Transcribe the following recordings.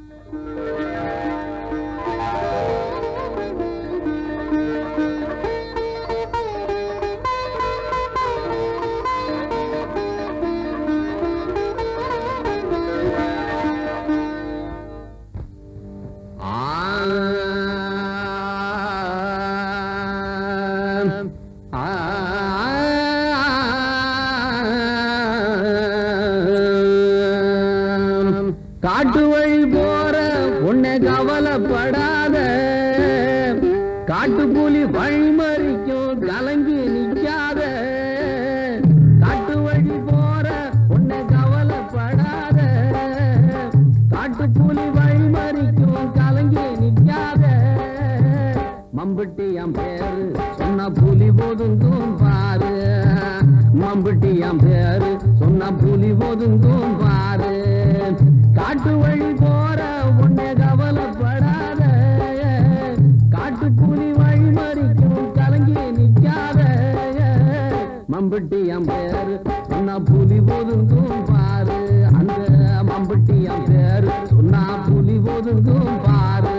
காட்டு வழி போற உன்னை கவலைப்படாத காட்டு புலி வழிமறிக்கும் கலங்கி நிக்காத காட்டு வழி போற உன்னை கவலைப்படாத காட்டு புலி வழிமறிக்கும் கலங்கி நிக்காத மம்பட்டி என் பேரு சொன்ன புலி ஒதுங்கும் பாரு மம்பட்டி என் பேரு சொன்ன புலி ஒதுங்கும் பாரு காட்டு வழி போற உன்னை கவலைப்படாத காட்டு புலி வழி மறிக்கும் கலங்கி நிக்காத மம்பட்டி என் பேரு சொன்ன புலி ஒதுங்கும் பாரு அந்த மம்பட்டி என் பேரு சொன்னா புலி ஒதுங்கும் பாரு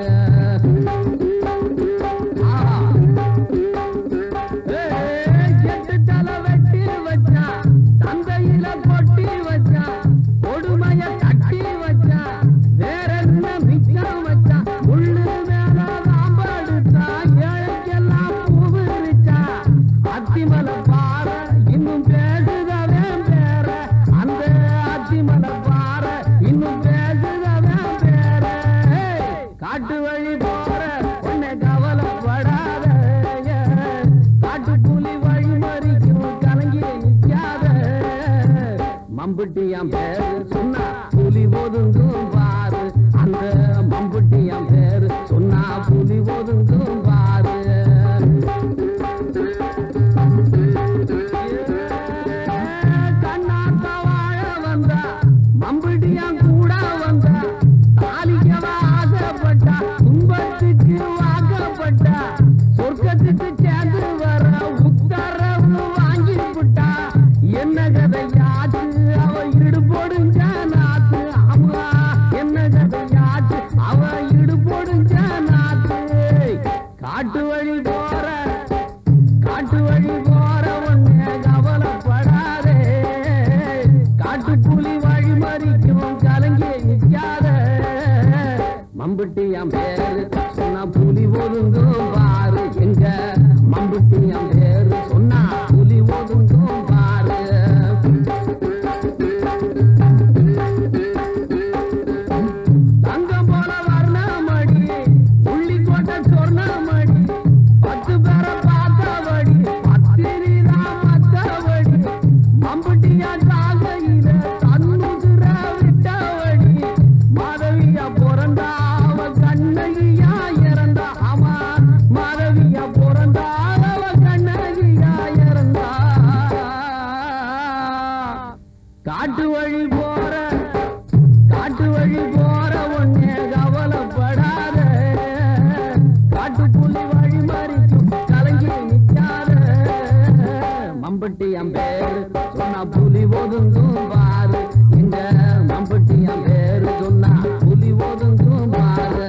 ஆஹா எட்டு தலை வெட்டி வச்சா தந்தையில கொட்டி வச்சா கொடுமைய கட்டி வச்சா வேற என்ன மிச்சம் வச்சா முள்ளு மேல சாம்படுத்தா ஏழைக்கெல்லாம் பூவிரிச்சா அத்திமலை பாறை இன்னும் பேசுதவே பேர அந்த அத்திமலை பாறை இன்னும் பேசுதவே பேர காட்டு வழி போற உன்னை கவலைப்படாத காட்டு புலி வழி மறிக்கும் கலங்கி நிக்காத மம்புட்டி என் பேரு சொன்னா புலி ஒதுங்கும் பாரு அந்த மம்புட்டி என் பேரு சொன்னா புலி ஒதுங்கும் பாரு கண்ணாத்த வாழ வந்தா மம்புட்டியான் கூட வந்தா தாலிக்கவ ஆசைப்பட்டா துன்பத்துக்கு வாக்கப்பட்டா சொர்க்கத்துக்கு சேர்ந்து வர உத்தரவு வாங்கி விட்டா என்ன கதையாச்சு அவ இடு போடுங்க நாத்து ஆமா என்ன கதையாச்சு அவ இடு போடுங்க நாத்து காட்டு வழி போற காட்டு வழி போற ஒண்ணே கவலைப்படாதே காட்டு புலி வழி மறிக்கும் கலங்கி நிக்காத மம்புட்டி என் பேரு சொன்னா புலி ஒதுங்கும் பாரு எங்க மம்புட்டி என் பேரு சொன்னா புலி ஒதுங்கும் பாரு தங்கம் போல வர்ணமடி உள்ளி கோட்டை சொர்ணமடி பத்து பேரை பார்த்தபடி பத்திரிதா மத்தபடி மம்புட்டியா சாகையில தன்னுகிற விட்டபடி மாதவியா பிறந்தா அவ கண்ணகியா இறந்தா ஆமா மாதவியா பிறந்தா அவ கண்ணகியா இறந்தா காட்டு வழி போற காட்டு வழி போற ஒண்ணே கவலைப்படாத காட்டு புலி வழி மறிக்கும் கலங்கி நிக்காத மம்பட்டி என் பேரு சொன்னா புலி ஒதுங்கும் பாரு இந்த மம்பட்டி என் பேரு சொன்னா புலி ஒதுங்கும் பாரு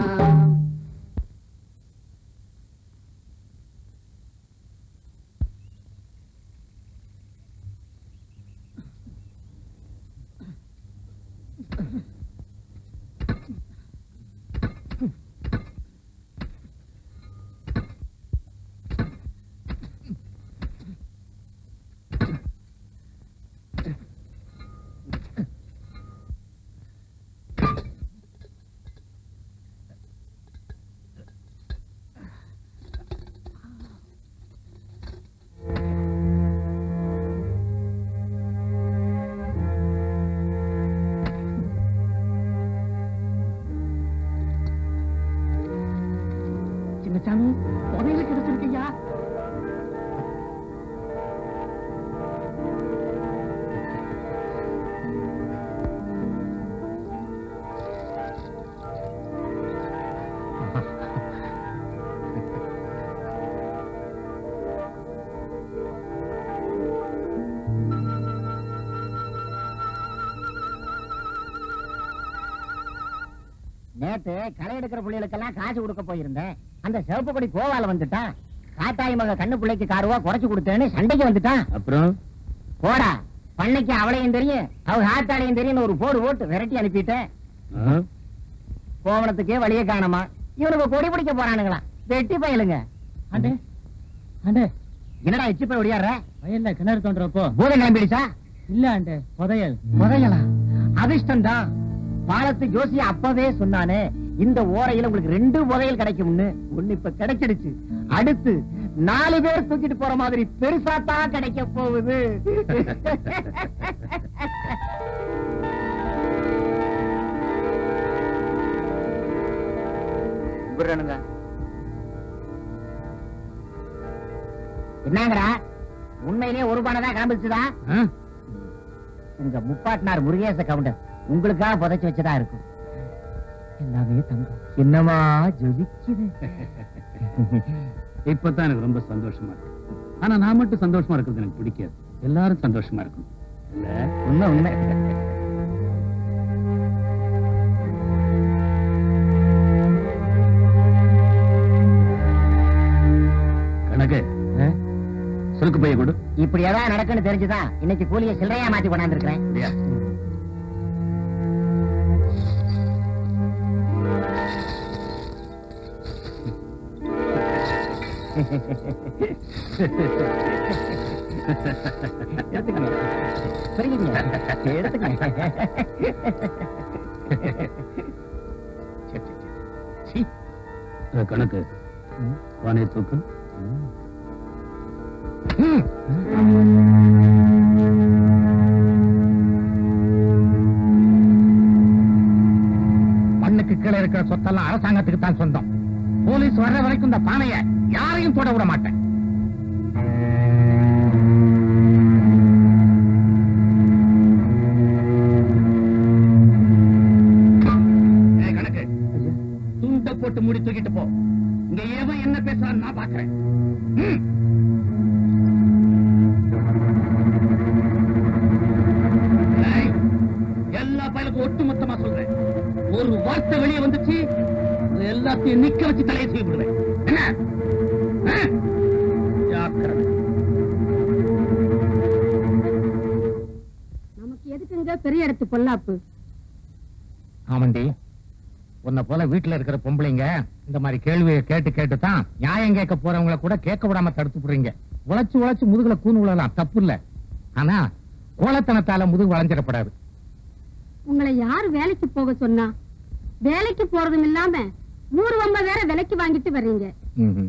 சின்னசாமி புதையில கிடைச்சிருக்கையா நேத்து களை எடுக்கிற பிள்ளைகளுக்கெல்லாம் காசு கொடுக்க போயிருந்தேன் அந்த சிவப்பு கொடி கோவால வந்துட்டான் காட்டாயி மக கண்ணு பிள்ளைக்கு காருவா குறைச்சு கொடுத்தேன்னு சண்டைக்கு வந்துட்டான் அப்புறம் போடா பண்ணைக்கு அவளையும் தெரியும் அவ ஆத்தாளையும் தெரியும் ஒரு போடு போட்டு விரட்டி அனுப்பிட்டேன் ஆ? கோவணத்துக்கே வழியே காணமா இவனுக்கு கொடி பிடிக்க போறானுங்களா வெட்டி பயலுங்க ஆண்டே ஆண்டே என்னடா எச்சு போய் ஒடியாடுற வயல்ல கிணறு தோன்றப்போ பூதம் கிளம்பிடுச்சா இல்ல ஆண்டே புதையல் புதையலா அதிர்ஷ்டம் தான் பாலத்து ஜோசிய அப்பவே சொன்னானே இந்த ஓரையில உங்களுக்கு ரெண்டு புதையல் கிடைக்கும்னு ஒண்ணு இப்ப கிடைச்சிடுச்சு அடுத்து நாலு பேர் தூக்கிட்டு போற மாதிரி பெருசா தான் கிடைக்க போகுது கும்பிடுறானுங்க என்னங்கடா உண்மையிலேயே ஒரு பணம் கிளம்பிச்சுதா ஆ? உங்க முப்பாட்டினார் முருகேச கவுண்டர் உங்களுக்காக புதைச்சு வச்சதா இருக்கும் எல்லாமே தங்கம் என்னமா ஜொலிக்குது இப்பதான் எனக்கு ரொம்ப சந்தோஷமா இருக்கு ஆனா நான் மட்டும் சந்தோஷமா இருக்கிறது எனக்கு பிடிக்காது எல்லாரும் சந்தோஷமா இருக்கணும் இல்ல உண்மை உண்மை கணக்கு சுருக்கு பைய கொடு இப்படி ஏதாவது நடக்குன்னு தெரிஞ்சுதான் இன்னைக்கு கூலிய சில்லறையா மாத்தி கொண்டாந்துருக்கிறேன் சரியா? எடுத்துக்கங்க புரியுதுங்க எடுத்துக்கங்க சரி, சரி, சரி. சீ. அஹ், கணக்கு வானே தூக்கு மண்ணுக்கு கீழே இருக்கிற சொத்தெல்லாம் அரசாங்கத்துக்கு தான் சொந்தம் போலீஸ் வர்ற வரைக்கும் இந்த பானைய யாரையும் தொட விட மாட்டேன் ஏய், கணக்கு துண்ட போட்டு முடி தூக்கிட்டு போ இங்க எவன் என்ன பேசுறான்னு நான் பாக்குறேன் ம். ஏய், எல்லா பயலுக்கும் ஒட்டுமொத்தமா சொல்றேன் ஒரு வார்த்தை வெளியே வந்துச்சு அது எல்லாத்தையும் நிக்க வச்சு தலையை செய்ய விடுவேன் என்ன ஆ? ஜாக்கிரதை நமக்கு எதுக்குங்க பெரிய இடத்து பொல்லாப்பு ஆமண்டி உன்னை போல வீட்டுல இருக்கிற பொம்பளைங்க இந்த மாதிரி கேள்வியை கேட்டு கேட்டு தான் நியாயம் கேட்க போறவங்கள கூட கேட்க விடாம தடுத்து போடுறீங்க உழைச்சு உழைச்சு முதுகுல கூணு விழலாம் தப்பு இல்ல ஆனா கோலத்தனத்தால முதுகு வளைஞ்சிடப்படாது உங்களை யார் வேலைக்கு போக சொன்னா வேலைக்கு போறதும் இல்லாம ஊர் வம்ப வேற விலைக்கு வாங்கிட்டு வர்றீங்க ம்ஹும்.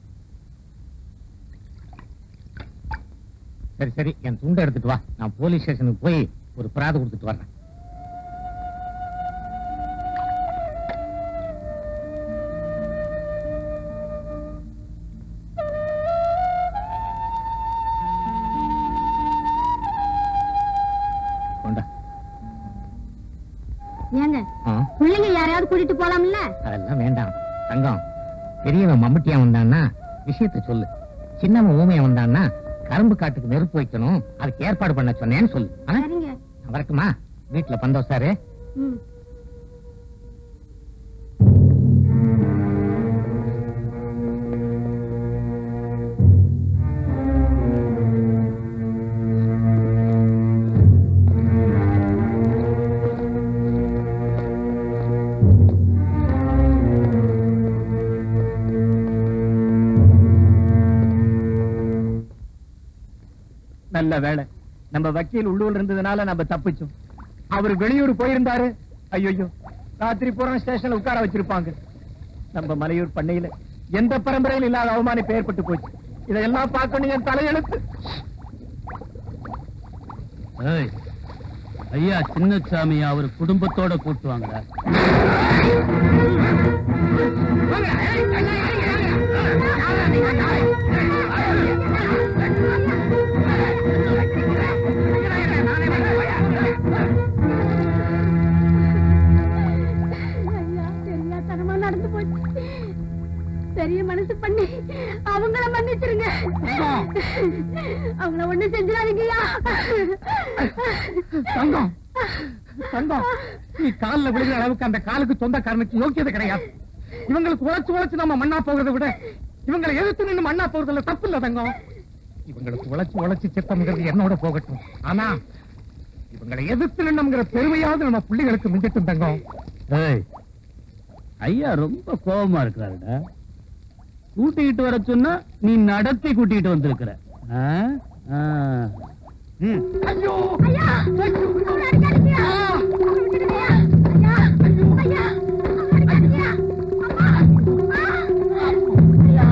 சரி சரி என் துண்டை எடுத்துட்டு வா நான் போலீஸ் ஸ்டேஷனுக்கு போய் ஒரு பிராது கொடுத்துட்டு வர்றேன் கொண்டா ஏங்க ஆ பிள்ளைங்க யாரையாவது கூட்டிட்டு போலாம்ல அதெல்லாம் வேண்டாம் தங்கம் பெரியவன் மம்முட்டியா வந்தான்னா விஷயத்த சொல்லு சின்னவன் ஊமையா வந்தான்னா கரும்பு காட்டுக்கு நெருப்பு வைக்கணும் அதுக்கு ஏற்பாடு பண்ண சொன்னேன்னு சொல்லு ஆ? சரிங்க நான் வரட்டுமா வீட்டுல பந்தோசாரு ம் நல்ல வேலை நம்ம வக்கீல் உள்ளூர்ல இருந்ததுனால நம்ம தப்பிச்சோம் அவர் வெளியூர் போயிருந்தாரு ஐயோ ராத்திரி பூரா ஸ்டேஷன்ல உட்கார வச்சிருப்பாங்க நம்ம மலையூர் பண்ணையில எந்த பரம்பரையில் இல்லாத அவமானம் ஏற்பட்டு போச்சு இதெல்லாம் பார்க்கணும் என் தலையெழுத்து ஏய், ஐயா சின்னசாமி அவர் குடும்பத்தோட கூட்டுவாங்க ஐயா தெரியாதனமா நடந்து போச்சு பெரிய மனசு பண்ணி அவங்கள மன்னிச்சிருங்க அவங்கள ஒண்ணு செஞ்சிடாதீங்கய்யா தங்கம் தங்கம் நீ கால்ல விழுகிற அளவுக்கு அந்த காலுக்கு சொந்தக்காரனுக்கு யோக்கியதை கிடையாது இவங்களுக்கு உழைச்சு உழைச்சு நம்ம மண்ணா போகிறதை விட இவங்களை எதிர்த்து நின்னு மண்ணா போறதுல தப்பு இல்ல தங்கம் இவங்களுக்கு உழைச்சு உழைச்சு சித்தம்ங்கிறது என்னோட போகட்டும் ஆனா இவங்களை எதிர்த்து நின்னுங்கிற பெருமையாவது நம்ம பிள்ளைகளுக்கு மிஞ்சிட்டும் தங்கம் ஏய், ஐயா ரொம்ப கோபமா இருக்கிறாருடா கூட்டிக்கிட்டு வர சொன்னா நீ நடத்தி கூட்டிட்டு வந்திருக்கிற ஆ? ஆ. ம். ஐயோ ஐயா அவரை அடிக்காதீங்க. அவரை விட்டுடுங்க. ஐயா ஐயா அவரை அடிக்காதீங்க. அம்மா ஐயா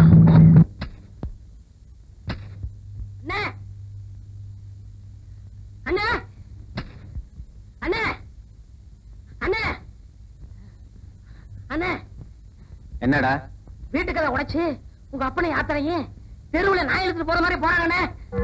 அண்ணே அண்ணே அண்ணே அண்ணே என்னடா வீட்டுக்கதை உடைச்சு உங்க அப்பனை யாத்திரையும் தெருவுல நாய் எடுத்துட்டு போற மாதிரி போறாங்கண்ணே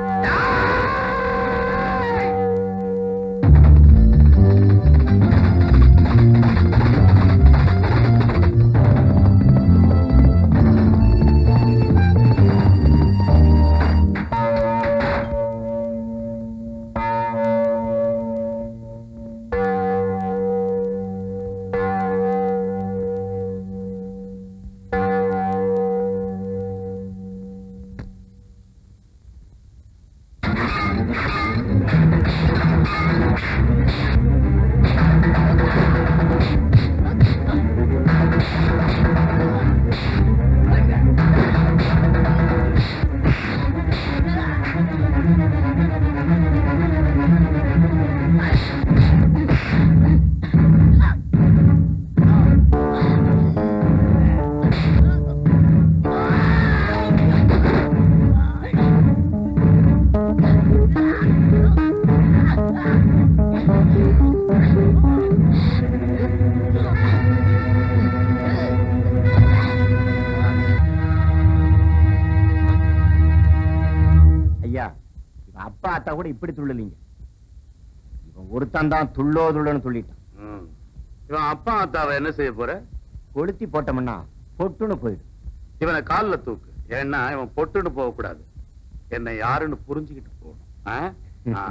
ஐயா இவன் அப்பா அத்தா கூட இப்படி துள்ளலீங்க இவன் ஒருத்தன் தான் துள்ளோ துள்ளன்னு துள்ளிட்டான் ம். இவன் அப்பா அத்தாவை என்ன செய்ய போற கொளுத்தி போட்டோம்னா பொட்டுன்னு போயிடும் இவனை கால்ல தூக்கு ஏன்னா இவன் பொட்டுன்னு போக கூடாது என்னை யாருன்னு புரிஞ்சுக்கிட்டு போகணும் ஆ? ஆ.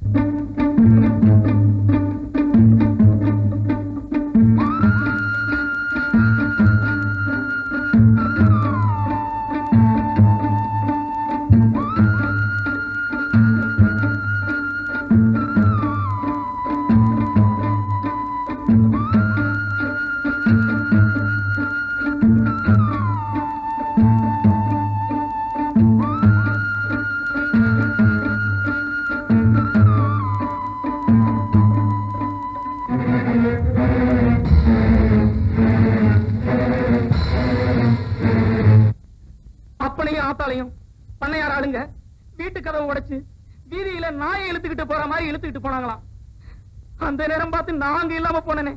அப்பனையும் ஆத்தாளையும் பண்ணையார் ஆளுங்க வீட்டு கதவை உடைச்சு வீதியில நாயை இழுத்துக்கிட்டு போற மாதிரி இழுத்துக்கிட்டு போனாங்களாம் அந்த நேரம் பார்த்து நாங்க இல்லாம போனனே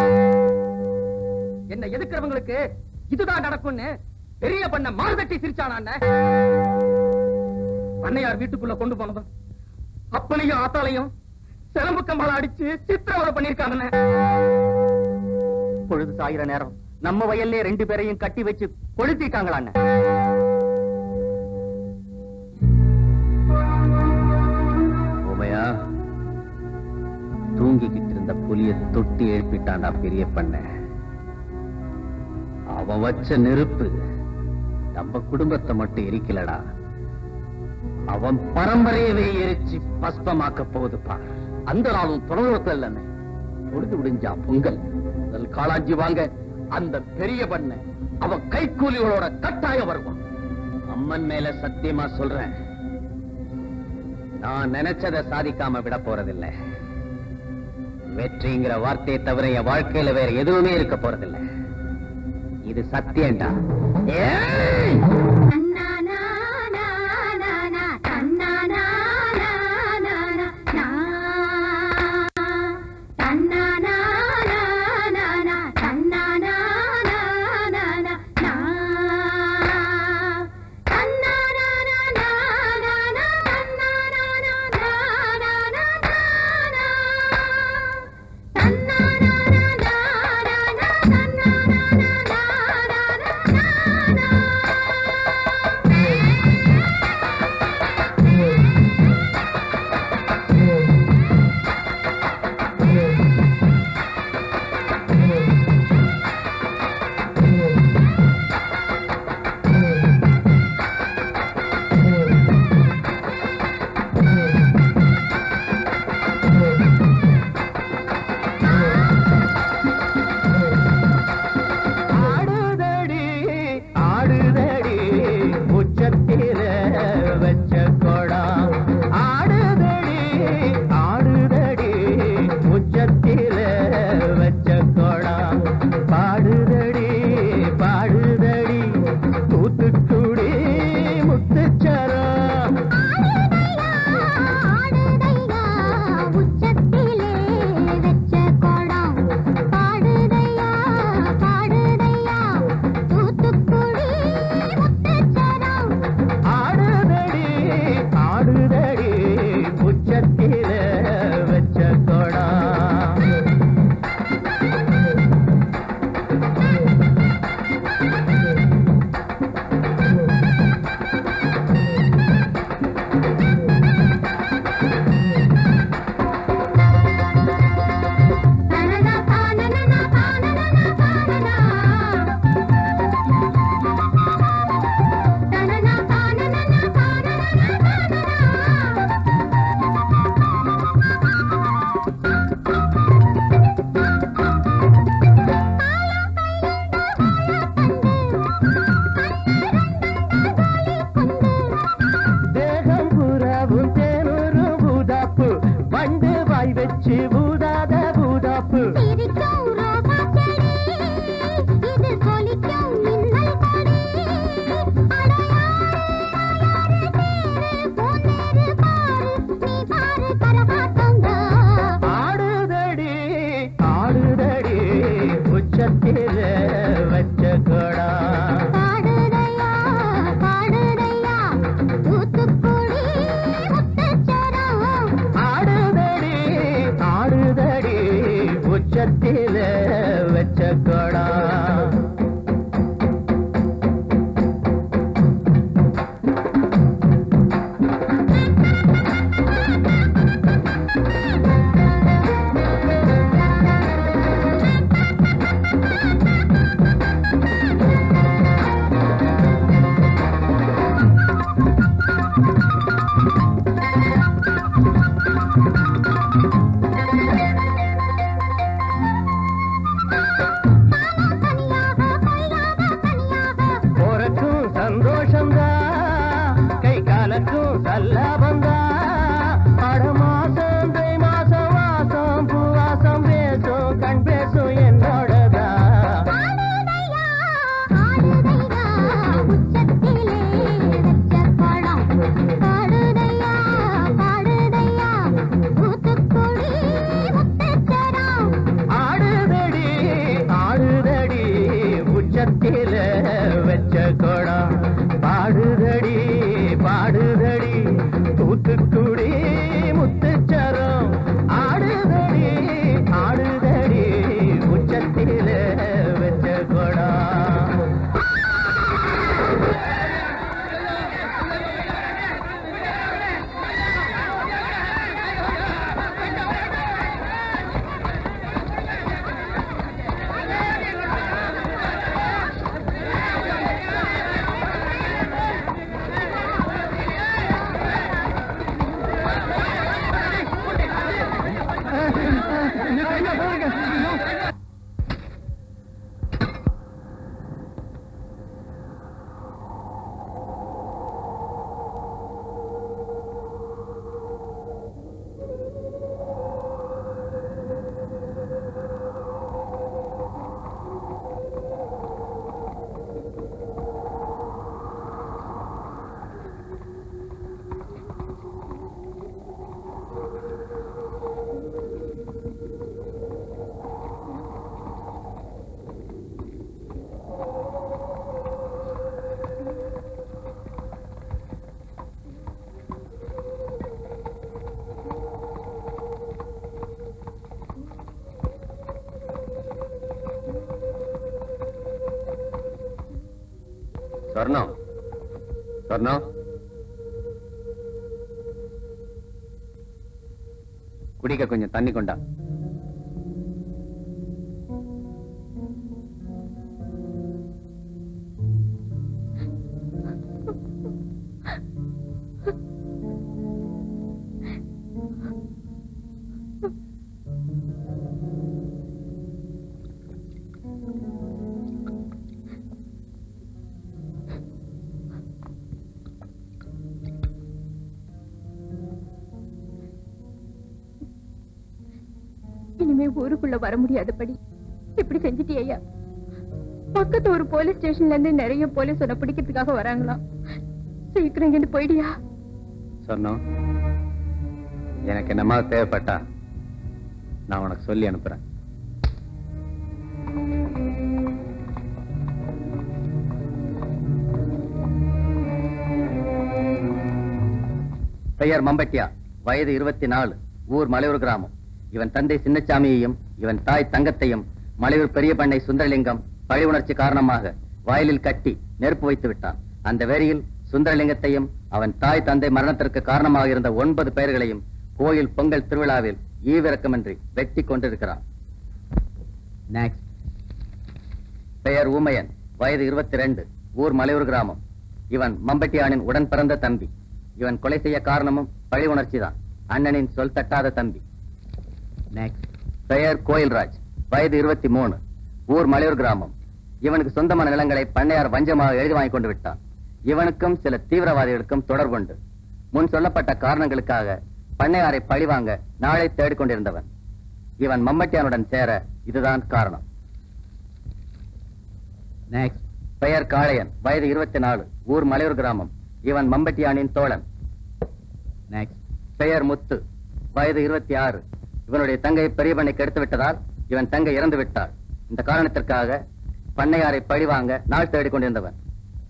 என்ன எதுக்குறவங்களுக்கு இதுதான் நடக்கும்னு பெரிய பண்ண மாறுதட்டி சிரிச்சானா பண்ணையார் வீட்டுக்குள்ள கொண்டு போனதும் அப்பனையும் ஆத்தாளையும் சிலம்பு கம்பளம் அடிச்சு சித்திரவதை பண்ணிருக்காங்கண்ணே பொழுது சாயிர நேரம் நம்ம வயல்லே ரெண்டு பேரையும் கட்டி வச்சு கொளுத்திட்டாங்களான்னு உமையா தூங்கிக்கிட்டு இருந்த புலிய தொட்டி எழுப்பிட்டான்டா பெரிய பண்ண அவன் வச்ச நெருப்பு நம்ம குடும்பத்தை மட்டும் எரிக்கலடா அவன் பரம்பரையவே எரிச்சு பஸ்பமாக்க போகுது பார் அந்த நாளும் தொடர்பு இல்லைன்னு பொழுது விடிஞ்சா பொங்கல் முதல் காளாஞ்சி வாங்க அந்த பெரிய பண்ண அவன் கைக்கூலிகளோட கட்டாயம் வருவான் அம்மன் மேல சத்தியமா சொல்றேன் நான் நினைச்சதை சாதிக்காம விட போறதில்லை வெற்றிங்கிற வார்த்தையை தவிர என் வாழ்க்கையில வேற எதுவுமே இருக்க போறதில்லை இது சத்தியம்டா ஏய்! na உச்சத்தில வச்ச கொடா பாடுதையா பாடுதையா தூத்துக்குடி முத்துச்சரம் ஆடுதடி ஆடுதடி உச்சத்தில வச்ச கொடா தனியாக கையாக தனியாக போறக்கும் சந்தோஷந்தா கை காலக்கும் சல்லாபந்தா அட மாசம் தை மாசம் வாசம் பூவாசம் பேசும் கண் பேசும் என்னோடதா ஆடுதையா ஆடுதையா உச்சத்திலே வச்ச படம் பாடுதையா பாடுதையா தூத்துக்குடி முத்துச்சரம் ஆடுதடி ஆடுதடி உச்சத்தில வச்ச கொடம் பாடுதடி பாடுதடி தூத்துக்குடி முத்துச்சரம் ஆடுதடி ஆடுதடி உச்சத்தில வச்ச கொடம் சொர்ணம் சொர்ணம் குடிக்க கொஞ்சம் தண்ணி கொண்டா இனிமே ஊருக்குள்ள வர முடியாதபடி இப்படி செஞ்சிட்டியா பக்கத்து ஒரு போலீஸ் ஸ்டேஷன்ல இருந்து நிறைய போலீஸ் உன்னை பிடிக்கிறதுக்காக வராங்களாம் சீக்கிரம் இங்கிருந்து போயிடியா சொர்ணம் எனக்கு என்னமா தேவைப்பட்டா நான் உனக்கு சொல்லி அனுப்புறேன் பெயர் மம்பட்டியா வயது இருபத்தி நாலு ஊர் மலையூர் கிராமம் இவன் தந்தை சின்னச்சாமியையும் இவன் தாய் தங்கத்தையும் மலையூர் பெரிய பண்ணை சுந்தரலிங்கம் பழி உணர்ச்சி காரணமாக வயலில் கட்டி நெருப்பு வைத்து விட்டான் அந்த வேரியில் சுந்தரலிங்கத்தையும் அவன் தாய் தந்தை மரணத்திற்கு காரணமாக இருந்த ஒன்பது பெயர்களையும் கோயில் பொங்கல் திருவிழாவில் ஈவிரக்கமின்றி வெட்டி கொண்டிருக்கிறான் Next. பெயர் ஊமையன் வயது இருபத்தி ரெண்டு ஊர் மலையூர் கிராமம் இவன் மம்பட்டியானின் உடன் பிறந்த தம்பி இவன் கொலை செய்ய காரணமும் பழி உணர்ச்சிதான் அண்ணனின் சொல் தட்டாத தம்பி Next. பெயர் கோயில்ராஜ் வயது இருபத்தி மூணு ஊர் மலையூர் கிராமம் இவனுக்கு சொந்தமான நிலங்களை பண்ணையார் வஞ்சமாக எழுதி வாங்கி கொண்டு விட்டான் இவனுக்கும் சில தீவிரவாதிகளுக்கும் தொடர்புண்டு முன் சொல்லப்பட்ட காரணங்களுக்காக பண்ணையாரை பழிவாங்க நாளை தேடிக் கொண்டிருந்தவன் இவன் மம்மட்டியானுடன் சேர இதுதான் காரணம் நெக்ஸ்ட் பெயர் காளையன் வயது இருபத்தி நாலு ஊர் மலையூர் கிராமம் இவன் மம்பட்டியானின் தோழன் நெக்ஸ்ட் பெயர் முத்து வயது இருபத்தி ஆறு இவனுடைய தங்கை பெரிய பண்ணை கெடுத்து விட்டதால் இவன் தங்கை இறந்து விட்டாள் இந்த காரணத்திற்காக பண்ணையாரை பழிவாங்க நாள் தேடிக் கொண்டிருந்தவன்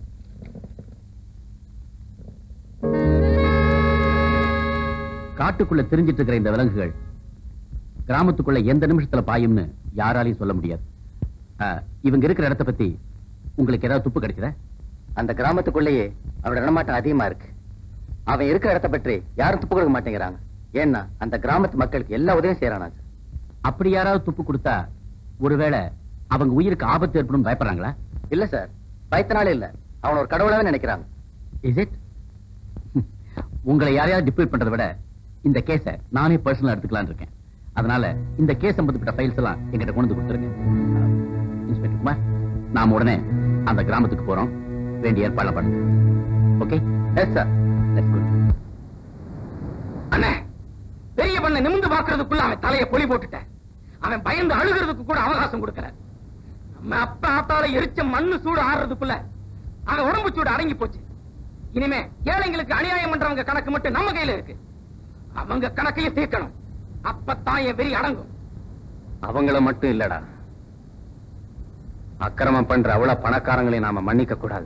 காட்டுக்குள்ள தெரிஞ்சிட்டு இருக்கிற இந்த விலங்குகள் கிராமத்துக்குள்ள எந்த நிமிஷத்துல பாயும்னு யாராலையும் சொல்ல முடியாது ஆ, இவங்க இருக்கிற இடத்த பத்தி உங்களுக்கு ஏதாவது துப்பு கிடைச்சதா அந்த கிராமத்துக்குள்ளேயே அவனோட நடமாட்டம் அதிகமா இருக்கு அவன் இருக்கிற இடத்தை பற்றி யாரும் துப்பு கொடுக்க மாட்டேங்கிறாங்க ஏன்னா அந்த கிராமத்து மக்களுக்கு எல்லா உதவியும் செய்யறானாங்க அப்படி யாராவது துப்பு கொடுத்தா ஒருவேளை அவங்க உயிருக்கு ஆபத்து ஏற்படும் பயப்படுறாங்களா இல்ல சார் பயத்தினாலே இல்ல அவன் ஒரு கடவுளாவே நினைக்கிறாங்க இஸ் இட் உங்களை யாரையாவது டிபேட் பண்றதை விட இந்த கேஸ நானே பர்சனலா எடுத்துக்கலாம்னு இருக்கேன் அதனால இந்த கேஸ் சம்பந்தப்பட்ட ஃபைல்ஸ் எல்லாம் எங்கிட்ட கொண்டு வந்து கொடுத்துருங்க இன்ஸ்பெக்டர் குமார் நாம உடனே அந்த கிராமத்துக்கு போறோம் வேண்டிய ஏற்பாடு பண்ணுங்க okay yes sir let's good அண்ணே பெரிய பண்ண நிமிந்து பாக்குறதுக்குள்ள அவன் தலைய பொலி போட்டுட்டேன் அவன் பயந்து அழுகிறதுக்கு கூட அவகாசம் கொடுக்கல நம்ம அப்ப ஆத்தால எரிச்ச மண்ணு சூடு ஆடுறதுக்குள்ள அவன் உடம்பு சூடு அடங்கி போச்சு இனிமே ஏழைங்களுக்கு அநியாயம் பண்றவங்க கணக்கு மட்டும் நம்ம கையில இருக்கு அவங்க கணக்கையும் தீர்க்கணும் அப்பத்தான் என் வெறி அடங்கும் அவங்கள மட்டும் இல்லடா அக்கிரமம் பண்ற அவ்வளவு பணக்காரங்களையும் நாம மன்னிக்க கூடாது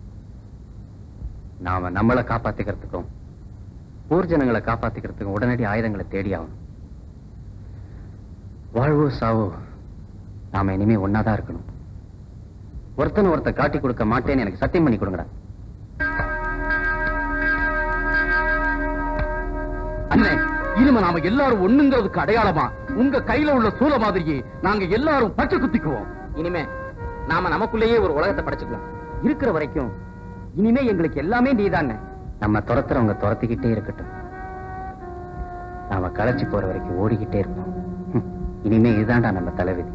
நாம நம்மளை காப்பாத்திக்கிறதுக்கும் ஊர்ஜனங்களை காப்பாத்திக்கிறதுக்கும் உடனடி ஆயுதங்களை தேடி ஆகணும் வாழ்வோ சாவோ நாம இனிமே ஒன்னாதான் இருக்கணும் ஒருத்தன் ஒருத்த காட்டி கொடுக்க மாட்டேன்னு எனக்கு சத்தியம் பண்ணி கொடுங்கடா அண்ணே இனிமே நாம எல்லாரும் ஒண்ணுங்கிறதுக்கு அடையாளமா உங்க கையில உள்ள சூல மாதிரியே நாங்க எல்லாரும் பச்சை குத்திக்குவோம் இனிமே நாம நமக்குள்ளேயே ஒரு உலகத்தை படைச்சுக்கலாம் இருக்கிற வரைக்கும் இனிமே எங்களுக்கு எல்லாமே நீதானே நம்ம துரத்துறவங்க துரத்திக்கிட்டே இருக்கட்டும் நாம களைச்சு போற வரைக்கும் ஓடிக்கிட்டே இருப்போம் ஹம், இனிமே இதுதான்டா நம்ம தலைவிதி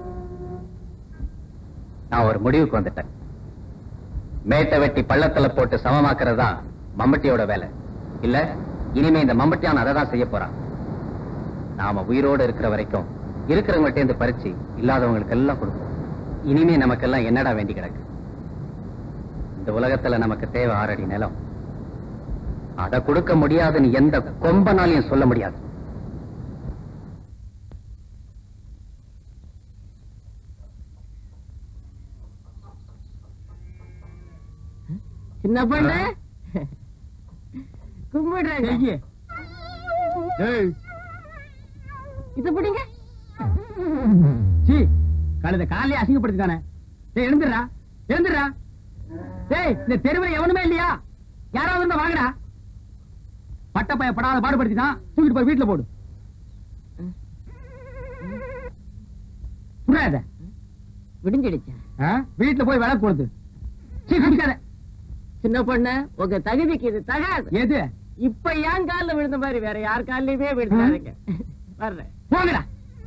நான் ஒரு முடிவுக்கு வந்துட்டேன் மேட்டை வெட்டி பள்ளத்துல போட்டு சமமாக்குறது தான் மம்பட்டியோட வேலை இல்ல இனிமே இந்த மம்பட்டியான் அதை தான் செய்ய போறான் நாம உயிரோடு இருக்கிற வரைக்கும் இருக்கிறவங்கள்ட்ட இருந்து பறிச்சு இல்லாதவங்களுக்கு எல்லாம் கொடுப்போம் இனிமே நமக்கெல்லாம் என்னடா வேண்டி கிடக்கு இந்த உலகத்துல நமக்கு தேவை ஆறடி நிலம் அதை கொடுக்க முடியாதுன்னு எந்த கொம்பனாலையும் சொல்ல முடியாது சின்ன பொண்ணு கும்பிடுறேங்க இது பிடிங்க சி கழுத காலையே அசிங்கப்படுத்திட்டானே டேய் எழுந்துடுறா எழுந்துடுறா டேய் இந்த தெருவில் எவனுமே இல்லையா யாராவது இருந்தா வாங்கடா பட்டப்பைய படாத பாடுபடுத்திட்டான் தூக்கிட்டு போய் வீட்டுல போடு புரியாத விடிஞ்சிடுச்சு வீட்டுல போய் விளக்கு கொடுத்து சீ குடிக்காத சின்ன பொண்ணு உங்க தகுதிக்கு இது தகாது எது இப்ப என் கால்ல விழுந்த மாதிரி வேற யார் கால்லயுமே விழுந்தாருங்க வர்றேன் போங்கடா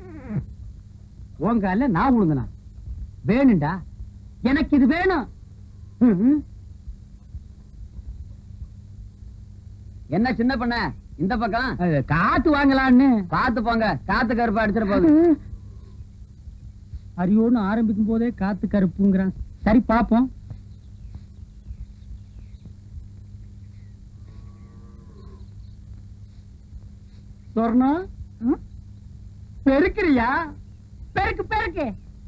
உங்க அல்ல நான் விழுந்தனா வேணும்டா எனக்கு இது வேணும் ம்ம். என்ன சின்ன பொண்ண இந்த பக்கம் அது காத்து வாங்கலான்னு பாத்து போங்க காத்து கருப்பா அடிச்சிட போகுது அரியோன்னு ஆரம்பிக்கும் போதே காத்து கருப்புங்கிறான் சரி பாப்போம் சொர்ணம் பெருக்கிறியா பெருக்கு பெருக்கு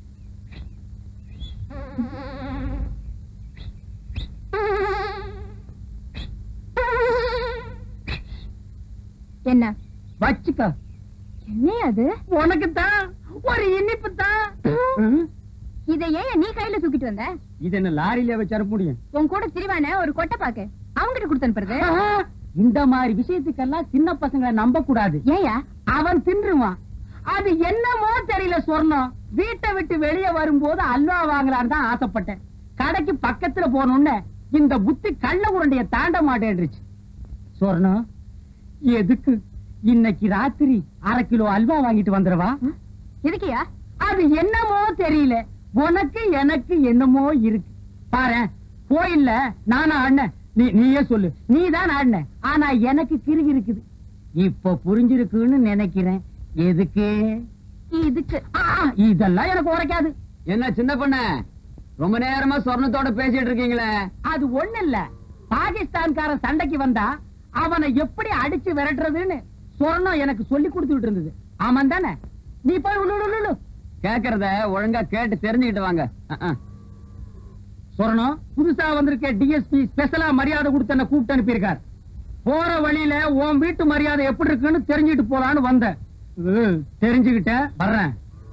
என்ன வச்சுக்க என்ன அது உனக்கு தான் ஒரு இனிப்பு தான் இதை ஏன் நீ கையில தூக்கிட்டு வந்த இது என்ன லாரியில வச்சு அனுப்ப முடியும் உன் கூட திரிவான ஒரு கொட்டை பாக்கு அவங்கிட்ட கொடுத்து அனுப்புறது இந்த மாதிரி விஷயத்துக்கெல்லாம் சின்ன பசங்களை நம்ப கூடாது ஏயா அவன் தின்றுவான் அது என்னமோ தெரியல சொர்ணம் வீட்டை விட்டு வெளியே வரும்போது அல்வா வாங்கலான்னு தான் ஆசைப்பட்டேன் கடைக்கு பக்கத்துல போனோன்னு இந்த புத்தி கள்ள உருண்டைய தாண்ட மாட்டேன்றுச்சு சொர்ணம் எதுக்கு இன்னைக்கு ராத்திரி அரை கிலோ அல்வா வாங்கிட்டு வந்துடவா எதுக்கியா அது என்னமோ தெரியல உனக்கு எனக்கு என்னமோ இருக்கு பாரு கோயில்ல நானா ஆடினேன் நீ நீயே சொல்லு நீ தான் ஆடின ஆனா எனக்கு கிறுகி இருக்குது இப்ப புரிஞ்சிருக்குன்னு நினைக்கிறேன் எதுக்கு இதுக்கு ஆ, இதெல்லாம் எனக்கு உரைக்காது என்ன சின்ன பொண்ண ரொம்ப நேரமா சொர்ணத்தோட பேசிட்டு இருக்கீங்களே அது ஒண்ணு இல்ல பாகிஸ்தான்காரன் சண்டைக்கு வந்தா அவனை எப்படி அடிச்சு விரட்டுறதுன்னு சொர்ணம் எனக்கு சொல்லி கொடுத்துட்டு இருந்தது ஆமாம் தானே நீ போய் உள்ள உள்ள, உள்ள, உள்ள. கேக்குறத ஒழுங்கா கேட்டு தெரிஞ்சுக்கிட்டு வாங்க சொல்லணும் புதுசா வந்திருக்க டிஎஸ்பி ஸ்பெஷலா மரியாதை கொடுத்து என்ன கூப்பிட்டு அனுப்பியிருக்கார் போற வழியில உன் வீட்டு மரியாதை எப்படி இருக்குன்னு தெரிஞ்சுட்டு போலான்னு வந்தேன் உம், தெரிஞ்சுக்கிட்டேன் வர்றேன்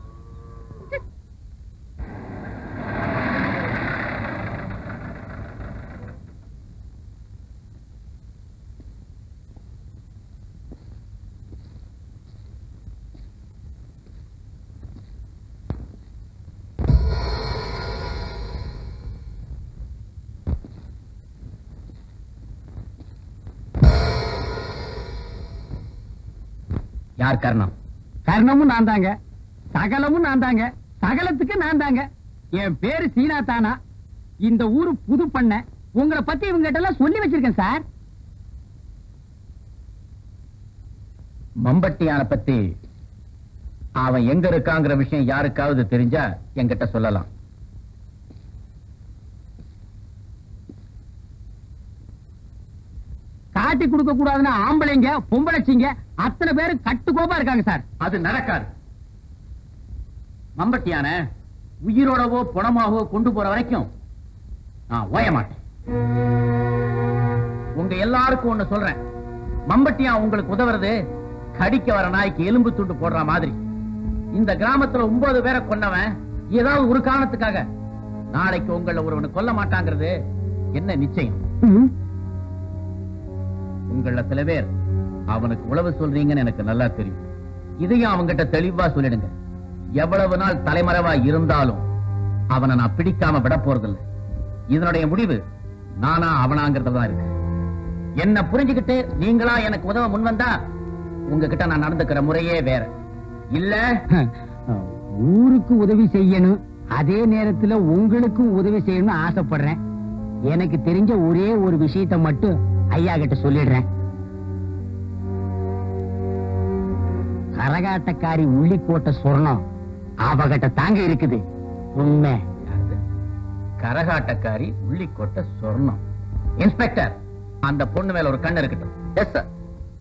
யார் காரணம் கர்ணமும் நான் தாங்க சகலமும் நான் தாங்க சகலத்துக்கு நான் தாங்க என் பேரு சீனா தானா இந்த ஊரு புது பண்ண உங்களை பத்தி இவங்க கிட்ட எல்லாம் சொல்லி வச்சிருக்கேன் சார் மம்பட்டியான பத்தி அவன் எங்க இருக்காங்கிற விஷயம் யாருக்காவது தெரிஞ்சா என்கிட்ட சொல்லலாம் காட்டி கொடுக்க கூடாதுன்னு ஆம்பளைங்க பொம்பளைச்சிங்க அத்தனை பேரு கட்டுக்கோப்பா இருக்காங்க சார் அது நடக்காது மம்பட்டியான உயிரோடவோ பணமாவோ கொண்டு போற வரைக்கும் நான் ஓய மாட்டேன் உங்க எல்லாருக்கும் ஒண்ணு சொல்றேன் மம்பட்டியா உங்களுக்கு உதவுறது கடிக்க வர நாய்க்கு எலும்பு துண்டு போடுற மாதிரி இந்த கிராமத்துல ஒன்பது பேரை கொன்னவன் ஏதாவது ஒரு காரணத்துக்காக நாளைக்கு உங்களை ஒருவனை கொல்ல மாட்டாங்கிறது என்ன நிச்சயம் உங்கள சில பேர் அவனுக்கு உழவு சொல்றீங்கன்னு எனக்கு நல்லா தெரியும் இதையும் அவங்கிட்ட தெளிவா சொல்லிடுங்க எவ்வளவு நாள் தலைமறைவா இருந்தாலும் அவனை நான் பிடிக்காம விட போறதில்லை இதனுடைய முடிவு நானா அவனாங்கிறதுல தான் இருக்கு என்ன புரிஞ்சுக்கிட்டு நீங்களா எனக்கு உதவ முன் வந்தா உங்ககிட்ட நான் நடந்துக்கிற முறையே வேற இல்ல ஊருக்கு உதவி செய்யணும் அதே நேரத்துல உங்களுக்கும் உதவி செய்யணும்னு ஆசைப்படுறேன் எனக்கு தெரிஞ்ச ஒரே ஒரு விஷயத்தை மட்டும் ஐயா கிட்ட சொல்லிடுறேன் கரகாட்டக்காரி உள்ளிக்கோட்டை சொர்ணம் அவகிட்ட தாங்க இருக்குது உண்மை கரகாட்டக்காரி உள்ளிக்கோட்டை சொர்ணம் இன்ஸ்பெக்டர் அந்த பொண்ணு மேல ஒரு கண்ணு இருக்கட்டும் எஸ் சார்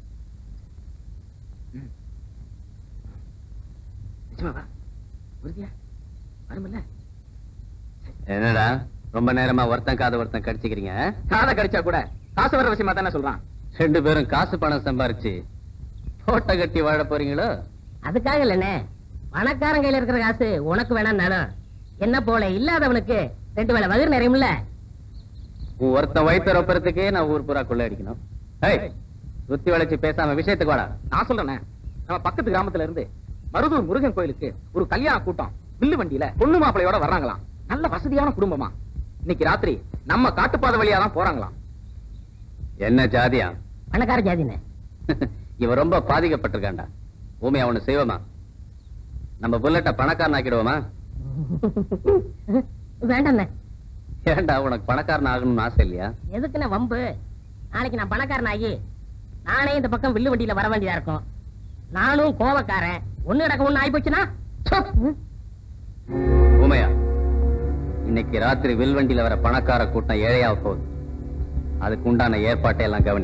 என்னடா ரொம்ப நேரமா ஒருத்தன் காதை ஒருத்தன் கடிச்சுக்கிறீங்க காதை கடிச்சா கூட காசு வர விஷயமா தானே சொல்றான் ரெண்டு பேரும் காசு பணம் சம்பாரிச்சு போட்ட கட்டி வாழ போறீங்களோ அதுக்காக இல்லண்ணே பணக்காரன் கையில இருக்கிற காசு உனக்கு வேணா நானும் என்ன போல இல்லாதவனுக்கு ரெண்டு வேளை வயிறு நிறையும்ல உன் ஒருத்தன் வயிற்று ரொப்பறதுக்கே நான் ஊர் பூரா கொள்ள அடிக்கணும் ஏய், சுத்தி வளைச்சு பேசாம விஷயத்துக்கு வாடா நான் சொல்றேனே நம்ம பக்கத்து கிராமத்துல இருந்து மருதூர் முருகன் கோயிலுக்கு ஒரு கல்யாண கூட்டம் வில்லு வண்டியில பொண்ணு மாப்பிளையோட வர்றாங்களாம் நல்ல வசதியான குடும்பமா இன்னைக்கு ராத்திரி நம்ம காட்டுப்பாதை வழியா தான் போறாங்களாம் என்ன ஜாதியா பணக்கார ஜாதினே இவன் ரொம்ப பாதிக்கப்பட்டிருக்கான்டா ஊமை அவனு செய்வோமா நம்ம புல்லட்ட பணக்காரன் ஆக்கிடுவோமா வேண்டாண்ணே ஏன்டா உனக்கு பணக்காரன் ஆகணும்னு ஆசை இல்லையா எதுக்குண்ணே வம்பு நாளைக்கு நான் பணக்காரன் ஆகி நானே இந்த பக்கம் வில்லு வண்டியில வர வேண்டியதா இருக்கும் நானும் கோவக்காரன் ஒண்ணு நடக்க ஒண்ணு ஆகி போச்சுன்னா ஊமையா இன்னைக்கு ராத்திரி வில்வண்டியில வர பணக்கார கூட்டம் ஏழையாக போகுது அதுக்கு உண்டான ஏற்பாட்டை எல்லாம் கவனி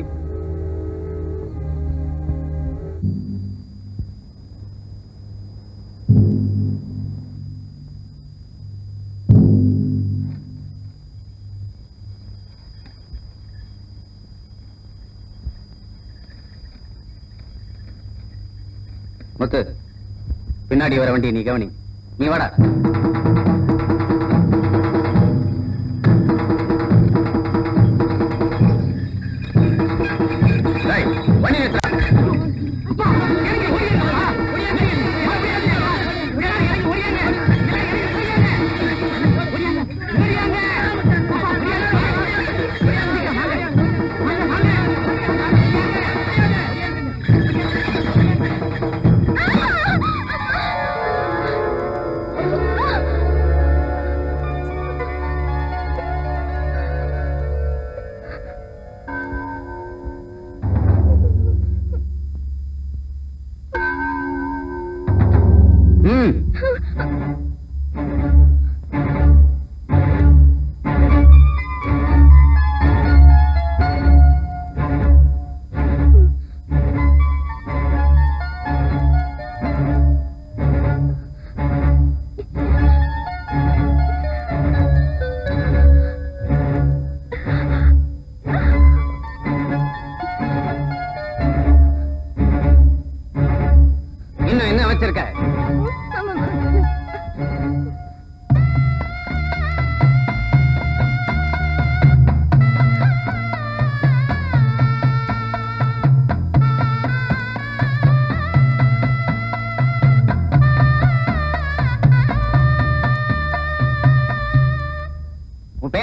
முத்து பின்னாடி வர வண்டி நீ கவனி நீ வாடா டேய், வண்டி நிறுத்துடா. Ah!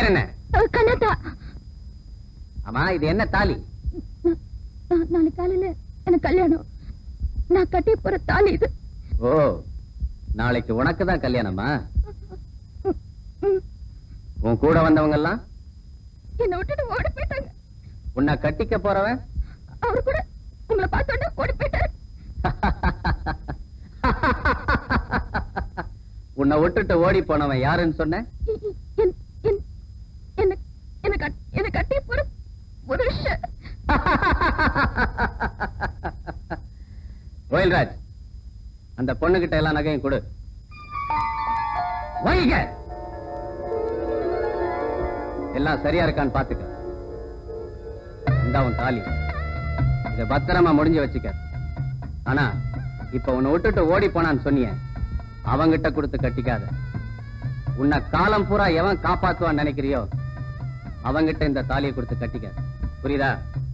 பேர் என்ன அஹ், கண்ணாத்தா ஆமா இது என்ன தாலி நா- நாளைக்கு காலையில எனக்கு கல்யாணம் நான் கட்டி போற தாலி இது ஓ நாளைக்கு உனக்கு தான் கல்யாணமா ம், உன் கூட வந்தவங்க எல்லாம் என்னை விட்டுட்டு ஓடி போயிட்டாங்க உன்னை கட்டிக்க போறவன் அவரு கூட உங்களை பார்த்தோன்னே ஓடி போயிட்டாரு உன்னை விட்டுட்டு ஓடி போனவன் யாருன்னு சொன்ன இ- இ- என்- என்- என்ன என்ன கட்- என்ன கட்டி போற புருஷன் கோயில்ராஜ் அந்த பொண்ணுகிட்ட எல்லாம் நகையும் கொடு வாங்கிக்க எல்லாம் சரியா இருக்கான்னு பாத்துக்க இந்தா உன் தாலி இத பத்திரமா முடிஞ்சு வச்சுக்க ஆனா இப்ப உன்னை விட்டுட்டு ஓடி போனான்னு சொன்னியே அவங்கிட்ட கொடுத்து கட்டிக்காத உன்னை காலம் பூரா எவன் காப்பாத்துவான்னு நினைக்கிறியோ அவங்கிட்ட இந்த தாலியை கொடுத்து கட்டிக்க புரியுதா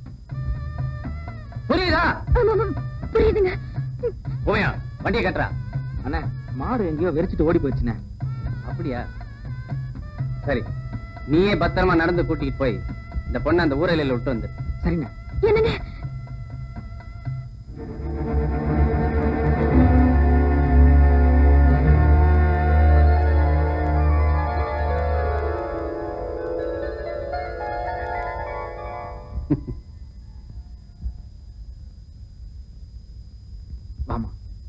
புரியுதா ஆமா, ஆமா, புரியுதுங்க போயா வண்டியை கட்டுறா அண்ணா மாடு எங்கேயோ வெறிச்சிட்டு ஓடி போச்சுண்ணே அப்படியா சரி நீயே பத்திரமா நடந்து கூட்டிட்டு போய் இந்த பொண்ணை அந்த ஊரலையில விட்டு வந்து சரிண்ணே என்னங்க வாமா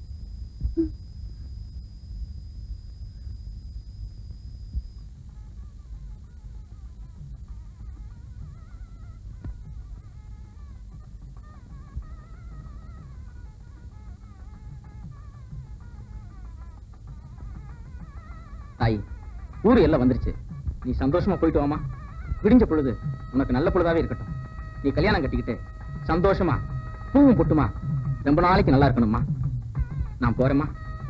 தாய் ஊரு எல்லாம் வந்துருச்சு நீ சந்தோஷமா போயிட்டு வாமா விடிஞ்ச பொழுது உனக்கு நல்ல பொழுதாவே இருக்கட்டும் நீ கல்யாணம் கட்டிக்கிட்டு சந்தோஷமா பூவும் பொட்டுமா ரொம்ப நாளைக்கு நல்லா இருக்கணும்மா நான் போறேம்மா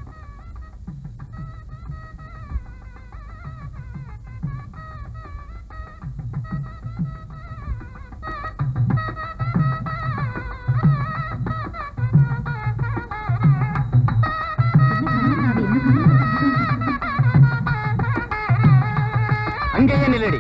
அங்கேயே நில்லடி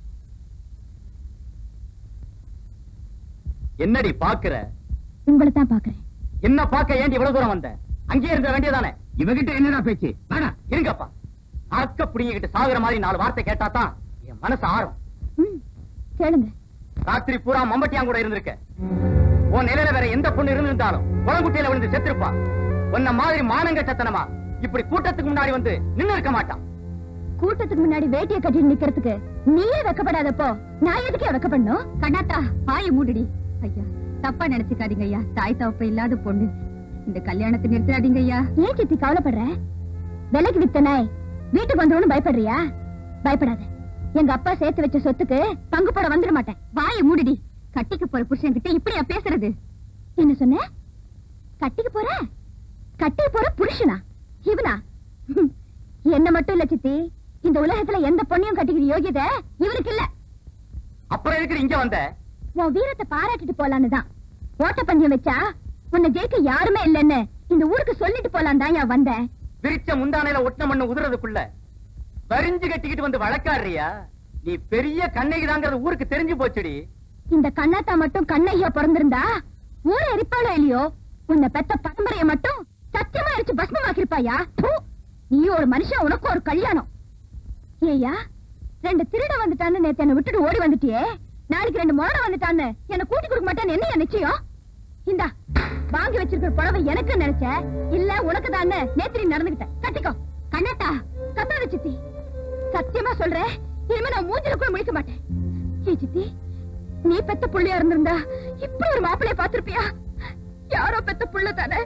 என்னடி பாக்குற உங்களை தான் பாக்குறேன் என்ன பார்க்க ஏண்டி இவ்வளவு தூரம் வந்த அங்கேயே இருந்த வேண்டியதானே இவகிட்ட என்னடா பேச்சு வேணா இருங்கப்பா அக்க புடிங்கிட்டு சாகுற மாதிரி நாலு வார்த்தை கேட்டா தான் என் மனசு ஆறும் ம், கேளுங்க ராத்திரி பூரா மம்பட்டியான் கூட இருந்திருக்க உன் நிலையில வேற எந்த பொண்ணு இருந்திருந்தாலும் குளங்குட்டியில விழுந்து செத்திருப்பா உன்ன மாதிரி மானங்கட்டத்தனமா இப்படி கூட்டத்துக்கு முன்னாடி வந்து நின்னு இருக்க மாட்டான் கூட்டத்துக்கு முன்னாடி வேட்டியை கட்டிட்டு நிக்கிறதுக்கு நீயே வெக்கப்படாதப்போ நான் எதுக்கே வெக்கப்படணும் கண்ணாத்தா பாய மூடுடி ஐயா தப்பா நினைச்சுக்காதீங்க ஐயா தாய் தவப்ப இல்லாத பொண்ணு இந்த கல்யாணத்தை நிறுத்தாதீங்க ஐயா ஏன் சித்தி கவலைப்படுற விலைக்கு வித்த நாய் வீட்டுக்கு வந்துடும் பயப்படுறியா பயப்படாத எங்க அப்பா சேர்த்து வச்ச சொத்துக்கு பங்கு போட வந்துட மாட்டேன் வாயை மூடுடி கட்டிக்க போற புருஷன் கிட்ட இப்படியா பேசுறது என்ன சொன்ன கட்டிக்க போற கட்டிக்க போற புருஷனா இவனா ஹம், என்ன மட்டும் இல்ல சித்தி இந்த உலகத்துல எந்த பொண்ணையும் கட்டிக்கிற யோகியதை இவனுக்கு இல்ல அப்புறம் இருக்கிற இங்க வந்த உன் வீரத்தை பாராட்டிட்டு போலான்னு தான் ஓட்ட பந்தயம் வச்சா உன்னை ஜெயிக்க யாருமே இல்லைன்னு இந்த ஊருக்கு சொல்லிட்டு போலாம் தான் நான் வந்தேன் விரிச்ச முந்தானையில ஒட்டின மண்ணு உதுறதுக்குள்ள வரிஞ்சு கட்டிக்கிட்டு வந்து வழக்காடுறியா நீ பெரிய கண்ணகிதாங்கிறது ஊருக்கு தெரிஞ்சு போச்சுடி இந்த கண்ணாத்தா மட்டும் கண்ணையா பிறந்திருந்தா ஊரை எரிப்பாளோ இல்லையோ உன்னை பெத்த பரம்பரைய மட்டும் சத்தியமா எரிச்சு பஸ்மமாக்கிருப்பாயா தூ, நீ ஒரு மனுஷன் உனக்கு ஒரு கல்யாணம் ஏய்யா ரெண்டு திருட வந்துட்டான்னு நேத்து என்ன விட்டுட்டு ஓடி வந்துட்டியே நாளைக்கு ரெண்டு முரட வந்துட்டான்னு என்ன கூட்டி கொடுக்க மாட்டேன்னு என்ன நிச்சயம் இந்தா வாங்கி வச்சிருக்கிற புடவை எனக்கு நினைச்ச இல்ல உனக்கு தான் நேத்து நீ நடந்துகிட்ட கட்டிக்கோ கண்ணாத்தா கத்தாத சித்தி சத்தியமா சொல்றேன் இனிமே நான் மூஞ்சில கூட முழிக்க மாட்டேன் ஏ சித்தி நீ பெத்த புள்ளையா இருந்திருந்தா இப்படி ஒரு மாப்பிளைய பாத்திருப்பியா யாரோ பெத்த புள்ள தானே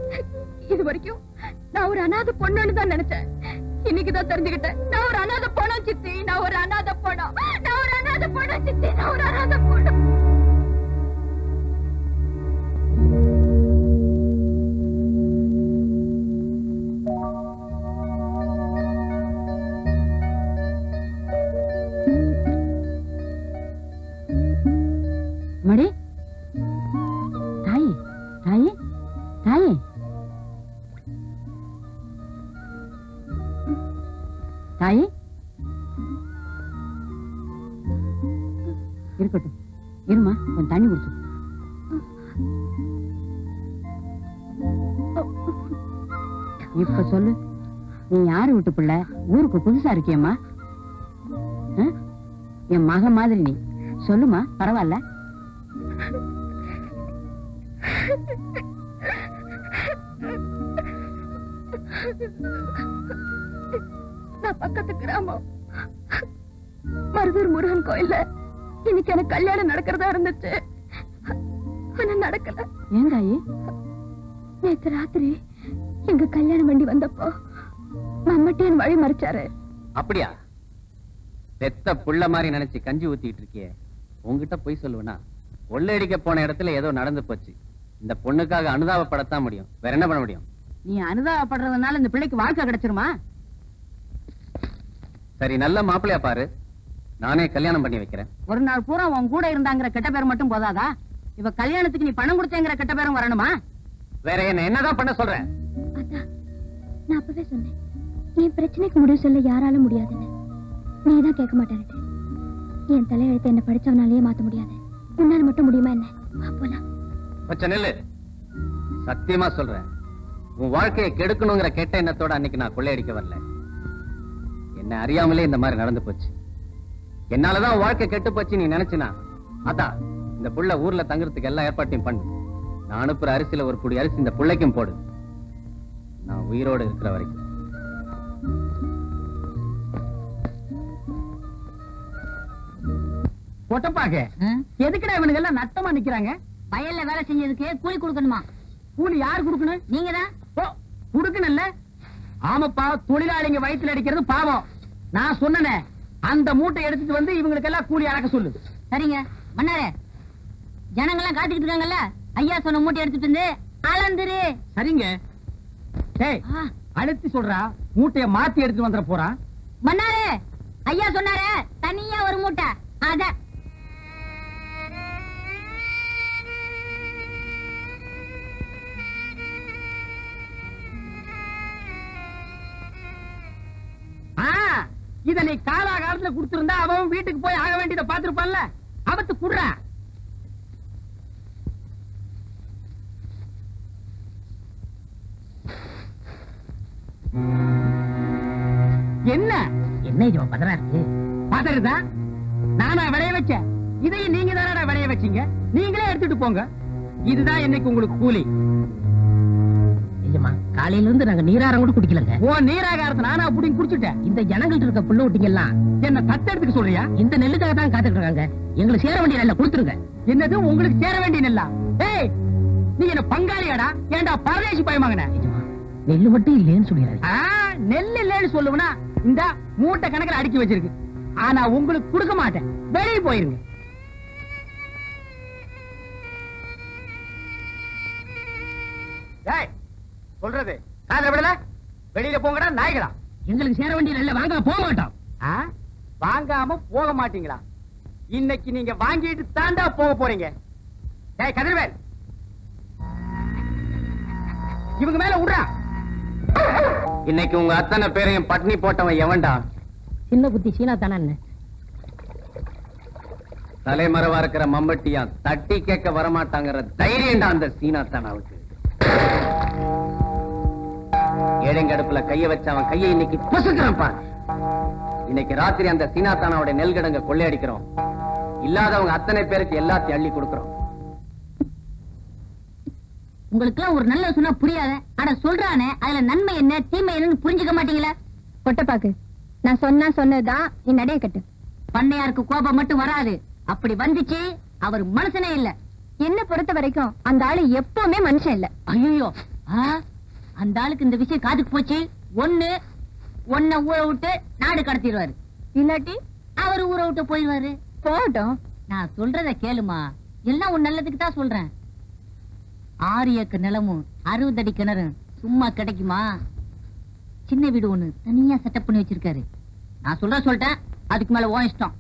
இது வரைக்கும் நான் ஒரு அனாதை பொண்ணுன்னு தான் நினைச்சேன் இன்னைக்குதான் தெரிஞ்சுக்கிட்டேன் நான் ஒரு அனாதை பொண்ணம் சித்தி நான் ஒரு அனாதை பொண்ணம் நான் ஒரு அனாதை பொண்ணம் சித்தி நான் ஒரு அனாதை பொண்ணம் மடி தாயே தாயே தாயே தாயே இருக்கட்டும் இருமா கொஞ்சம் தண்ணி குடிச்சு இப்ப சொல்லு நீ யாரு விட்டு பிள்ளை ஊருக்கு புதுசா இருக்கியம்மா ஆ? என் மக மாதிரி நீ சொல்லுமா பரவாயில்ல நான் பக்கத்து கிராமம் மருதூர் முருகன் கோயில்ல இன்னைக்கு எனக்கு கல்யாணம் நடக்கிறதா இருந்துச்சு ஆனா நடக்கல ஏன் தாயி நேத்து ராத்திரி எங்க கல்யாண வண்டி வந்தப்போ மம்மட்டியன் வழி மறிச்சாரு அப்படியா பெத்த புள்ள மாதிரி நினைச்சு கஞ்சி ஊத்திட்டு இருக்கியே உன்கிட்ட போய் சொல்லுவேனா கொள்ளையடிக்க போன இடத்துல ஏதோ நடந்து போச்சு இந்த பொண்ணுக்காக அனுதாபப்படத்தான் முடியும் வேற என்ன பண்ண முடியும் நீ அனுதாபப்படுறதுனால இந்த பிள்ளைக்கு வாழ்க்கை கிடைச்சிருமா சரி நல்ல மாப்பிள்ளையா பாரு நானே கல்யாணம் பண்ணி வைக்கிறேன் ஒரு நாள் பூரா உன் கூட இருந்தாங்கிற கெட்ட பேர் மட்டும் போதாதா இவ கல்யாணத்துக்கு நீ பணம் கொடுத்தேங்கிற கெட்ட பேரும் வரணுமா வேற என்ன என்னதான் பண்ண சொல்றேன் அதான் நான் அப்பவே சொன்னேன் என் பிரச்சனைக்கு முடிவு சொல்ல யாராலும் முடியாதுன்னு நீதான் கேட்க மாட்டேன்ட்டு என் தலையெழுத்து என்ன படிச்சவனாலேயே மாத்த முடியாது உன்னால மட்டும் முடியுமா என்ன வா போலாம் கொஞ்சம் நெல்லு சத்தியமா சொல்றேன் உன் வாழ்க்கையை கெடுக்கணுங்கிற கெட்ட எண்ணத்தோட அன்னைக்கு நான் கொள்ளையடிக்க வரல என்ன அறியாமலே இந்த மாதிரி நடந்து போச்சு என்னாலதான் உன் வாழ்க்கை கெட்டு போச்சு நீ நினைச்சினா அதான் இந்த புள்ள ஊர்ல தங்குறதுக்கு எல்லா ஏற்பாட்டையும் பண்ணு நான் அனுப்புற அரிசியில ஒரு புடி அரிசி இந்த புள்ளைக்கும் போடு நான் உயிரோடு இருக்கிற வரைக்கும் ஒட்டப்பாக்க எதுக்குடா இவனுங்க எல்லாம் நட்டமா நிக்கிறாங்க வயல்ல வேலை செஞ்சதுக்கு கூலி கொடுக்கணுமா கூலி யார் கொடுக்கணும் நீங்க தான் ஓ குடுக்கணும்ல ஆமாப்பா தொழிலாளிங்க வயித்துல அடிக்கிறது பாவம் நான் சொன்னனே அந்த மூட்டை எடுத்துட்டு வந்து இவங்களுக்கு எல்லாம் கூலி அளக்க சொல்லு சரிங்க மன்னாரே ஜனங்கெல்லாம் காத்துக்கிட்டு இருக்காங்கல்ல ஐயா சொன்ன மூட்டை எடுத்துட்டு வந்து அளந்துரு சரிங்க டேய் ஆ, அழுத்தி சொல்றா மூட்டைய மாத்தி எடுத்துட்டு வந்துட போறான் மன்னாரே ஐயா சொன்னாரே தனியா ஒரு மூட்டை அத ஆ, இத நீ காலாகாலத்துல கொடுத்திருந்தா அவன் வீட்டுக்கு போய் ஆக வேண்டியதை பாத்துருப்பான்ல அவத்து குடுறா என்ன என்ன இது பதறா இருக்கு பதறுதா நானா விளைய வச்சேன் இதையும் நீங்க தானடா விளைய வச்சீங்க நீங்களே எடுத்துட்டு போங்க இதுதான் இன்னைக்கு உங்களுக்கு கூலி நிஜமா காலையில இருந்து நாங்க நீராரம் கூட குடிக்கலங்க ஓ நீராகாரத்தை நானா அப்படின்னு குடிச்சுட்டேன் இந்த ஜனங்கள்ட்ட இருக்க புள்ள விட்டீங்க எல்லாம் என்ன தத்தெடுத்துக்க சொல்றியா இந்த நெல்லுக்காக தான் காத்துட்டு இருக்காங்க எங்களுக்கு சேர வேண்டிய நெல்லை கொடுத்துருங்க என்னது உங்களுக்கு சேர வேண்டிய நெல்லா ஏய் நீ என்ன பங்காளியாடா ஏன்டா பரதேசி பயமாங்கன நிஜமா நெல்லு மட்டும் இல்லைன்னு சொல்லிடுறாரு நெல் இல்லைன்னு சொல்லுவனா இந்த மூட்டை கணக்குல அடுக்கி வச்சிருக்கு ஆனா உங்களுக்கு கொடுக்க மாட்டேன் வெளியே போயிருங்க டேய், சொல்றது காதுல விடல வெளியில போங்கடா நாய்களா எங்களுக்கு சேர வேண்டிய நெல்லை வாங்க போக மாட்டோம் ஆ? வாங்காம போக மாட்டீங்களா இன்னைக்கு நீங்க வாங்கிட்டு தாண்டா போக போறீங்க டேய் கதிர்வேல் இவங்க மேல விடுறா இன்னைக்கு உங்க அத்தனை பேரையும் பட்னி போட்டவன் எவன்டா சின்ன புத்தி சீனா தானே என்ன தலைமறைவா இருக்கிற மம்பட்டியா தட்டி கேட்க வரமாட்டாங்கிற தைரியம்டா அந்த சீனா தானாவுக்கு ஏழைங்கடுப்புல கைய வச்ச அவன் கையை இன்னைக்கு பொசுக்கிறான் பாரு இன்னைக்கு ராத்திரி அந்த சீனா தானாவோட நெல் கிடங்க கொள்ளையடிக்கிறோம் இல்லாதவங்க அத்தனை பேருக்கு எல்லாத்தையும் அள்ளி கொடுக்கிறோம் உங்களுக்கு எல்லாம் ஒரு நல்ல சொன்னா புரியாத ஆனா சொல்றானே அதுல நன்மை என்ன தீமை என்னன்னு புரிஞ்சுக்க மாட்டீங்களா கொட்டப்பாக்கு நான் சொன்னா சொன்னதுதான் நீ நடைய கட்டு பண்ணையாருக்கு கோபம் மட்டும் வராது அப்படி வந்துச்சு அவர் மனுஷனே இல்ல என்ன பொறுத்த வரைக்கும் அந்த ஆளு எப்பவுமே மனுஷன் இல்ல ஐயோ அந்த ஆளுக்கு இந்த விஷயம் காதுக்கு போச்சு ஒண்ணு ஒன்ன ஊரை விட்டு நாடு கடத்திடுவாரு இல்லாட்டி அவர் ஊரை விட்டு போயிடுவாரு போகட்டும் நான் சொல்றத கேளுமா எல்லாம் உன் நல்லதுக்கு தான் சொல்றேன் ஆறு ஏக்கர் நிலமும் அறுபது அடி கிணறும் சும்மா கிடைக்குமா சின்ன வீடு ஒண்ணு தனியா செட்டப் பண்ணி வச்சிருக்காரு நான் சொல்ற சொல்லிட்டேன் அதுக்கு மேல ஓ இஷ்டம்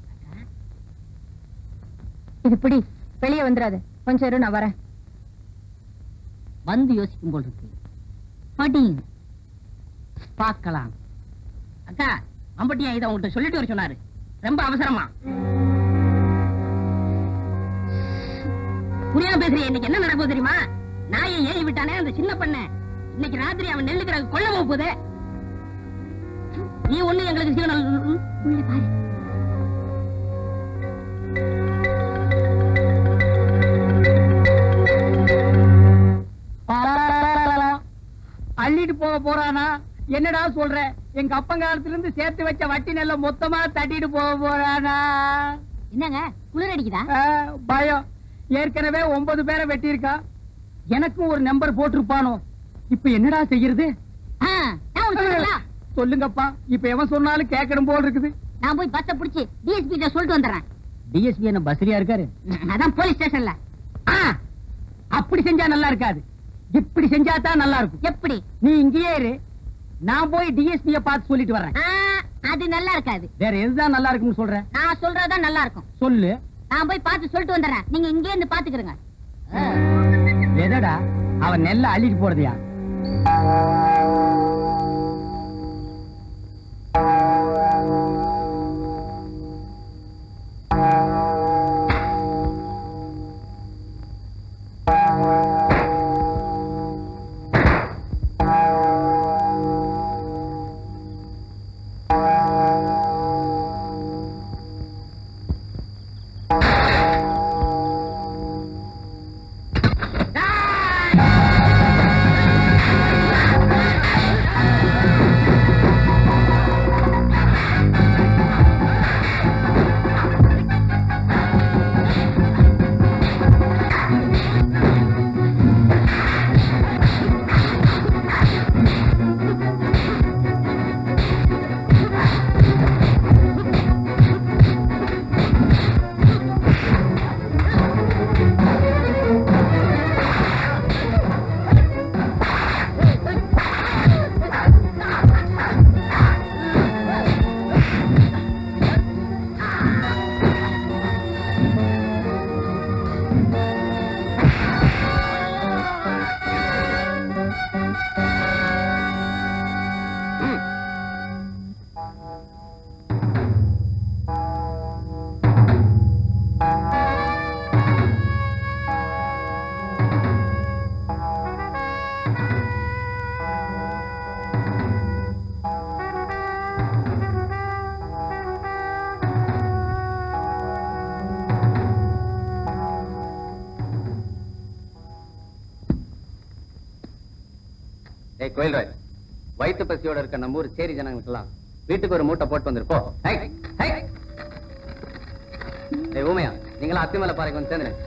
இது பிடி வெளியே வந்துடாது கொஞ்சம் இரு நான் வரேன் வந்து யோசிக்கும் போல் இருக்கு படி பார்க்கலாம் அக்கா அம்பட்டியா இதை உங்கள்கிட்ட சொல்லிட்டு வர சொன்னாரு ரொம்ப அவசரமா புரியாம பேசுறிய இன்னைக்கு என்ன நடக்க போகுது தெரியுமா நாயை ஏறி விட்டானே அந்த சின்ன பண்ண இன்னைக்கு ராத்திரி அவன் நெல்லுக்கிற கொல்ல போக போகுது நீ ஒண்ணு எங்களுக்கு சீவனம் உள்ள பாரு அள்ளிட்டு போக போறானா என்னடா சொல்ற எங்க அப்பங்காலத்துல இருந்து சேர்த்து வச்ச வட்டி நெல்ல மொத்தமா தட்டிட்டு போக போறானா என்னங்க குளிர் அடிக்குதா ஆ, பயம் ஏற்கனவே ஒன்பது பேரை வெட்டியிருக்கா எனக்கும் ஒரு நம்பர் போட்டிருப்பானோ இப்ப என்னடா செய்யறது ஆ, நான் ஒண்ணு சொல்லட்டா? சொல்லுங்கப்பா இப்ப எவன் சொன்னாலும் கேட்கணும் போல் இருக்குது நான் போய் பஸ்ஸ புடிச்சு டிஎஸ்பி கிட்ட சொல்லிட்டு வந்துடுறேன் டிஎஸ்பி என்ன பஸ்ரியா இருக்காரு அதான் போலீஸ் ஸ்டேஷன்ல ஆ, அப்படி செஞ்சா நல்லா இருக்காது இப்படி செஞ்சா தான் நல்லா இருக்கும் எப்படி நீ இங்கேயே இரு நான் போய் டிஎஸ்பிய பார்த்து சொல்லிட்டு வர்றேன் ஆ, அது நல்லா இருக்காது வேற எதுதான் நல்லா இருக்கும்னு சொல்றேன் நான் சொல்றதுதான் நல்லா இருக்கும் சொல்லு நான் போய் பார்த்து சொல்லிட்டு வந்துடுறேன் நீங்க இங்கே இருந்து பாத்துக்கிறங்க எதடா அவன் நெல்ல அள்ளிட்டு போறதையா ஏய் கோயில்ராஜ் வயிற்று பசியோட இருக்க நம்ம ஊர் சேரி ஜனங்களுக்கெல்லாம் வீட்டுக்கு ஒரு மூட்டை போட்டு வந்திருப்போம் ஏய் ஊமையா நீங்களா அத்தி மேல பாருங்க வந்து சேர்ந்துருங்க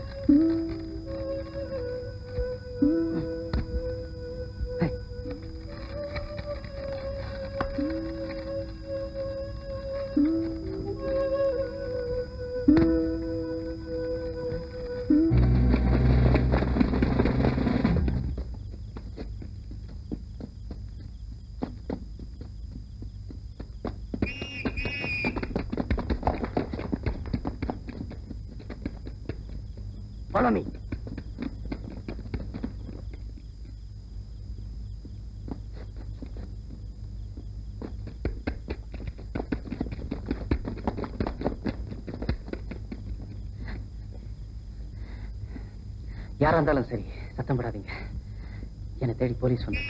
Follow me. யாரா இருந்தாலும் சரி சத்தம் போடாதீங்க என்னை தேடி போலீஸ் வந்து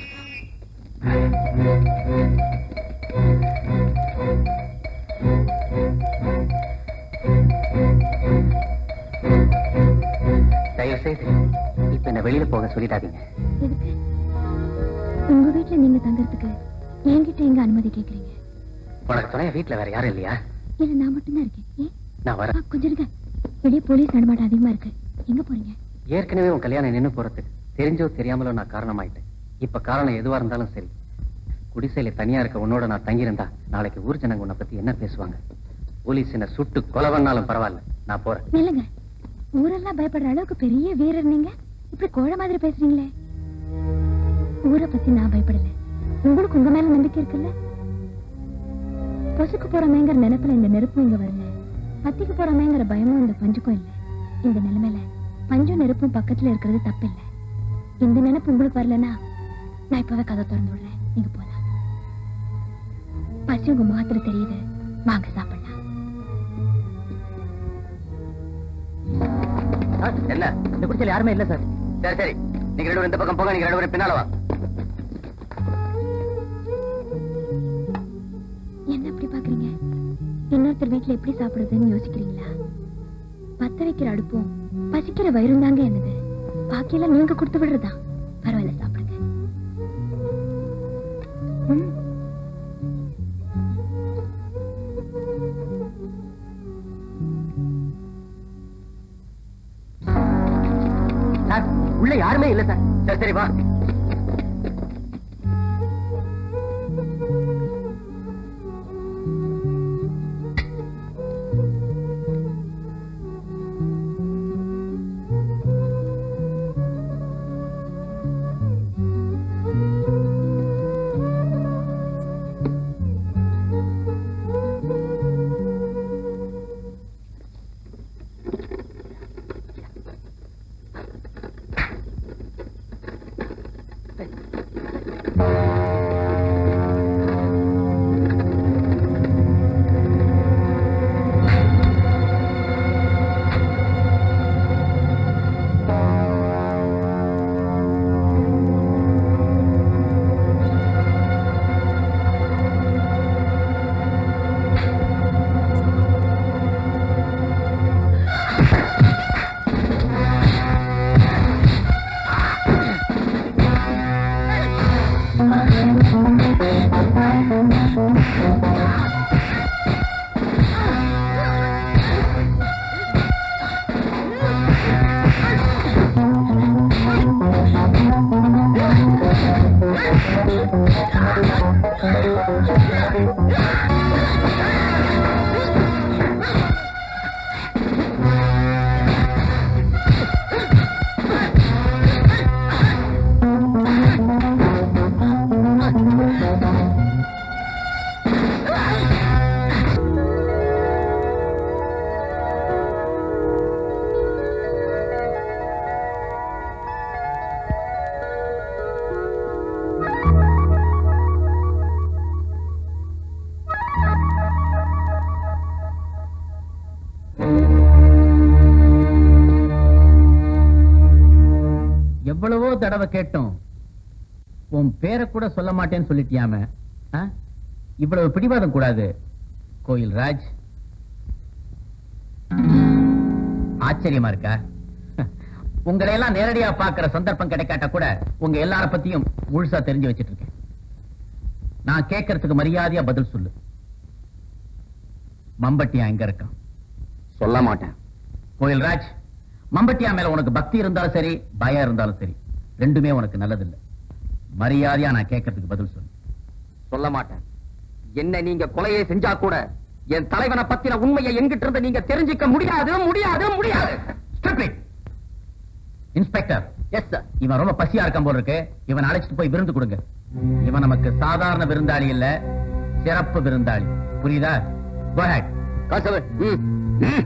தயவு செய்து இப்ப என்ன வெளியில போக சொல்லிடாதீங்க எதுக்கு உங்க வீட்டுல நீங்க தங்கறதுக்கு என்கிட்ட எங்க அனுமதி கேக்குறீங்க உனக்கு துணைய வீட்டுல வேற யாரும் இல்லையா இல்ல நான் மட்டும்தான் இருக்கேன் ஏன் நான் ஆ, வரேன் கொஞ்சம் இருங்க வெளியே போலீஸ் நடமாட்டம் அதிகமா இருக்கு எங்க போறீங்க ஏற்கனவே உன் கல்யாணம் நின்னு போறதுக்கு தெரிஞ்சோ தெரியாமலோ நான் காரணமாயிட்டேன் இப்ப காரணம் எதுவா இருந்தாலும் சரி குடிசையில தனியா இருக்க உன்னோட நான் தங்கியிருந்தா நாளைக்கு ஊர் ஜனங்க உன்னை பத்தி என்ன பேசுவாங்க போலீஸ் என்ன சுட்டு கொலை பண்ணாலும் பரவாயில்ல நான் போறேன் நில்லுங்க ஊரெல்லாம் பயப்படுற அளவுக்கு பெரிய வீரர் நீங்க இப்படி கோழ மாதிரி பேசுறீங்களே ஊரை பத்தி நான் பயப்படல உங்களுக்கு உங்க மேல நம்பிக்கை இருக்குல்ல பொசுக்கு போறமேங்கிற நினைப்புல இந்த நெருப்பும் இங்க வரல பத்திக்கு போறமேங்கிற பயமும் இந்த பஞ்சுக்கும் இல்ல இந்த நிலைமையில பஞ்சும் நெருப்பும் பக்கத்துல இருக்கிறது தப்பு இல்ல இந்த நினைப்பு உங்களுக்கு வரலனா நான் இப்பவே கதை திறந்து விடுறேன் நீங்க போலாம் பசி உங்க முகத்துல தெரியுது வாங்க சாப்பிடலாம் ஆ, என்ன என்ன இந்த குடிச்சல யாருமே இல்ல சார் சரி சரி நீங்க ரெண்டு பேரும் இந்த பக்கம் போங்க நீங்க ரெண்டு பேரும் பின்னால வா என்ன இப்படி பாக்குறீங்க இன்னொருத்தர் வீட்டுல எப்படி சாப்பிடுறதுன்னு யோசிக்கிறீங்களா பத்த வைக்கிற அடுப்பும் பசிக்கிற வயிறும் தாங்க என்னது பாக்கியெல்லாம் நீங்க கொடுத்து விடுறதா பரவாயில்ல சாப்பிடுங்க ம். சார் உள்ள யாருமே இல்ல சார் சரி சரி வா எவ்வளவோ தடவை கேட்டோம் உன் பேரை கூட சொல்ல மாட்டேன்னு சொல்லிட்டியாம ஆ? இவ்வளவு பிடிவாதம் கூடாது கோயில் ராஜ் ஆச்சரியமா இருக்கா உங்களை எல்லாம் நேரடியா பார்க்கிற சந்தர்ப்பம் கிடைக்காட்ட கூட உங்க எல்லார பத்தியும் முழுசா தெரிஞ்சு வச்சிட்டு இருக்கேன் நான் கேட்கறதுக்கு மரியாதையா பதில் சொல்லு மம்பட்டியா எங்க இருக்கான் சொல்ல மாட்டேன் கோயில் ராஜ் மம்பட்டியா மேல உனக்கு பக்தி இருந்தாலும் சரி பயம் இருந்தாலும் சரி ரெண்டுமே உனக்கு நல்லதில்லை மரியாதையா நான் கேட்கறதுக்கு பதில் சொல்லு சொல்ல மாட்டேன் என்ன நீங்க கொலையை செஞ்சா கூட என் தலைவனை பத்தின உண்மையை எங்கிட்ட இருந்து நீங்க தெரிஞ்சுக்க முடியாது முடியாது முடியாது Stupid. இன்ஸ்பெக்டர் எஸ் சார் இவன் ரொம்ப பசியா இருக்கான் போல இருக்கு இவன் அழைச்சிட்டு போய் விருந்து கொடுங்க இவன் நமக்கு சாதாரண விருந்தாளி இல்ல சிறப்பு விருந்தாளி புரியுதா Go ahead. காசவன் ம் ம்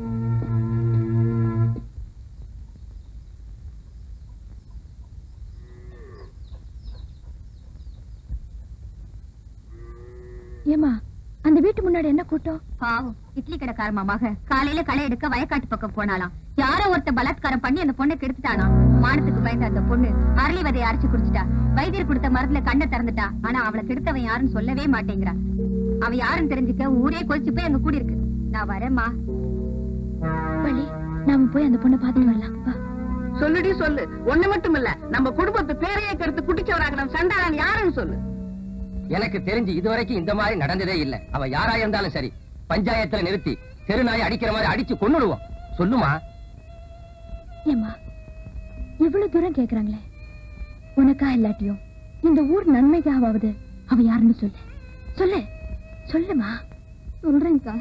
ஏமா அந்த வீட்டு முன்னாடி என்ன கூட்டம் பாவம் இட்லி கடைக்காரமா மக காலையில களை எடுக்க வயக்காட்டு பக்கம் போனாலாம் யாரோ ஒருத்த பலாத்காரம் பண்ணி அந்த பொண்ணை கெடுத்துட்டானா மானத்துக்கு பயந்த அந்த பொண்ணு அரளி விதையை அரைச்சு குடிச்சிட்டா வைத்தியர் கொடுத்த மருந்துல கண்ணை திறந்துட்டா ஆனா அவளை கெடுத்தவன் யாருன்னு சொல்லவே மாட்டேங்கிறா அவ யாருன்னு தெரிஞ்சுக்க ஊரே கொதிச்சு போய் அங்க கூடி இருக்கு நான் வரேம்மா வள்ளி நாம போய் அந்த பொண்ணை பார்த்துட்டு வரலாம் வா சொல்லுடி சொல்லு ஒண்ணு மட்டும் இல்ல நம்ம குடும்பத்து பேரையே கருத்து குட்டிச்சவராக சண்டாளன் யாருன்னு சொல்லு எனக்கு தெரிஞ்சு இதுவரைக்கும் இந்த மாதிரி நடந்ததே இல்ல அவ யாரா இருந்தாலும் சரி பஞ்சாயத்துல நிறுத்தி தெருநாய் அடிக்கிற மாதிரி அடிச்சு கொன்னுடுவோம் சொல்லுமா ஏம்மா இவ்வளவு தூரம் கேக்குறாங்களே உனக்கா இல்லாட்டியும் இந்த ஊர் நன்மைக்காவது அவ யாருன்னு சொல்லு சொல்லு சொல்லுமா சொல்றேன்க்கா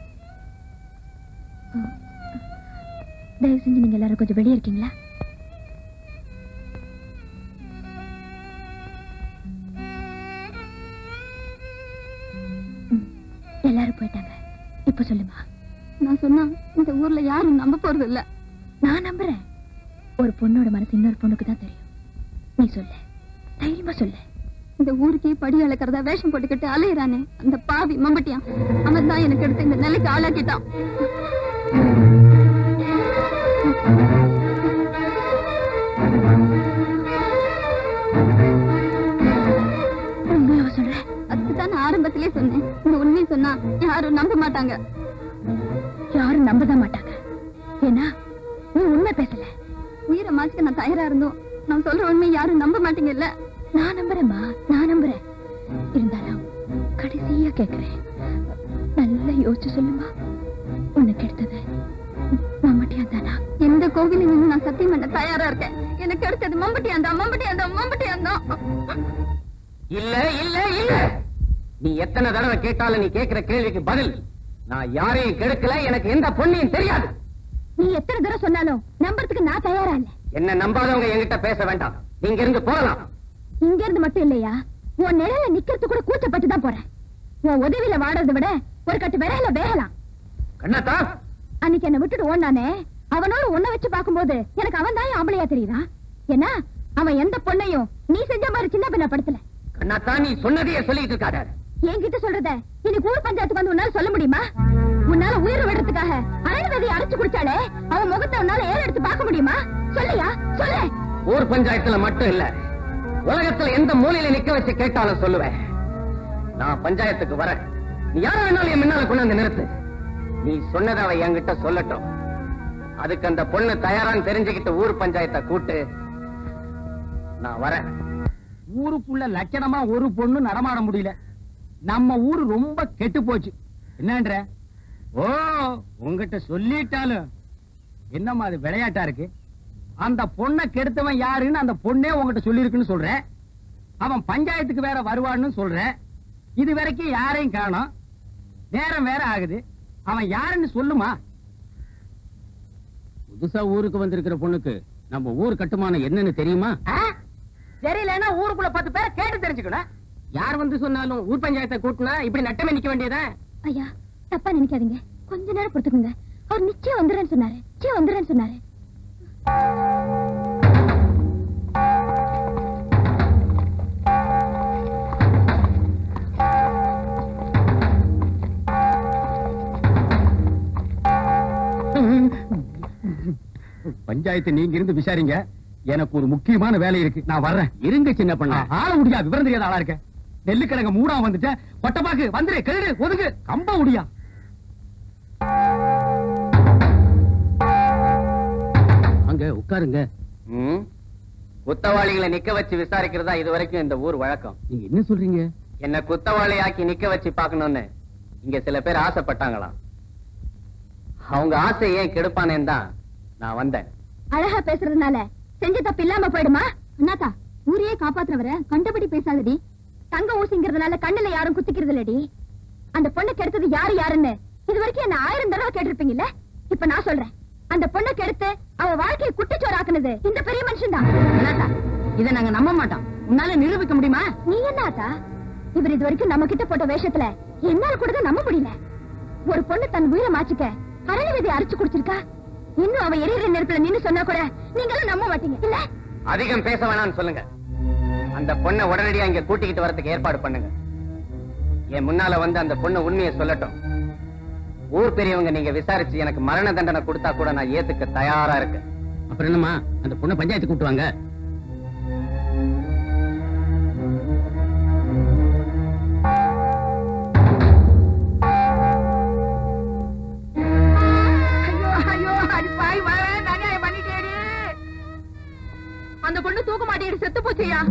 தயவு செஞ்சு நீங்க எல்லாரும் கொஞ்சம் வெளியே இருக்கீங்களா ம், எல்லாரும் போயிட்டாங்க இப்ப சொல்லுமா நான் சொன்னா இந்த ஊர்ல யாரும் நம்ப போறது இல்ல நான் நம்புறேன் ஒரு பொண்ணோட மனசு இன்னொரு பொண்ணுக்கு தான் தெரியும் நீ சொல்லு தைரியமா சொல்லு இந்த ஊருக்கே படி அளக்கிறதா வேஷம் போட்டுக்கிட்டு அலையிறானே அந்த பாவி மம்பட்டியான் அவன் தான் எனக்கு எடுத்து இந்த நிலைக்கு ஆளாக்கிட்டான் உண்மையாவா சொல்றேன் அதுக்குதான் நான் ஆரம்பத்திலே சொன்னேன் இந்த உண்மையை சொன்னா யாரும் நம்ப மாட்டாங்க யாரும் நம்பதான் மாட்டாங்க ஏன்னா நீ உண்மை பேசல உயிரை மாச்சுக்க நான் தயாரா இருந்தோம் நான் சொல்ற உண்மை யாரும் நம்ப மாட்டீங்கல்ல நான் நம்புறேம்மா நான் நம்புறேன் இருந்தாலும் கடைசியா கேக்குறேன் நல்லா யோசிச்சு சொல்லுமா உனக்கு எடுத்தது மம்பட்டியா தானா எந்த கோவிலில் நின்று நான் சத்தியம் பண்ண தயாரா இருக்கேன் எனக்கு எடுத்தது மம்பட்டியா தான் மம்பட்டியா தான் மம்பட்டியா தான் இல்ல இல்ல இல்ல நீ எத்தனை தடவை கேட்டாலும் நீ கேட்கிற கேள்விக்கு பதில் நான் யாரையும் கெடுக்கல எனக்கு எந்த பொண்ணையும் தெரியாது நீ எத்தனை தடவை சொன்னாலும் நம்புறதுக்கு நான் தயாரா இல்ல என்ன நம்பாதவங்க என்கிட்ட பேச வேண்டாம் நீங்க இருந்து போகலாம் இங்க இருந்து மட்டும் இல்லையா உன் நிழல நிக்கிறது கூட கூச்சப்பட்டு தான் போறேன் உன் உதவியில வாடுறதை விட ஒரு கட்டு விரையில வேகலாம் கண்ணாத்தா அன்னைக்கு என்ன விட்டுட்டு ஓடானே அவனோட உன்னை வச்சு பார்க்கும்போது எனக்கு அவன் தான் ஆம்பளையா தெரியுதா ஏன்னா அவன் எந்த பொண்ணையும் நீ செஞ்ச மாதிரி சின்ன பின்ன படுத்தல கண்ணாத்தா நீ சொன்னதையே சொல்லிட்டு இருக்காத என்கிட்ட சொல்றத இன்னைக்கு ஊர் பஞ்சாயத்துக்கு வந்து உன்னால சொல்ல முடியுமா உன்னால உயிரை விடுறதுக்காக அரணவதியை அரைச்சு குடிச்சாலே அவன் முகத்தை உன்னால ஏற எடுத்து பார்க்க முடியுமா சொல்லியா சொல்லு ஊர் பஞ்சாயத்துல மட்டும் இல்ல உலகத்துல எந்த மூலையில நிக்க வச்சு கேட்டாலும் சொல்லுவேன் நான் பஞ்சாயத்துக்கு வரேன் நீ யார வேணாலும் என் முன்னால கொண்டு வந்து நிறுத்து நீ சொன்னதை அவ என்கிட்ட சொல்லட்டும் அதுக்கு அந்த பொண்ணு தயாரான்னு தெரிஞ்சுக்கிட்டு ஊர் பஞ்சாயத்தை கூட்டு நான் வரேன் ஊருக்குள்ள லட்சணமா ஒரு பொண்ணு நடமாட முடியல நம்ம ஊரு ரொம்ப கெட்டு போச்சு என்னன்ற ஓ உங்ககிட்ட சொல்லிட்டாலும் என்னம்மா அது விளையாட்டா இருக்கு அந்த பொண்ணை கெடுத்தவன் யாருன்னு அந்த பொண்ணே உங்ககிட்ட சொல்லியிருக்குன்னு சொல்ற அவன் பஞ்சாயத்துக்கு வேற வருவான்னு சொல்ற இது வரைக்கும் யாரையும் காணோம் நேரம் வேற ஆகுது அவன் யாருன்னு சொல்லுமா புதுசா ஊருக்கு வந்திருக்கிற பொண்ணுக்கு நம்ம ஊர் கட்டுமானம் என்னன்னு தெரியுமா தெரியலன்னா ஊருக்குள்ள பத்து பேரை கேட்டு தெரிஞ்சுக்கணும் யார் வந்து சொன்னாலும் ஊர் பஞ்சாயத்தை கூட்டினா இப்படி நட்டமே நிக்க வேண்டியதா ஐயா தப்பா நினைக்காதீங்க கொஞ்ச நேரம் பொறுத்துக்குங்க அவர் நிச்சயம் வந்துடுறேன்னு சொன்னாரு நிச்சயம் வந்துடுறேன்னு சொன்னாரு பஞ்சாயத்து நீங்க இருந்து விசாரிங்க எனக்கு ஒரு முக்கியமான வேலை இருக்கு நான் வர்றேன் இருங்க சின்ன பண்ண ஆள முடியா விவரம் தெரியாத ஆளா இருக்க நெல்லுக்கிழங்க மூடா வந்துட்டேன் கொட்டப்பாக்கு வந்துரு கெடு ஒதுங்கு கம்ப முடியா அங்க உட்காருங்க குத்தவாளிகளை நிக்க வச்சு விசாரிக்கிறதா இது வரைக்கும் இந்த ஊர் வழக்கம் நீங்க என்ன சொல்றீங்க என்ன குத்தவாளியாக்கி நிக்க வச்சு பார்க்கணும்னு இங்க சில பேர் ஆசைப்பட்டாங்களாம் அவங்க ஆசை ஏன் கெடுப்பானேன்னு தான் நான் வந்தேன் அழகா பேசுறதுனால செஞ்ச தப்பு இல்லாம போயிடுமா அண்ணாத்தா ஊரையே காப்பாத்துறவர கண்டபடி பேசாதடி தங்க ஊசிங்கிறதுனால கண்ணுல யாரும் குத்திக்கிறது இல்லடி அந்த பொண்ணை கெடுத்தது யாரு யாருன்னு இது வரைக்கும் என்ன ஆயிரம் தடவை கேட்டிருப்பீங்கல்ல இப்ப நான் சொல்றேன் அந்த பொண்ணை கெடுத்து அவ வாழ்க்கையை குட்டிச்சோறாக்குனது இந்த பெரிய மனுஷன் தான் இதை நாங்க நம்ப மாட்டோம் உன்னால நிரூபிக்க முடியுமா நீ என்ன ஆத்தா இவர் இது வரைக்கும் நம்ம கிட்ட போட்ட வேஷத்துல என்னால கூட தான் நம்ப முடியல ஒரு பொண்ணு தன் உயிரை மாச்சிக்க அரளி விதை அரைச்சு குடிச்சிருக்கா இன்னும் அவ எரியிற நெருப்புல நின்னு சொன்னா கூட நீங்களும் நம்ப மாட்டீங்க இல்ல அதிகம் பேச வேணாம்னு சொல்லுங்க அந்த பொண்ணை உடனடியா இங்க கூட்டிக்கிட்டு வரதுக்கு ஏற்பாடு பண்ணுங்க என் முன்னால வந்து அந்த பொண்ணு உண்மையை சொல்லட்டும் ஊர் பெரியவங்க நீங்க விசாரிச்சு எனக்கு மரண தண்டனை கொடுத்தா கூட நான் ஏத்துக்க தயாரா இருக்கேன் அப்புறம் என்னமா அந்த பொண்ணை பஞ்சாயத்து கூட்டுவாங்க ஐயோ ஐயோ அடி பாய் வர அநியாயம் பண்ணிட்டேடி அந்த பொண்ணு தூக்க மாட்டேடி செத்து போச்சியா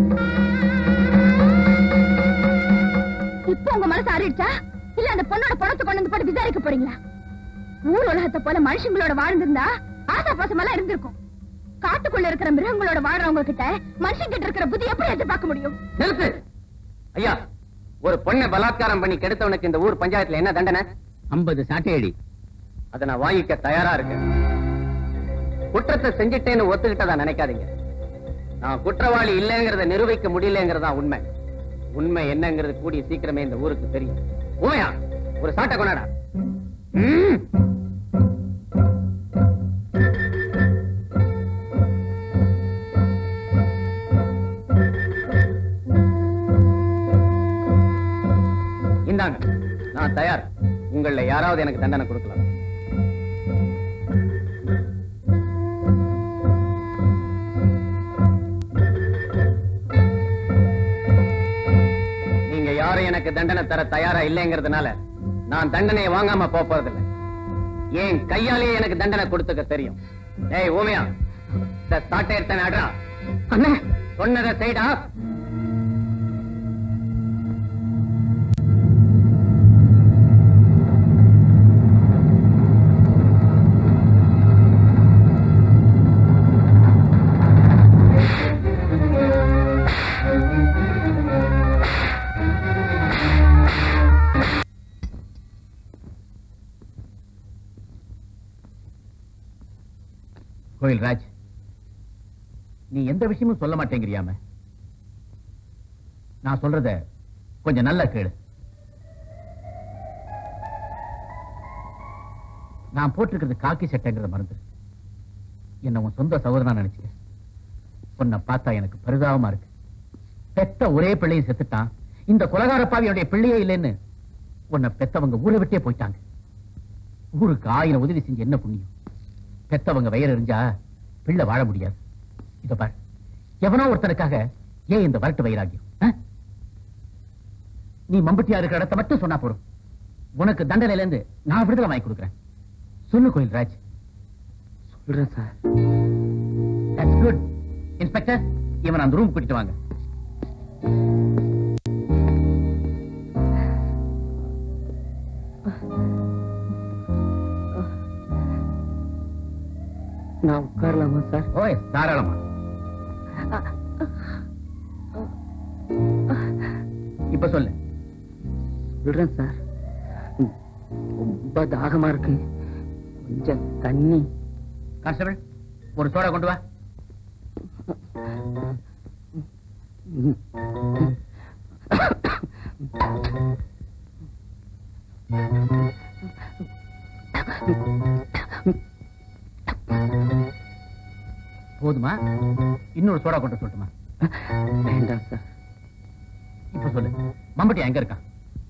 இப்ப உங்க மனசு அறிடுச்சா இல்ல அந்த பொண்ணோட பணத்தை கொண்டு வந்து போட்டு விசாரிக்க போறீங்களா ஊர் உலகத்தை போல மனுஷங்களோட வாழ்ந்திருந்தா ஆசா பாசமெல்லாம் இருந்திருக்கும் காட்டுக்குள்ள இருக்கிற மிருகங்களோட வாழ்றவங்க கிட்ட மனுஷன் கிட்ட இருக்கிற புத்தி எப்படி எதிர்பார்க்க முடியும் நிறுத்து ஐயா ஒரு பொண்ணை பலாத்காரம் பண்ணி கெடுத்தவனுக்கு இந்த ஊர் பஞ்சாயத்துல என்ன தண்டனை ஐம்பது சாட்டையடி அதை நான் வாங்கிக்க தயாரா இருக்கேன் குற்றத்தை செஞ்சிட்டேன்னு ஒத்துக்கிட்டதா நினைக்காதீங்க நான் குற்றவாளி இல்லைங்கிறத நிரூபிக்க முடியலங்கிறதா உண்மை உண்மை என்னங்கிறது கூடிய சீக்கிரமே இந்த ஊருக்கு தெரியும் ஓயா ஒரு சாட்டை கொண்டாடா ம். இந்தாங்க நான் தயார் உங்கள யாராவது எனக்கு தண்டனை கொடுக்கலாம் எனக்கு தண்டனை தர தயாரா இல்லைங்கிறதுனால நான் தண்டனையை வாங்காம போப் போறதில்லை ஏன் கையாலேயே எனக்கு தண்டனை கொடுத்துக்க தெரியும் ஏய் ஊமையா இந்த சாட்டை எடுத்த நடுறா அண்ணே சொன்னதை செய்டா கோயில் ராஜ் நீ எந்த விஷயமும் சொல்ல மாட்டேங்கிறியாம நான் சொல்றத கொஞ்சம் நல்லா கேளு நான் போட்டிருக்கிறது காக்கி சட்டைங்கிறத மறந்து என்ன உன் சொந்த சகோதரனா நினைச்சுக்க உன்னை பார்த்தா எனக்கு பரிதாபமா இருக்கு பெத்த ஒரே பிள்ளையும் செத்துட்டான் இந்த கொலகார பாவி என்னுடைய பிள்ளையே இல்லைன்னு உன்னை பெத்தவங்க ஊரை விட்டே போயிட்டாங்க ஊருக்கு ஆயிரம் உதவி செஞ்சு என்ன புண்ணியம் பெத்தவங்க வயிறு எறிஞ்சா பிள்ளை வாழ முடியாது இத பாரு எவனோ ஒருத்தனுக்காக ஏன் இந்த வரட்டு வைராகியம் ஆ? நீ மம்பட்டியா இருக்கிற இடத்த மட்டும் சொன்னா போதும் உனக்கு தண்டனையில இருந்து நான் விடுதலை வாங்கி கொடுக்குறேன் சொல்லு கோயில் ராஜ் சொல்றேன் சார் தட்ஸ் குட் இன்ஸ்பெக்டர் இவன் அந்த ரூம் கூட்டிட்டு வாங்க நான் உட்காரலாமா சார் ஓய் தாராளமா இப்ப சொல்லு சொல்றேன் சார் ம், ரொம்ப தாகமா இருக்கு கொஞ்சம் தண்ணி கான்ஸ்டபிள் ஒரு சோடா கொண்டு வா ம். போதுமா இன்னொரு சோடா கொண்டு சொல்லட்டுமா வேண்டாம் சார் இப்ப சொல்லு மம்பட்டி எங்க இருக்கான்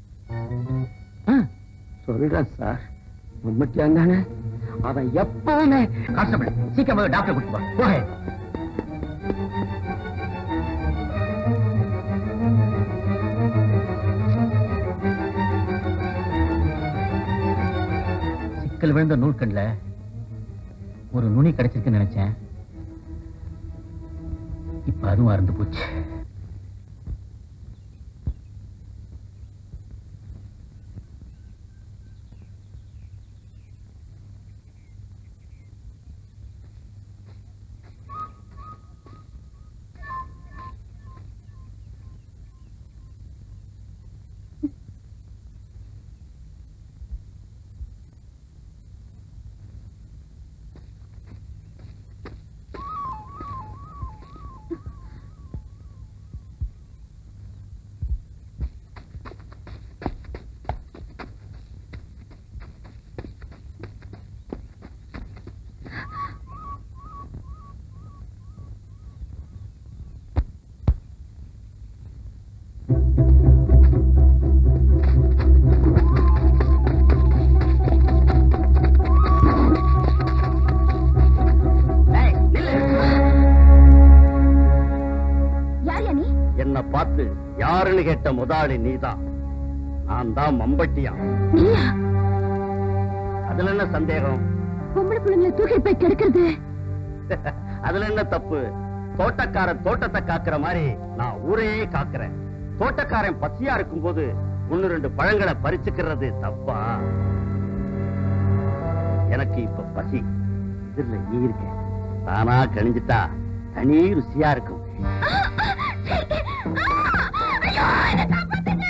சொல்றேன் சார் மம்மட்டியான் தானே அவன் எப்பவுமே கான்ஸ்டபிள் சீக்கிரம் போய் டாக்டர் கூட்டிட்டு வா போக சிக்கல் விழுந்த நூல்கண்ல ஒரு நுனி கிடைச்சிருக்குன்னு நினைச்சேன் இப்ப அதுவும் அறுந்து போச்சு யார் யா நீ என்ன பார்த்து யாருன்னு கேட்ட முதலாளி நீதான் நான் தான் மம்பட்டியா நீயா அதுல என்ன சந்தேகம் பொம்பளை பிள்ளைங்களை தூக்கிட்டு போய் கெடுக்கிறது அதுல என்ன தப்பு தோட்டக்காரன் தோட்டத்தை காக்குற மாதிரி நான் ஊரையே காக்குறேன் தோட்டக்காரன் பசியா இருக்கும்போது ஒன்னு ரெண்டு பழங்களை பறிச்சுக்கிறது தப்பா எனக்கு இப்ப பசி இதுல நீ இருக்க தானா கணிஞ்சிட்டா தனி ருசியா இருக்கும் ஐயோ என்ன காப்பாத்துங்க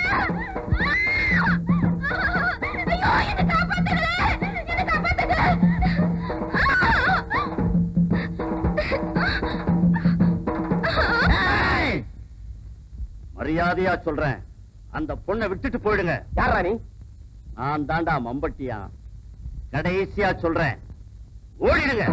ஐயோ என்ன காப்பாத்துங்க என்ன காப்பாத்துங்க மரியாதையா சொல்றேன் அந்த பொண்ணை விட்டுட்டு போயிடுங்க யாரா நீ நான் தாண்டா மம்பட்டியா கடைசியா சொல்றேன் ஓடிடுங்க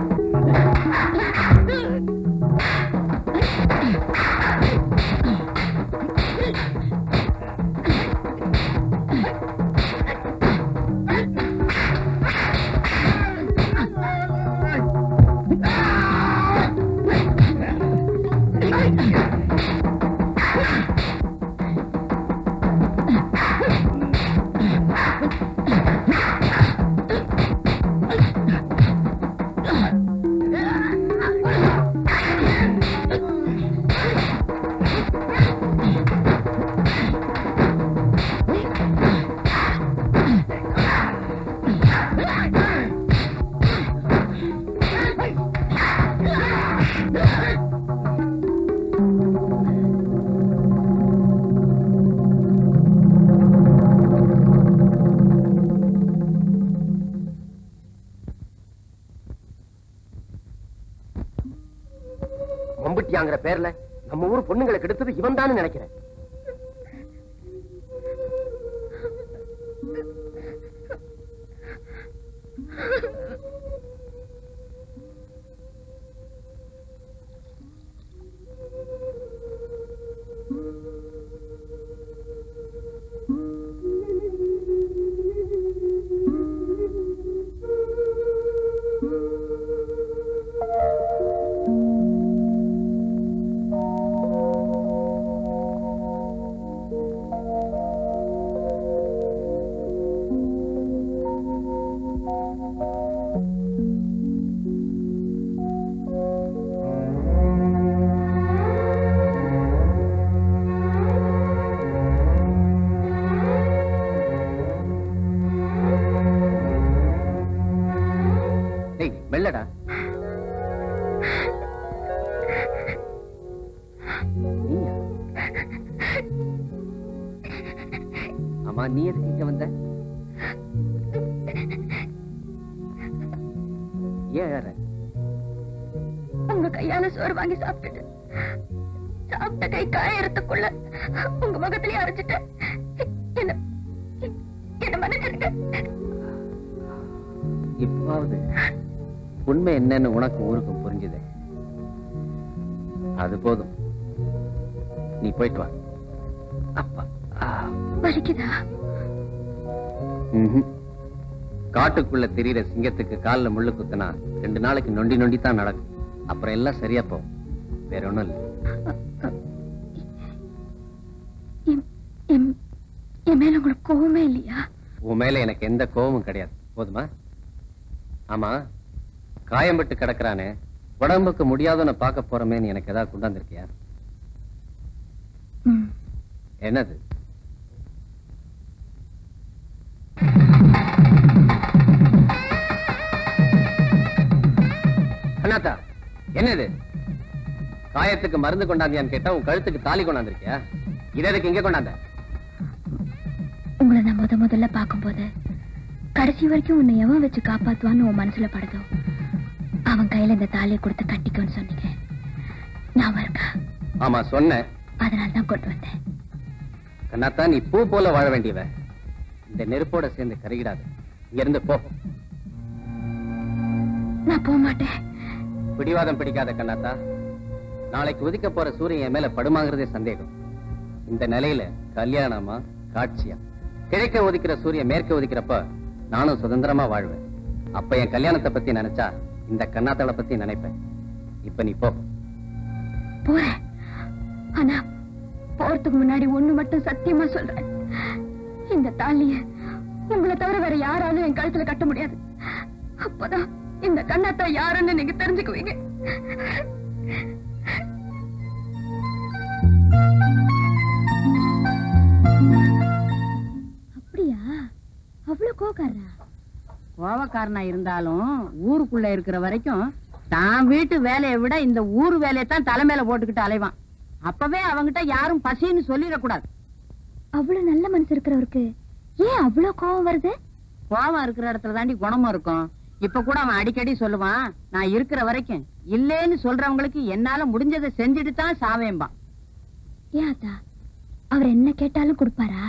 ஐயோ தம்புட்டியாங்கிற பேர்ல நம்ம ஊர் பொண்ணுங்களை கெடுத்தது இவன் தான் நினைக்கிறேன் டேய் மெல்லடா நீயா ஆமா நீ எதுக்கு இங்க வந்த ஏன் அழற? உங்க கையால சோறு வாங்கி சாப்பிட்டுட்டு சாப்பிட்ட கை காயறதுக்குள்ள உங்க முகத்திலேயே அரைச்சிட்டேன் என்ன என்ன மன்னிச்சிருங்க இப்பாவது உண்மை என்னன்னு உனக்கு ஊருக்கும் புரிஞ்சுதே அது போதும் நீ போயிட்டு வா அப்பா ஆ. வலிக்குதா ம்ஹும். காட்டுக்குள்ள தெரியுற சிங்கத்துக்கு கால்ல முள்ளு குத்துனா ரெண்டு நாளைக்கு நொண்டி நொண்டி தான் நடக்கும் அப்புறம் எல்லாம் சரியா போகும் வேற ஒண்ணும் இல்ல என்- என்- என் மேல உங்களுக்கு கோவமே இல்லையா உன் மேல எனக்கு எந்த கோபமும் கிடையாது போதுமா ஆமா காயம்பட்டு கிடக்குறானே உடம்புக்கு முடியாதவனை பார்க்க போறமேன்னு எனக்கு ஏதாவது கொண்டாந்துருக்கியா ம். என்னது அண்ணாத்தா என்னது காயத்துக்கு மருந்து கொண்டாந்தியான்னு கேட்டா உன் கழுத்துக்கு தாலி கொண்டாந்துருக்கியா இதை எதுக்கு இங்க கொண்டாந்த உங்களை நான் முத முதல்ல பார்க்கும்போது கடைசி வரைக்கும் உன்னை எவன் வச்சு காப்பாத்துவான்னு உன் மனசுல படுதோ அவன் கையில இந்த தாலியை கொடுத்து கட்டிக்கோன்னு சொன்னீங்க ஞாபகம் இருக்கா ஆமா சொன்னேன் அதனால தான் கொண்டு வந்தேன் கண்ணாத்தா நீ பூ போல வாழ வேண்டியவ இந்த நெருப்போட சேர்ந்து கருகிடாது இங்க இருந்து போ நான் போக மாட்டேன் பிடிவாதம் பிடிக்காத கண்ணாத்தா நாளைக்கு உதிக்க போற சூரியன் என் மேல படுமாங்கிறதே சந்தேகம் இந்த நிலையில கல்யாணமா காட்சியா கிழக்க ஒதுக்கிற சூரியன் மேற்க ஒதுக்கிறப்ப நானும் சுதந்திரமா வாழ்வேன் அப்ப என் கல்யாணத்தை பத்தி நினைச்சா இந்த கண்ணாத்தாளை பத்தி நினைப்பேன் இப்ப நீ போ போறேன் ஆனா போறதுக்கு முன்னாடி ஒண்ணு மட்டும் சத்தியமா சொல்றேன் இந்த தாலிய உங்களை தவிர வேற யாராலும் என் கழுத்துல கட்ட முடியாது அப்பதான் இந்த கண்ணாத்தா யாருன்னு நீங்க தெரிஞ்சுக்குவீங்க அப்படியா அவ்வளவு கோக்காரா கோவக்காரனா இருந்தாலும் ஊருக்குள்ள இருக்கிற வரைக்கும் தான் வீட்டு வேலையை விட இந்த ஊர் வேலையை தான் தலைமையில போட்டுக்கிட்டு அலைவான் அப்பவே அவங்கிட்ட யாரும் பசின்னு சொல்லிடக்கூடாது அவ்வளவு நல்ல மனசு இருக்கிறவருக்கு ஏன் அவ்வளவு கோவம் வருது கோவம் இருக்கிற இடத்துல தாண்டி குணமும் இருக்கும் இப்ப கூட அவன் அடிக்கடி சொல்லுவான் நான் இருக்கிற வரைக்கும் இல்லேன்னு சொல்றவங்களுக்கு என்னால முடிஞ்சதை செஞ்சுட்டு தான் சாவேம்பான் ஏன் அத்தா அவர் என்ன கேட்டாலும் கொடுப்பாரா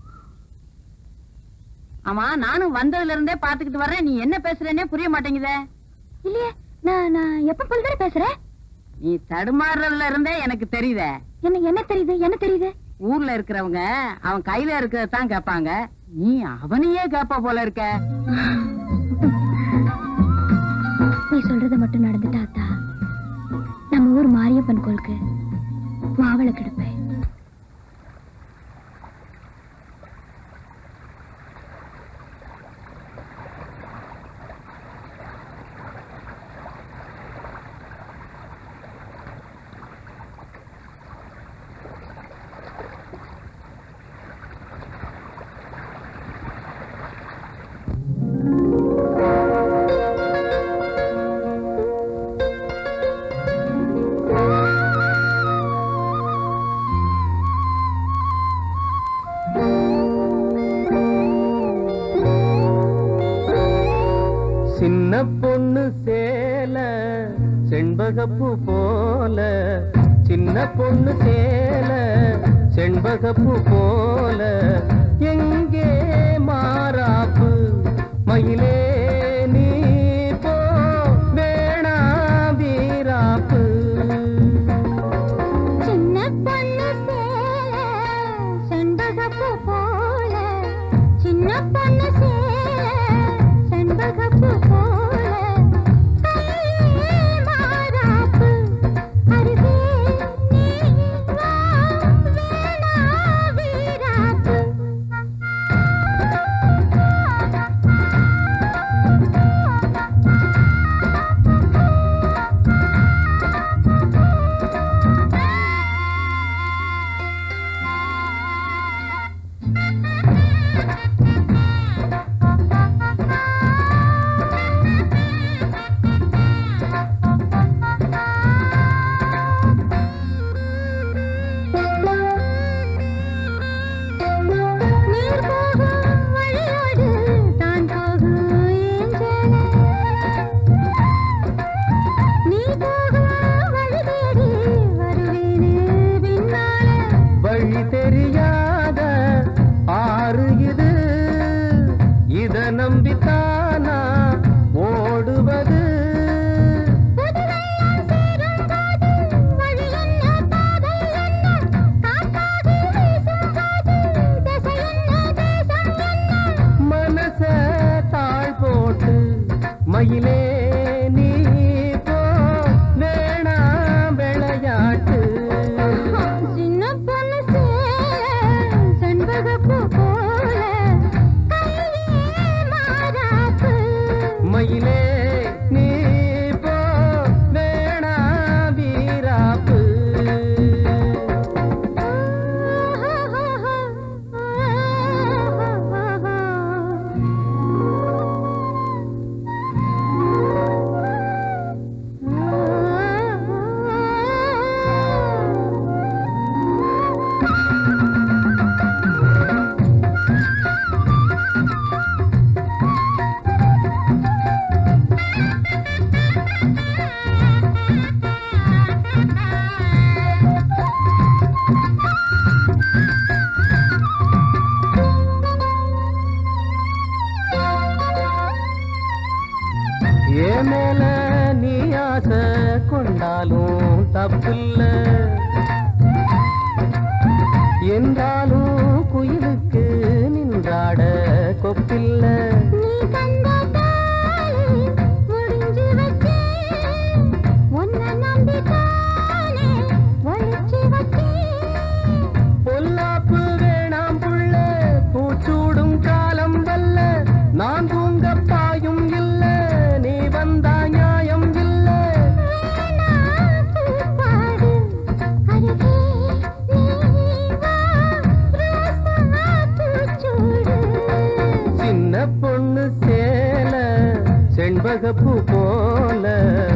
ஆமா நானும் வந்ததுல இருந்தே பாத்துக்கிட்டு வர்றேன் நீ என்ன பேசுறேன்னே புரிய மாட்டேங்குதே இல்லையே நான் நான் எப்ப போல தானே பேசுறேன் நீ தடுமாறுறதுல இருந்தே எனக்கு தெரியுதே எனக்கு என்ன தெரியுது என்ன தெரியுது ஊர்ல இருக்கிறவங்க அவன் கையில இருக்கிறத தான் கேட்பாங்க நீ அவனையே கேப்ப போல இருக்க நீ சொல்றது மட்டும் நடந்துட்டா அத்தா நம்ம ஊர் மாரியப்பன் கோளுக்கு மாவளை கெடுப்பேன் சின்ன பொண்ணு சேல செண்பகப்பூ போல சின்ன பொண்ணு சேல செண்பகப்பூ போல எங்கே மாறாப்பு மயிலே நீ போ வேணா வீராப்பு சின்ன பொண்ணு சேல செண்பகப்பூ போல சின்ன பொண்ணு சேல செண்பகப்பூ போல கையே மாறாப்பு அருகே நீ வா வேணா வீராப்பு நீர் போகும் வழியோடு தான் போகும் ஏஞ்சல நீ போகும் வழி தேடி வருவேனே பின்னால வழி தெரியாத ஆறு இது இத நம்பித்தானா ஓடுவது புதுவெள்ளம் சேரும்போது வழி என்ன பாதை என்ன காத்தாடி வீசும்போது திசை என்ன தேசம் என்ன மனச தாழ் போட்டு மயிலே நீ போ வேணா விளையாட்டு சின்ன பொண்ணு சேல செண்பகப்பூ போல கையே மாறாப்பு மயிலே நீ போ வேணா வீராப்பு ஏ மேல நீ ஆசை கொண்டாலும் தப்பில்ல என்றாலும் குயிலுக்கு நின்றாட கொப்பில்ல நீ தந்த தாலி முடிஞ்சு வச்சேன் உன்னை நம்பித்தானே ஒளிச்சு வச்சேன் பொல்லாப்பு வேணாம் புள்ள பூச்சூடும் காலம் வல்ல நான் தூங்க பாயும் இல்ல நீ வந்தா நியாயம் இல்ல பாடு அருகே நீ வா ரோசா பூச்சூடு சின்ன பொண்ணு சேல செண்பகப்பூ போல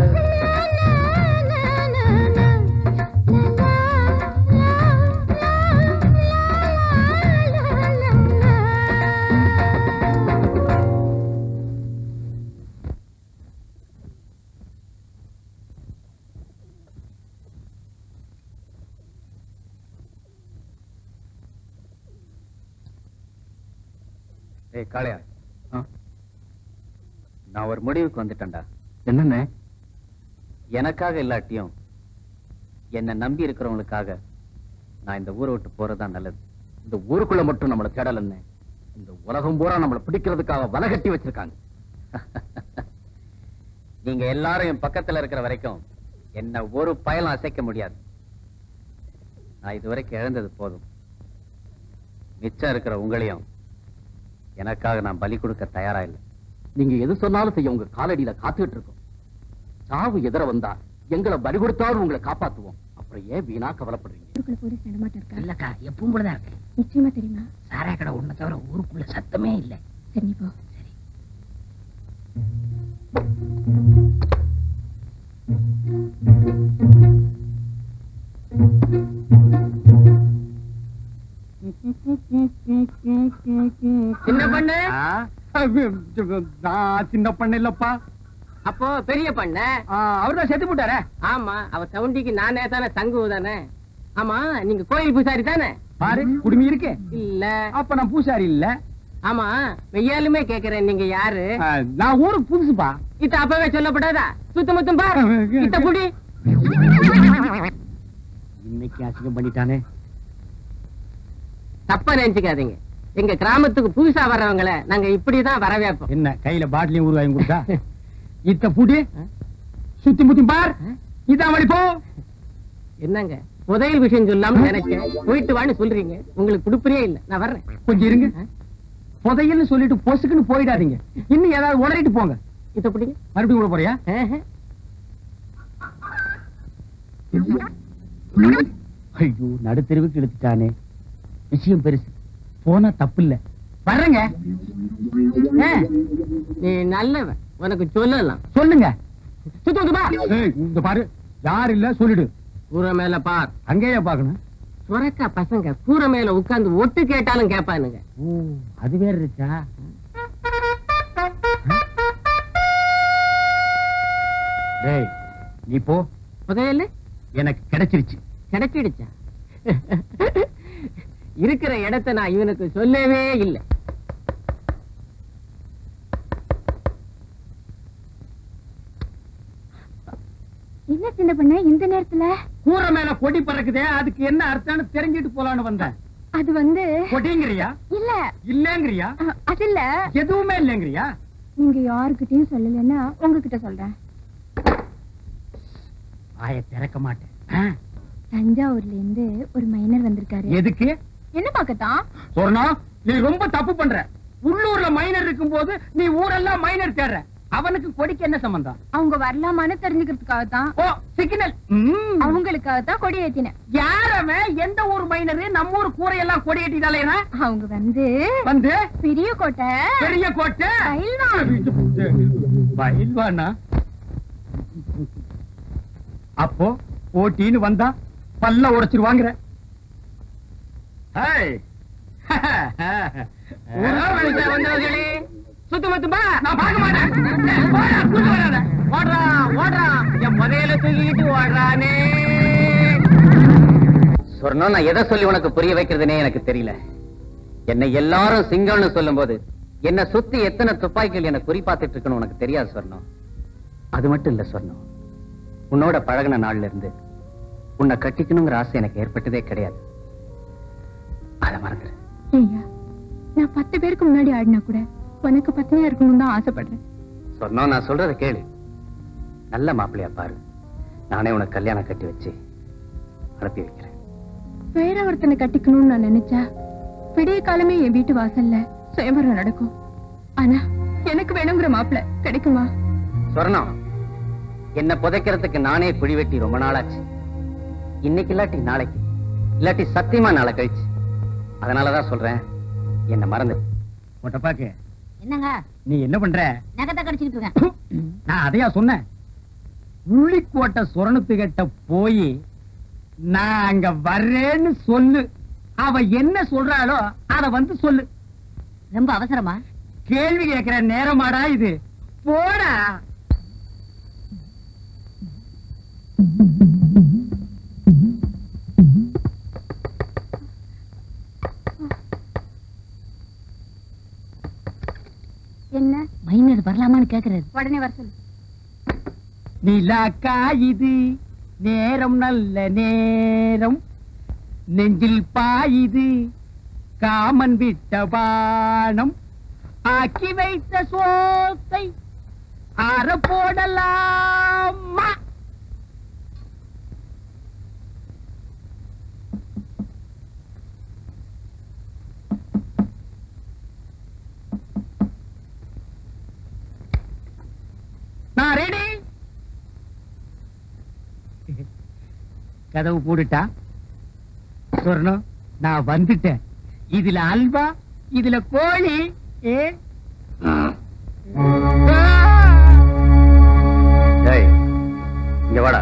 ஏய் காளையா நான் ஒரு முடிவுக்கு வந்துட்டேன்டா என்னண்ணே எனக்காக இல்லாட்டியும் என்னை நம்பி இருக்கிறவங்களுக்காக நான் இந்த ஊரை விட்டு போறதுதான் நல்லது இந்த ஊருக்குள்ள மட்டும் நம்மளை தேடலன்னு இந்த உலகம் பூரா நம்மளை பிடிக்கிறதுக்காக வலை கட்டி வச்சிருக்காங்க நீங்க எல்லாரும் என் பக்கத்துல இருக்கிற வரைக்கும் என்ன ஒரு பயலும் அசைக்க முடியாது நான் இதுவரைக்கும் இழந்தது போதும் மிச்சம் இருக்கிற உங்களையும் எனக்காக நான் பலி கொடுக்க தயாரா இல்லை நீங்க எது சொன்னாலும் செய்ய உங்க காலடியில காத்துக்கிட்டு இருக்கோம் சாவு எதிர வந்தா எங்களை பலி கொடுத்தாலும் உங்களை காப்பாத்துவோம் அப்புறம் ஏன் வீணா கவலைப்படுறீங்க ஊருக்குள்ள போலீஸ் நடமாட்டம் இருக்கா இல்லக்கா எப்பவும் போலதான் இருக்கு நிச்சயமா தெரியுமா சாராய கடை ஒண்ணு தவிர ஊருக்குள்ள சத்தமே இல்ல சரி நீ போ சின்ன பண்ணு நான் சின்ன பண்ண இல்லப்பா அப்போ பெரிய பண்ண அவர்தான் செத்து போட்டாரே ஆமா அவ சவுண்டிக்கு நானே தானே தங்கு தானே ஆமா நீங்க கோயில் பூசாரி தானே பாரு குடுமி இருக்கே இல்ல அப்ப நான் பூசாரி இல்ல ஆமா மெய்யாலுமே கேக்குறேன் நீங்க யாரு ஆ, நான் ஊருக்கு புதுசுப்பா இத்த அப்பவே சொல்லப்படாதா சுத்த முத்தம் பார் இத்த புடி இன்னைக்கு அசிங்கம் பண்ணிட்டானே தப்பா நினைச்சுக்காதீங்க எங்க கிராமத்துக்கு புதுசா வர்றவங்கள நாங்க இப்படிதான் வரவேப்போம் என்ன கையில பாட்டிலையும் ஊர் வாங்கி கொடுத்தா இத்த புடி சுத்தி முத்தி பார் இதான் வழி போ என்னங்க புதையல் விஷயம் சொல்லாம நினைச்சேன் போயிட்டு வான்னு சொல்றீங்க உங்களுக்கு குடுப்புறே இல்ல நான் வர்றேன் கொஞ்சம் இருங்க புதையல்னு சொல்லிட்டு பொசுக்குன்னு போயிடாதீங்க இன்னும் ஏதாவது உளறிட்டு போங்க இத பிடிங்க மறுபடியும் கூட போறியா ஆஹா. ஐயோ நடுத்தெருவுக்கு இழுத்துட்டானே விஷயம் பெருசு போனா தப்பு இல்ல வர்றேங்க ஆ, நீ நல்லவன் உனக்கு சொல்லலாம் சொல்லுங்க சுத்த முத்தம் பார் ஏய், இந்த பாரு யார் இல்ல சொல்லிடு கூரை மேல பார் அங்கேயே பாக்கணும் சுரக்கா பசங்க கூரை மேல உட்கார்ந்து ஒட்டு கேட்டாலும் கேட்பானுங்க ஓ அது வேற இருக்கா டேய் நீ போ புதையல் எனக்கு கிடைச்சிருச்சு கிடைச்சிடுச்சா இருக்கிற இடத்தை நான் இவனுக்கு சொல்லவே இல்லை என்ன சின்ன பண்ண இந்த நேரத்துல கூரை மேல கொடி பறக்குதே அதுக்கு என்ன அர்த்தம்னு தெரிஞ்சிட்டு போலான்னு வந்தேன் அது வந்து கொடிங்கிறியா இல்ல இல்லங்கிறியா அ, அது இல்ல எதுவுமே இல்லங்கிறியா நீங்க யாருக்கிட்டயும் சொல்லலைன்னா உங்ககிட்ட சொல்றேன் வாய திறக்க மாட்டேன் ஆ, தஞ்சாவூர்ல இருந்து ஒரு மைனர் வந்திருக்காரு எதுக்கு என்ன பாக்கத்தான் சொன்னா நீ ரொம்ப தப்பு பண்ற உள்ளூர்ல மைனர் இருக்கும் போது நீ ஊரெல்லாம் மைனர் தேடுற அவனுக்கு கொடிக்கு என்ன சம்பந்தம் அவங்க வரலாமான்னு தெரிஞ்சுக்கிறதுக்காக தான் ஓ சிக்னல் அவங்களுக்காக தான் கொடி ஏத்தினேன் யாரவன் எந்த ஊர் மைனரு நம்ம ஊர் கூரையெல்லாம் கொடி கட்டிட்டாலே அவங்க வந்து வந்து பெரிய கோட்டை பெரிய கோட்டை பயில்வான். பயில்வானா அப்போ போட்டின்னு வந்தா பல்ல உடைச்சிருவாங்கிற ஹேய். ஊராட்சி வந்தவர்களே சுத்து முத்து பா நான் பார்க்க மாட்டேன் போடா, கூட்டு வராத. ஓடுறா ஓடுறா என் புதையல தூக்கிட்டு ஓடுறானே சொர்ணம் நான் எதை சொல்லி உனக்கு புரிய வைக்கிறதுனே எனக்கு தெரியல என்னை எல்லாரும் சிங்கம்னு சொல்லும்போது என்ன சுத்தி எத்தனை துப்பாக்கிகள் என்ன குறி பார்த்துட்டு இருக்குன்னு உனக்கு தெரியாது சொர்ணம் அது மட்டும் இல்ல சொர்ணம் உன்னோட பழகுன நாள்ல இருந்து உன்னை கட்டிக்கணுங்கிற ஆசை எனக்கு ஏற்பட்டதே கிடையாது அதை மறந்துரு ஐயா நான் பத்து பேருக்கு முன்னாடி ஆடினா கூட உனக்கு பத்தினியா இருக்கணும்னு தான் ஆசைப்படுறேன் சொர்ணம் நான் சொல்றத கேளு நல்ல மாப்பிள்ளையா பாரு நானே உனக்கு கல்யாணம் கட்டி வச்சு அனுப்பி வைக்கிறேன் வேற ஒருத்தனை கட்டிக்கணும்னு நான் நினைச்சா விடிய காலமே என் வீட்டு வாசல்ல சுயம்பரம் நடக்கும் ஆனா எனக்கு வேணுங்கிற மாப்பிளை கிடைக்குமா சொர்ணம் என்ன புதைக்கிறதுக்கு நானே குழி வெட்டி ரொம்ப நாளாச்சு இன்னைக்கு இல்லாட்டி நாளைக்கு இல்லாட்டி சத்தியமா நாளை கழிச்சு அதனாலதான் சொல்றேன் என்ன மறந்து ஒட்டப்பாக்கு என்னங்க நீ என்ன பண்ற நகத்தை கடிச்சுக்கிட்டு இருக்கேன் நான் அதையா சொன்னேன் உள்ளிக்கோட்டை சுரணத்துக்கிட்ட போய் நான் அங்க வர்றேன்னு சொல்லு அவ என்ன சொல்றாளோ அத வந்து சொல்லு ரொம்ப அவசரமா கேள்வி கேட்கிற நேரமாடா இது போடா என்ன மைனர் வரலாமான்னு கேக்குறாரு உடனே வர சொல்லு நிலாக்கா இது நேரம் நல்ல நேரம் நெஞ்சில் பாயுது காமன் விட்ட பானம் ஆக்கி வைத்த சோத்தை அற போடலாமா நான் ரெடி கதவு போட்டுட்டா சொர்ணம் நான் வந்துட்டேன் இதுல அல்வா இதுல கோழி ஏ டேய், இங்க வாடா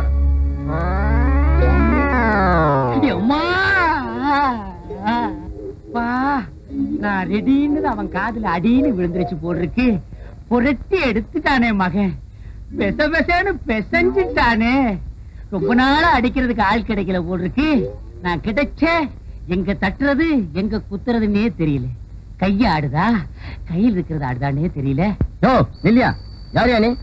அம்மா வா நான் நான் ரெடின்னு அவன் காதுல அடின்னு விழுந்துருச்சு போட்டிருக்கு புரட்டி எடுத்துட்டானே மகன் பெச பெசன்னு பெசஞ்சிட்டானே ரொம்ப நாளா அடிக்கிறதுக்கு ஆள் கிடைக்கல போட்டிருக்கு நான் கிடைச்ச எங்க தட்டுறது எங்க குத்துறதுன்னே தெரியல கைய ஆடுதா கையில் இருக்கிறது ஆடுதானே தெரியல யோ நில்லியா யார் நீ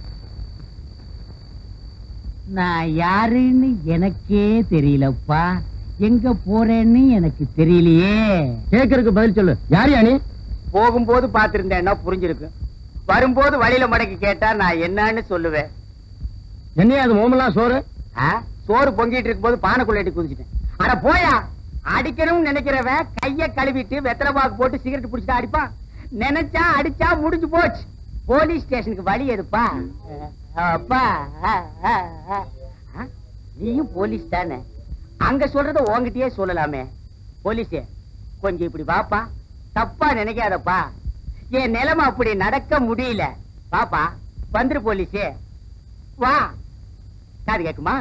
நான் யாருன்னு எனக்கே தெரியலப்பா எங்க போறேன்னு எனக்கு தெரியலையே கேக்குறதுக்கு பதில் சொல்லு யார் நீ போகும்போது பாத்திருந்தேன்னா புரிஞ்சிருக்கு வரும்போது வழியில மடக்கி கேட்டா நான் என்னன்னு சொல்லுவேன் என்னையா அது மோமெல்லாம் சோறு ஆ? சோறு பொங்கிட்டு இருக்கும்போது பானைக்குள்ள எட்டி குதிச்சிட்டேன் அட போயா அடிக்கணும்னு நினைக்கிறவன் கைய கழுவிட்டு வெத்தலை பாக்கு போட்டு சிகரெட் புடிச்சிட்டு அடிப்பான் நினைச்சா அடிச்சா முடிஞ்சு போச்சு போலீஸ் ஸ்டேஷனுக்கு வழி எதுப்பா அப்பா ஆ, ஆ, ஆ. ஆ? நீயும் போலீஸ் தானே அங்க சொல்றத உன்கிட்டயே சொல்லலாமே போலீஸே கொஞ்சம் இப்படி வாப்பா தப்பா நினைக்காதப்பா என் நிலைமை அப்படி நடக்க முடியல பாப்பா வந்துரு போலீஸே வா காது கேக்குமா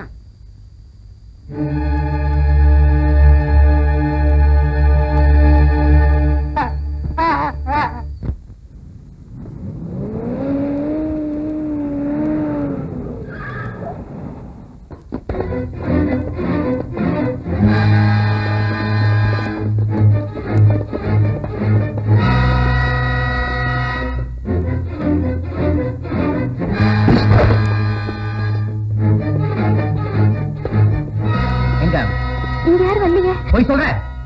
எங்க இங்க யாரும் வரலையே போய் சொல்ற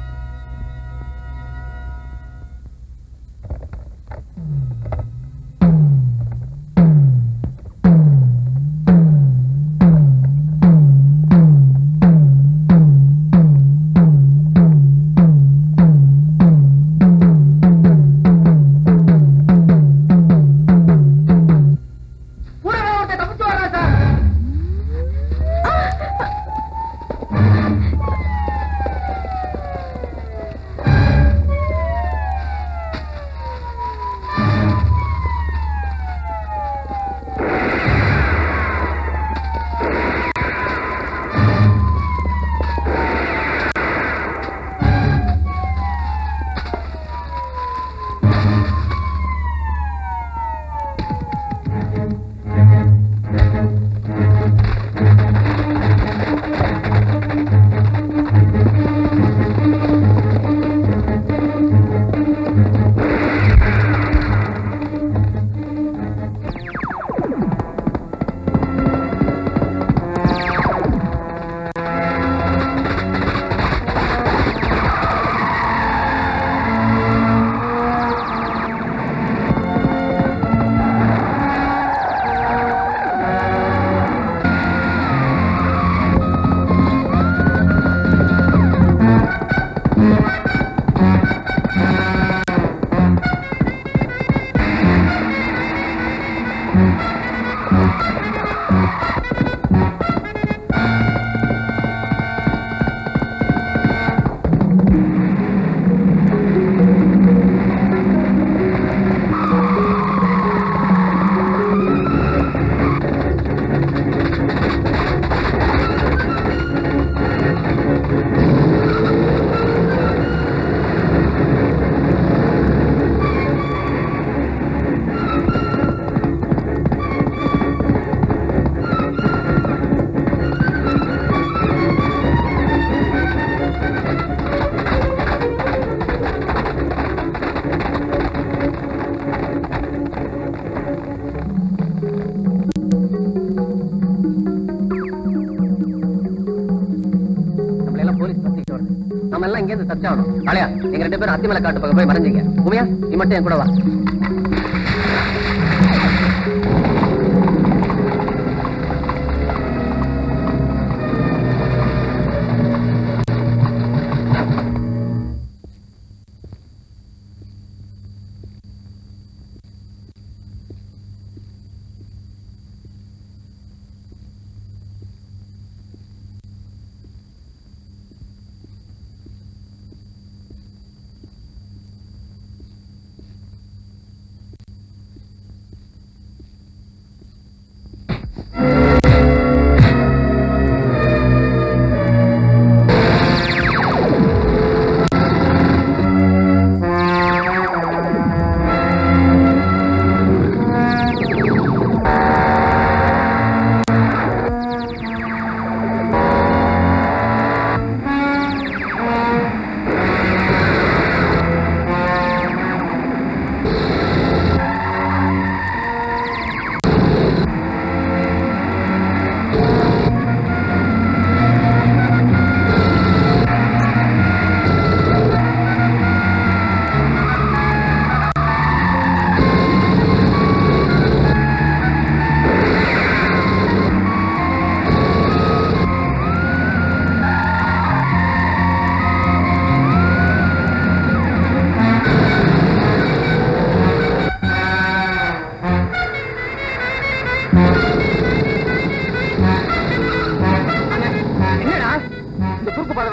நம்மள எல்லாம் போலீஸ் தப்பிட்டு வருது நம்ம எல்லாம் இங்க இருந்து தப்பிச்சாகணும் காளையா எங்க ரெண்டு பேரும் அத்திமலை காட்டு பக்கம் போய் மறைஞ்சிங்க உமையா நீ மட்டும் என் கூட வா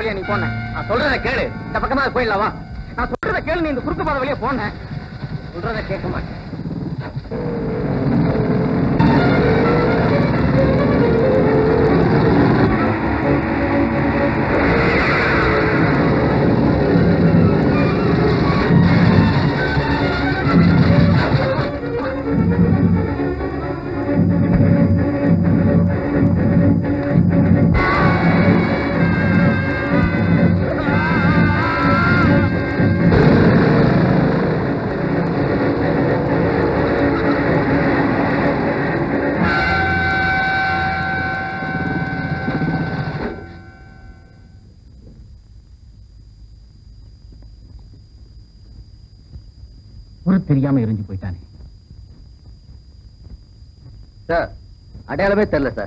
வழியா நீ போன நான் சொல்றத கேளு இந்த பக்கமா போயிடலாம் வா நான் சொல்றத கேளு நீ இந்த குறுக்கு பாதை வழியா போன சொல்றத கேட்க மாட்டேன் ஒரு தெரியாம எரிஞ்சு போயிட்டானே சார் அடையாளமே தெரியல சார்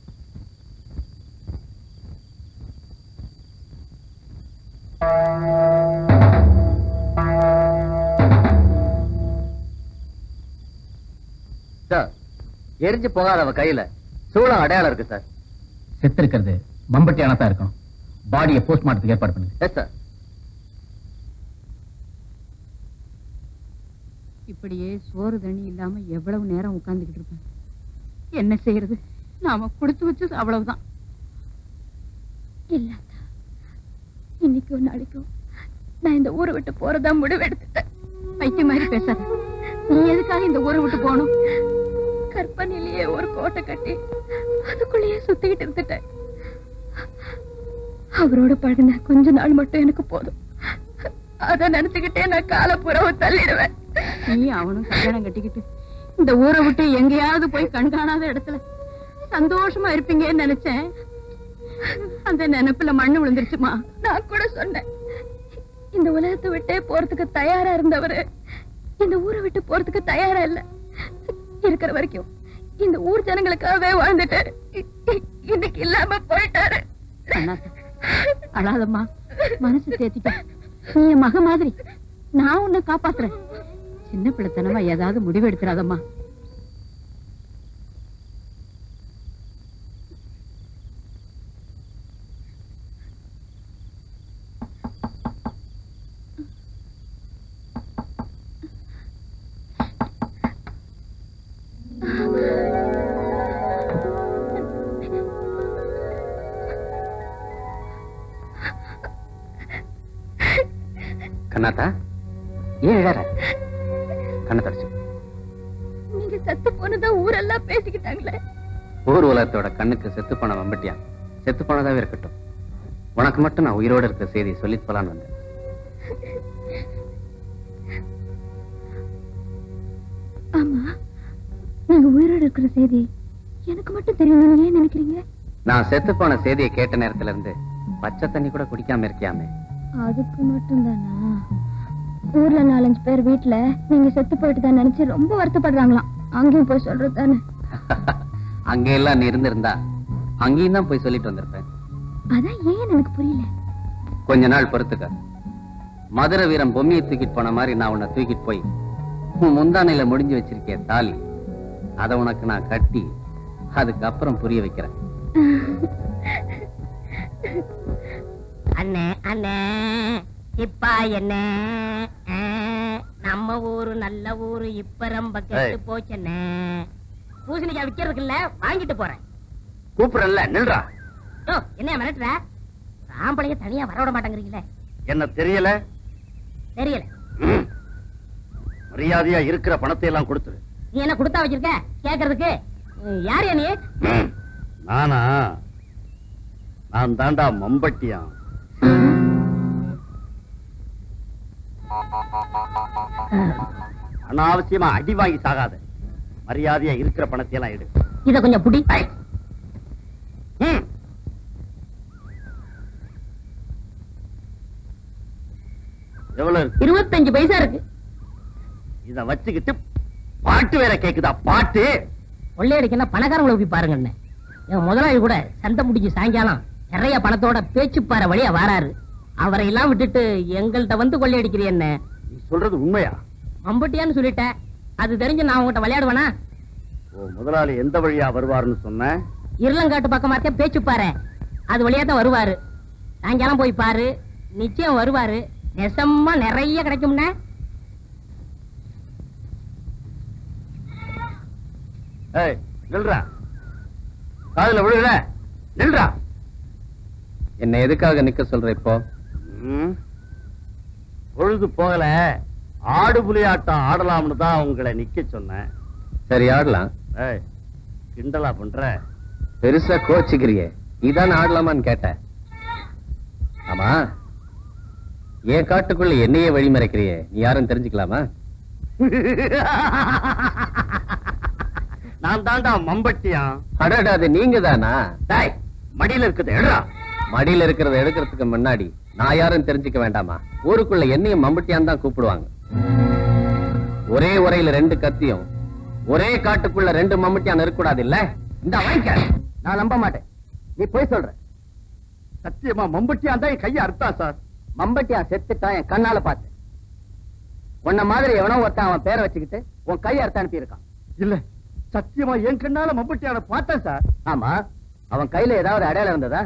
சார் எரிஞ்சு போகாத அவ கையில சூளம் அடையாளம் இருக்கு சார் செத்து இருக்கிறது மம்பட்டியான தான் இருக்கணும் பாடியை போஸ்ட்மார்ட்டத்துக்கு ஏற்பாடு பண்ணுங்க எஸ் சார் இப்படியே சோறு தண்ணி இல்லாம எவ்வளவு நேரம் உட்கார்ந்துகிட்டு இருப்பேன் என்ன செய்யறது நாம கொடுத்து வச்சது அவ்வளவுதான் இல்ல அத்தா. இன்னைக்கு ஒரு நாளைக்கும் நான் இந்த ஊரை விட்டு போறதா முடிவு எடுத்துட்டேன் பைத்திய மாதிரி பேசாத நீ எதுக்காக இந்த ஊரை விட்டு போகணும் கற்பனையிலேயே ஒரு கோட்டை கட்டி அதுக்குள்ளேயே சுத்திக்கிட்டு இருந்துட்டேன் அவரோட பழகின கொஞ்ச நாள் மட்டும் எனக்கு போதும் அத நினைச்சுக்கிட்டே நான் காலப்புறவை தள்ளிடுவேன் நீ அவனும் கல்யாணம் கட்டிக்கிட்டு இந்த ஊரை விட்டு எங்கேயாவது போய் கண்காணாத இடத்துல சந்தோஷமா இருப்பீங்கன்னு நினைச்சேன் அந்த நினைப்புல மண்ணு விழுந்துருச்சுமா நான் கூட சொன்னேன் இந்த உலகத்தை விட்டே போறதுக்கு தயாரா இருந்தவரு இந்த ஊரை விட்டு போறதுக்கு தயாரா இல்ல இருக்கிற வரைக்கும் இந்த ஊர் ஜனங்களுக்காகவே வாழ்ந்துட்டாரு இ- இ- இன்னைக்கு இல்லாம போயிட்டாரு அண்ணாத்த, அழாதம்மா மனசு தேத்திக்க நீ என் மக மாதிரி நான் உன்னை காப்பாத்துறேன் சின்ன பிள்ளைத்தனமா ஏதாவது முடிவு எடுத்துறாதம்மா கண்ணாத்தா ஏன் இழற கண்ணை தொடச்சு நீங்க செத்து போனதா ஊரெல்லாம் பேசிக்கிட்டாங்களே ஊர் உலகத்தோட கண்ணுக்கு செத்து போன வம்பட்டியா செத்து போனதாவே இருக்கட்டும் உனக்கு மட்டும் நான் உயிரோட இருக்க செய்தி சொல்லிட்டு போலான்னு வந்தேன் ஆமா நீங்க உயிரோட இருக்கிற செய்தி எனக்கு மட்டும் தெரியணும்னு ஏன் நினைக்கிறீங்க நான் செத்து போன செய்தியை கேட்ட நேரத்துல இருந்து பச்சை தண்ணி கூட குடிக்காம இருக்கியாமே அதுக்கு மட்டும் தானா ஊர்ல நாலஞ்சு பேர் வீட்டுல நீங்க செத்து போயிட்டு தான் நினைச்சு ரொம்ப வருத்தப்படுறாங்களாம் அங்கேயும் போய் சொல்றது தானே அங்க எல்லாம் நீ இருந்திருந்தா அங்கேயும் தான் போய் சொல்லிட்டு வந்திருப்பேன் அதான் ஏன் எனக்கு புரியல கொஞ்ச நாள் பொறுத்துக்க மதுரை வீரன் பொம்மியை தூக்கிட்டு போன மாதிரி நான் உன்னை தூக்கிட்டு போய் உன் முந்தானையில முடிஞ்சு வச்சிருக்கேன் தாலி அதை உனக்கு நான் கட்டி அதுக்கப்புறம் புரிய வைக்கிறேன் அண்ணே அண்ணே இப்பா என்ன ஆ, நம்ம ஊரு நல்ல ஊரு இப்ப ரொம்ப கெட்டு ஏய். போச்சண்ணே பூசணிக்காய் விக்கிறதுக்கு இல்ல வாங்கிட்டு போறேன் கூப்பிடல நில்றா ஓ, என்ன மிரட்டுற ஆம்பளைய தனியா வர விட மாட்டேங்கிறீங்களே என்ன தெரியல தெரியல ம். மரியாதையா இருக்கிற பணத்தை எல்லாம் கொடுத்துரு நீ என்ன கொடுத்தா வச்சிருக்க கேக்குறதுக்கு ம், யாரு நீ ம். நானா நான் தாண்டா மம்பட்டியா அனாவசியமா அடி வாங்கி சாகாத மரியாதையா இருக்கிற பணத்தை எல்லாம் எடு இத கொஞ்சம் புடி ம். எவ்வளவு இருக்கு இருபத்தஞ்சு பைசா இருக்கு இத வச்சுக்கிட்டு பாட்டு வேற கேக்குதா பாட்டு கொள்ளையடிக்கன்னா பணக்காரங்களை போய் பாருங்க அண்ணே. என் முதலாளி கூட சண்டை முடிஞ்சு சாயங்காலம் நிறைய பணத்தோட பேச்சு பாற வழியா வாராரு அவரை எல்லாம் விட்டுட்டு எங்கள்கிட்ட வந்து கொள்ளையடிக்கிறீ என்ன நீ சொல்றது உண்மையா மம்பட்டியான்னு சொல்லிட்டேன் அது தெரிஞ்சு நான் உங்ககிட்ட விளையாடுவேனா ஓ முதலாளி எந்த வழியா வருவாருன்னு சொன்ன இருளங்காட்டு பக்கமா இருக்க பேச்சு பாரு அது வழியா தான் வருவாரு சாயங்காலம் போய் பாரு நிச்சயம் வருவாரு நெசமா நிறைய கிடைக்கும்னா ஏய் நில்றா காதுல விழுகல நில்றா என்ன எதுக்காக நிக்க சொல்ற இப்போ ம். பொழுது போகல ஆடு புலி ஆட்டம் ஆடலாம்னு தான் உங்களை நிக்க சொன்னேன் சரி ஆடலாம் ஏய் கிண்டலா பண்ற பெருசா கோச்சிக்கிறியே நீதான் ஆடலாமான்னு கேட்ட ஆமா என் காட்டுக்குள்ள என்னையே வழி மறைக்கிறியே நீ யாரும் தெரிஞ்சுக்கலாமா நான் தாண்டா மம்பட்டியான் அடடா அது நீங்க தானா டேய் மடியில இருக்குது எடுறா மடியில இருக்கிறத எடுக்கிறதுக்கு முன்னாடி நான் யாரும் தெரிஞ்சுக்க வேண்டாமா ஊருக்குள்ள என்னையும் மம்பட்டியான் தான் கூப்பிடுவாங்க ஒரே உரையில ரெண்டு கத்தியும் ஒரே காட்டுக்குள்ள ரெண்டு மம்பட்டியான் இருக்கக்கூடாது இல்ல இந்த வாங்கிக்க நான் நம்ப மாட்டேன் நீ போய் சொல்ற சத்தியமா மம்பட்டியான் தான் என் கையை அறுத்தா சார் மம்பட்டியான் செத்துட்டான் என் கண்ணால பார்த்தேன் உன்ன மாதிரி எவனோ ஒருத்தன் அவன் பேரை வச்சுக்கிட்டு உன் கை அறுத்து அனுப்பியிருக்கான் இல்ல சத்தியமா என் கண்ணால மம்பட்டியான பார்த்தேன் சார் ஆமா அவன் கையில ஏதாவது அடையாளம் இருந்ததா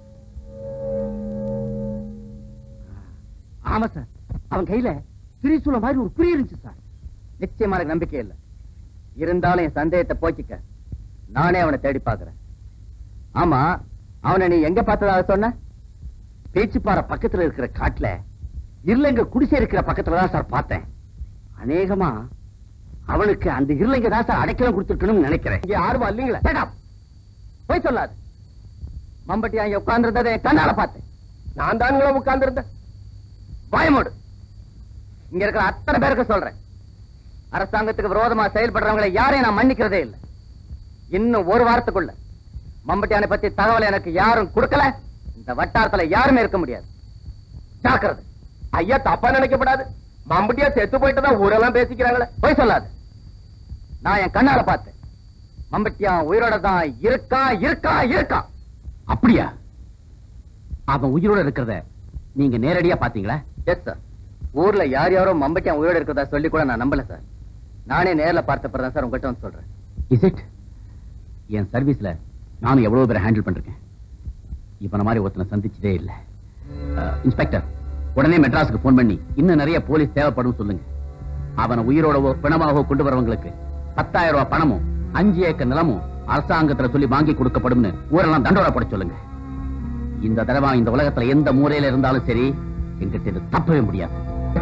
ஆமா சார் அவன் கையில திரிசூல மாதிரி ஒரு குறி இருந்துச்சு சார் நிச்சயமா எனக்கு நம்பிக்கை இல்லை இருந்தாலும் என் சந்தேகத்தை போக்கிக்க நானே அவனை தேடி பார்க்கிறேன் ஆமா அவனை நீ எங்க பார்த்ததாக சொன்ன பேச்சுப்பாறை பக்கத்துல இருக்கிற காட்டுல இருளங்க குடிசை இருக்கிற பக்கத்துல தான் சார் பார்த்தேன் அநேகமா அவனுக்கு அந்த இருளங்க தான் சார் அடைக்கலம் கொடுத்துருக்கணும்னு நினைக்கிறேன் இங்க ஆர்வம் இல்லைங்களா Shut up. போய் சொல்லாது மம்பட்டி அங்க உட்கார்ந்திருந்ததை என் கண்ணால பார்த்தேன் நான் தானுங்களா உட்கார்ந்திருந்தேன் பயமோடு இங்க இருக்கிற அத்தனை பேருக்கு சொல்றேன் அரசாங்கத்துக்கு விரோதமா செயல்படுறவங்களை யாரையும் நான் மன்னிக்கிறதே இல்லை இன்னும் ஒரு வாரத்துக்குள்ள மம்பட்டியானை பத்தி தகவல் எனக்கு யாரும் கொடுக்கல இந்த வட்டாரத்துல யாருமே இருக்க முடியாது ஜாக்கிரதை ஐயா தப்பா நினைக்கப்படாது மம்பட்டியா செத்து போயிட்டு தான் ஊரெல்லாம் பேசிக்கிறாங்களே போய் சொல்லாது நான் என் கண்ணால பார்த்தேன் மம்பட்டியான் உயிரோட தான் இருக்கா இருக்கா இருக்கா அப்படியா அவன் உயிரோட இருக்கிறத நீங்க நேரடியா பாத்தீங்களா எஸ் சார் ஊர்ல யார் யாரோ மம்பட்டியான் உயிரோட இருக்கிறதா சொல்லி கூட நான் நம்பல சார் நானே நேர்ல பார்த்த பிறகு சார் உங்ககிட்ட வந்து சொல்றேன் இஸ் இட் என் சர்வீஸ்ல நானும் எவ்வளவு பேரை ஹேண்டில் பண்ணிருக்கேன் இவன மாதிரி ஒருத்தனை சந்திச்சதே இல்ல அஹ், இன்ஸ்பெக்டர் உடனே மெட்ராஸுக்கு போன் பண்ணி இன்னும் நிறைய போலீஸ் தேவைப்படும் சொல்லுங்க அவனை உயிரோடவோ பிணமாகவோ கொண்டு வரவங்களுக்கு பத்தாயிரம் ரூபாய் பணமும் அஞ்சு ஏக்கர் நிலமும் அரசாங்கத்துல சொல்லி வாங்கி கொடுக்கப்படும்னு ஊரெல்லாம் தண்டோரா போட சொல்லுங்க இந்த தடவை இந்த உலகத்துல எந்த மூலையில இருந்தாலும் சரி எங்கிட்ட இது தப்பவே முடியாது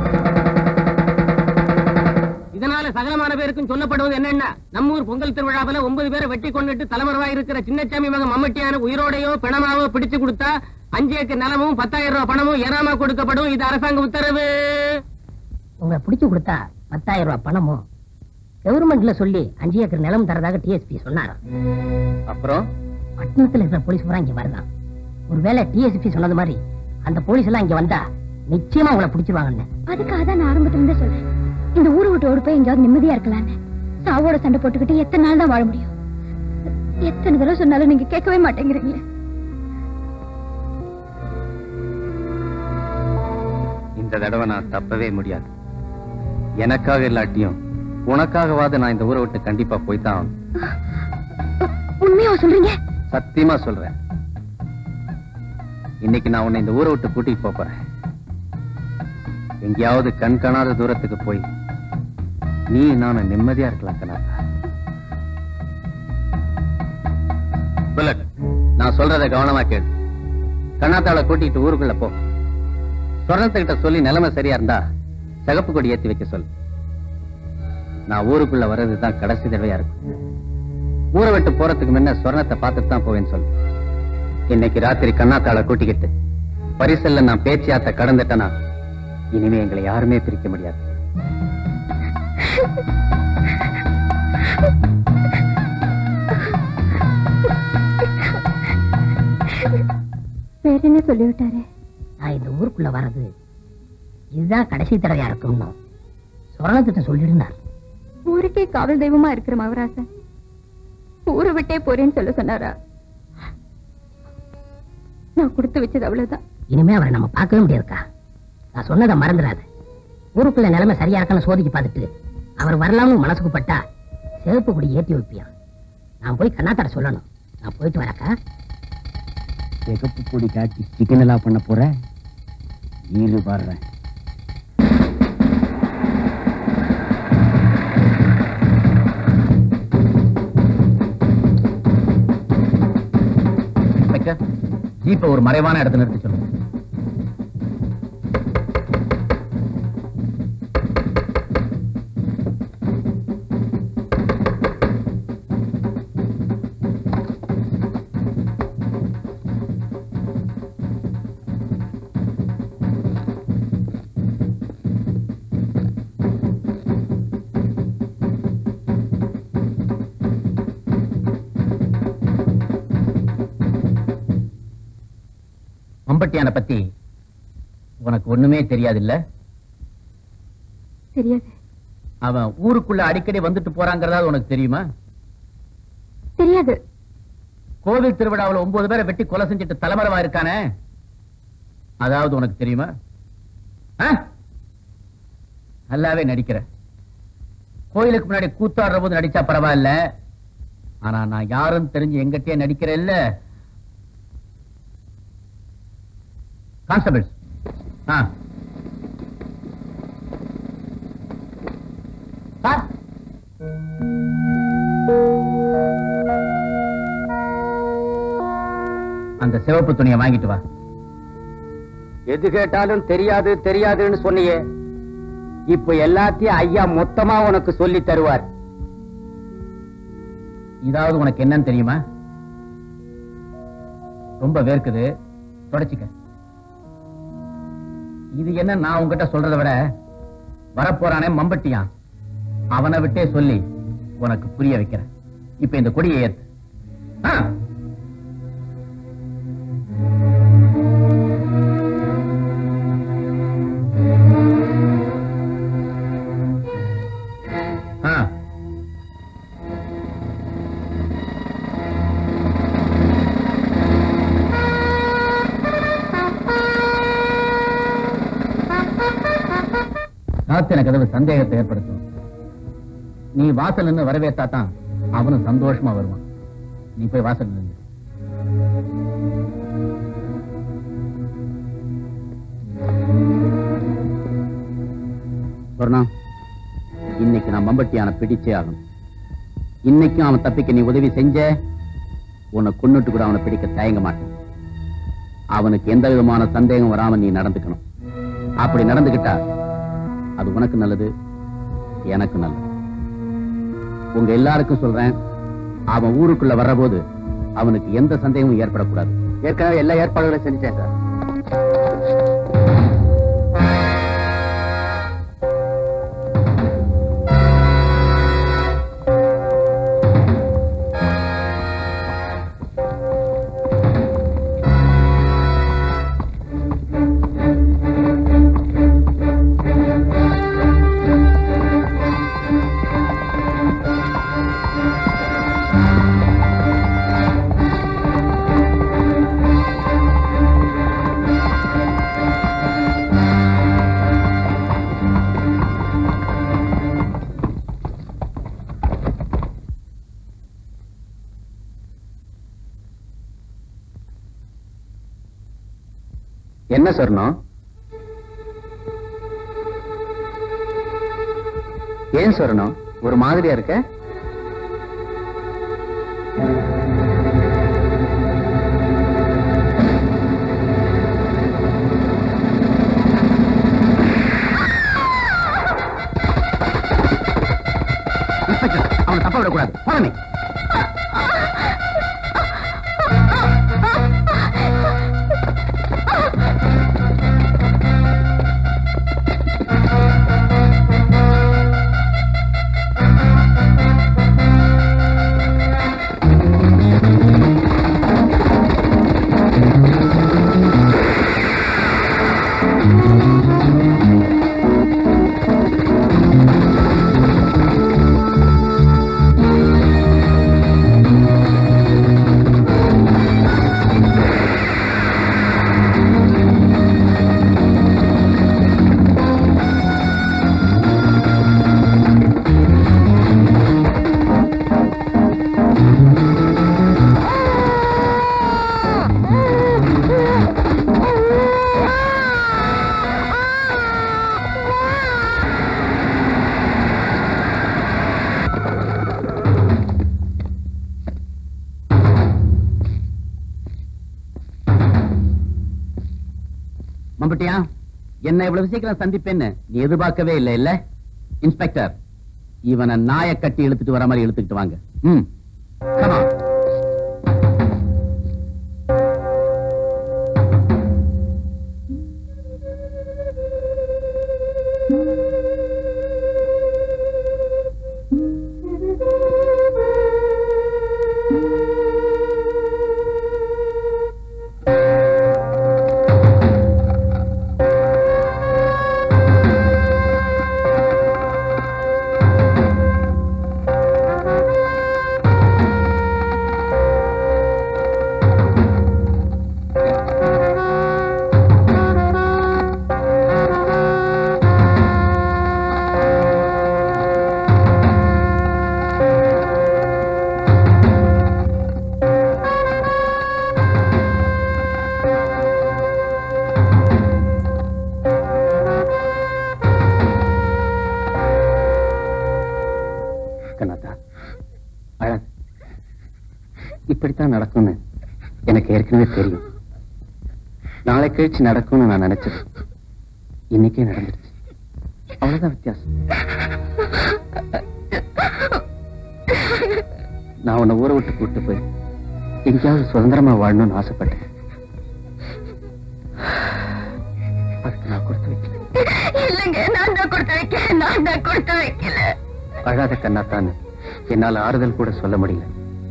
இதனால சகலமான பேருக்கும் சொல்லப்படுவது என்னன்னா நம்ம ஊர் பொங்கல் திருவிழாவில் ஒன்பது பேரை வெட்டி கொண்டுட்டு தலைமறைவா இருக்கிற சின்னச்சாமி மகன் மம்மட்டியான உயிரோடையோ பிணமாவோ பிடிச்சு கொடுத்தா அஞ்சு ஏக்கர் நிலமும் பத்தாயிரம் ரூபாய் பணமும் ஏறாம கொடுக்கப்படும் இது அரசாங்க உத்தரவு உங்களை பிடிச்சு கொடுத்தா பத்தாயிரம் ரூபாய் பணமும் கவர்மெண்ட்ல சொல்லி அஞ்சு ஏக்கர் நிலம் தரதாக டிஎஸ்பி சொன்னாராம் அப்புறம் பட்டணத்துல இருக்கிற போலீஸ் பூரா இங்க வருதான் ஒருவேளை டிஎஸ்பி சொன்னது மாதிரி அந்த போலீஸ் எல்லாம் இங்க வந்தா நிச்சயமா உங்களை பிடிச்சிருவாங்கன்னு அதுக்காக தான் நான் ஆரம்பத்துல இருந்தே சொல்றேன் இந்த ஊரு விட்டு ஓடி போய் எங்கேயாவது நிம்மதியா இருக்கலான்னு சாவோட சண்டை போட்டுக்கிட்டு எத்தனை நாள் தான் வாழ முடியும் எத்தனை தடவை சொன்னாலும் நீங்க கேட்கவே மாட்டேங்கிறீங்க இந்த தடவை நான் தப்பவே முடியாது எனக்காக இல்லாட்டியும் உனக்காகவாது நான் இந்த ஊரை விட்டு கண்டிப்பா போய்தான் ஆகணும். உண்மையா சொல்றீங்க சத்தியமா சொல்றேன் இன்னைக்கு நான் உன்னை இந்த ஊரை விட்டு கூட்டிட்டு போப் போறேன் எங்கேயாவது கண் காணாத தூரத்துக்கு போய் நீ நானும் நிம்மதியா இருக்கலாம் கனாத்தா புல்லட் நான் சொல்றத கவனமா கேளு கண்ணாத்தாளை கூட்டிட்டு ஊருக்குள்ள போ சொர்ணத்துக்கிட்ட சொல்லி நிலைமை சரியா இருந்தா சிகப்பு கொடி ஏத்தி வைக்க சொல்லு நான் ஊருக்குள்ள வர்றதுதான் கடைசி தடவையா இருக்கும் ஊரை விட்டு போறதுக்கு முன்ன சொர்ணத்தை பார்த்துட்டு தான் போவேன்னு சொல்லு இன்னைக்கு ராத்திரி கண்ணாத்தாளை கூட்டிக்கிட்டு பரிசல்ல நான் பேச்சியாத்த கடந்துட்டேனா இனிமே எங்களை யாருமே பிரிக்க முடியாது வேற என்ன சொல்லிவிட்டாரு நான் இந்த ஊருக்குள்ள வர்றது இதுதான் கடைசி தடவையா இருக்கும்னு சொரணத்திட்ட சொல்லியிருந்தார் ஊருக்கே காவல் தெய்வமா இருக்கிற மகராசன் ஊரை விட்டே போறேன்னு சொல்ல சொன்னாரா நான் கொடுத்து வச்சது அவ்வளவுதான் இனிமே அவரை நம்ம பார்க்கவே முடியாதுக்கா நான் சொன்னதை மறந்துடாத ஊருக்குள்ள நிலைமை சரியா இருக்கான்னு சோதிச்சு பார்த்துட்டு அவர் வரலாம்னு மனசுக்கு பட்டா சிவப்பு கொடி ஏத்தி வைப்பியான் நான் போய் கண்ணாத்தாட சொல்லணும் நான் போயிட்டு வரக்கா சிகப்பு பொடி காட்டி சிக்கனலா பண்ண போற ஈரு வர்றேன் ஜீப்பை ஒரு மறைவான இடத்துல நிறுத்தி சொல்லுங்க மம்பட்டியான பத்தி உனக்கு ஒண்ணுமே தெரியாது இல்ல தெரியாது அவன் ஊருக்குள்ள அடிக்கடி வந்துட்டு போறாங்கிறதா உனக்கு தெரியுமா தெரியாது கோவில் திருவிழாவுல ஒன்பது பேரை வெட்டி கொலை செஞ்சுட்டு தலைமறைவா இருக்கானே அதாவது உனக்கு தெரியுமா ஆ? நல்லாவே நடிக்கிற கோயிலுக்கு முன்னாடி கூத்தாடுற போது நடிச்சா பரவாயில்ல ஆனா நான் யாரும் தெரிஞ்சு எங்கிட்டே நடிக்கிறேன் இல்ல கான்ஸ்டபிள்ஸ் ஆ சார் அந்த சிவப்பு துணியை வாங்கிட்டு வா எது கேட்டாலும் தெரியாது தெரியாதுன்னு சொன்னியே இப்ப எல்லாத்தையும் ஐயா மொத்தமா உனக்கு சொல்லி தருவார் இதாவது உனக்கு என்னன்னு தெரியுமா ரொம்ப வேர்க்குது தொடச்சிக்க இது என்ன நான் உங்ககிட்ட சொல்றதை விட வரப்போறானே மம்பட்டியான் அவனை விட்டே சொல்லி உனக்கு புரிய வைக்கிறேன் இப்ப இந்த கொடியை ஏத்து ஆ. ஆ சாத்தின கதவு சந்தேகத்தை ஏற்படுத்தும் நீ வாசல் நின்று வரவேற்றா தான் அவனும் சந்தோஷமா வருவான் நீ போய் வாசல் நின்று சொர்ணா இன்னைக்கு நான் மம்பட்டியான பிடிச்சே ஆகணும் இன்னைக்கும் அவன் தப்பிக்க நீ உதவி செஞ்ச உன்னை கொன்னுட்டு கூட அவனை பிடிக்க தயங்க மாட்டேன் அவனுக்கு எந்த விதமான சந்தேகம் வராம நீ நடந்துக்கணும் அப்படி நடந்துகிட்டா அது உனக்கு நல்லது எனக்கு நல்லது உங்க எல்லாருக்கும் சொல்றேன் அவன் ஊருக்குள்ள வர்றபோது அவனுக்கு எந்த சந்தேகமும் ஏற்படக்கூடாது ஏற்கனவே எல்லா ஏற்பாடுகளையும் செஞ்சுட்டேன் சார் என்ன சொர்ணம் ஏன் சொர்ணம் ஒரு மாதிரியா இருக்க இன்ஸ்பெக்டர், அவனை தப்ப விடக்கூடாது போனமே ஆ மம்பட்டியா என்ன இவ்வளவு சீக்கிரம் சந்திப்பேன்னு நீ எதிர்பார்க்கவே இல்லை இல்ல இன்ஸ்பெக்டர் இவனை நாயை கட்டி இழுத்துட்டு வர மாதிரி இழுத்துக்கிட்டு வாங்க ம் come on. கண்ணாத்தா அழாது இப்படித்தான் நடக்கும்னு எனக்கு ஏற்கனவே தெரியும் நாளை கழிச்சு நடக்கும்னு நான் நினைச்சது இன்னைக்கே நடந்துருச்சு அவ்வளவுதான் வித்தியாசம் நான் உன்னை ஊரை விட்டு கூட்டு போய் எங்கேயாவது சுதந்திரமா வாழணும்னு ஆசைப்பட்டேன் அதுக்கு நான் கொடுத்து வைக்கல இல்லைங்க நான் தான் கொடுத்து வைக்கிறேன் நான் தான் கொடுத்து வைக்கல அழாத கண்ணாத்தான்னு என்னால ஆறுதல் கூட சொல்ல முடியல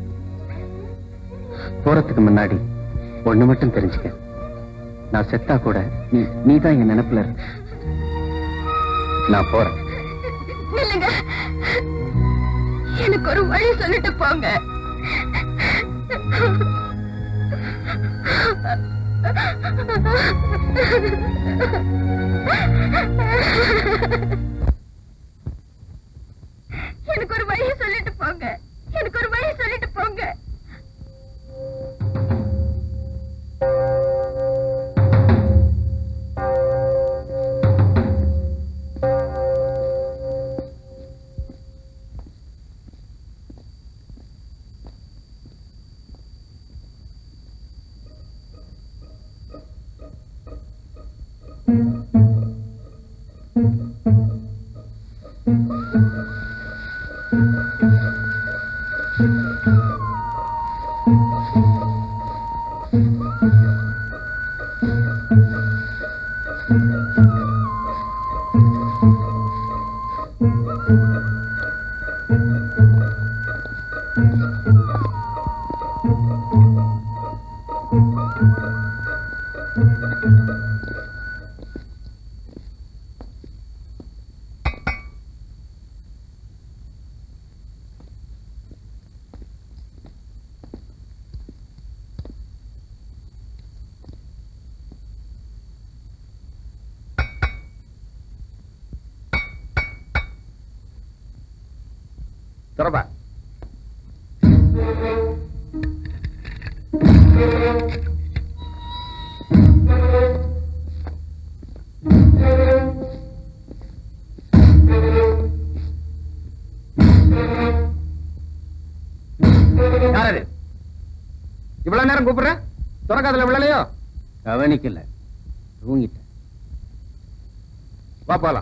போறதுக்கு முன்னாடி ஒண்ணு மட்டும் தெரிஞ்சுக்க நான் செத்தா கூட நீ நீதான் என் நினைப்புல இருக்க நான் போறேன் இல்லைங்க எனக்கு ஒரு வழி சொல்லிட்டு போங்க எனக்கு ஒரு வழி சொல்லிட்டு போங்க எனக்கு ஒரு வழி சொல்லிட்டு போங்க தொடர்பா யாரு இவ்வளவு நேரம் கூப்பிடுற துறக்காதல விழலையோ கவனிக்கல தூங்கிட்டேன் வா போலாம்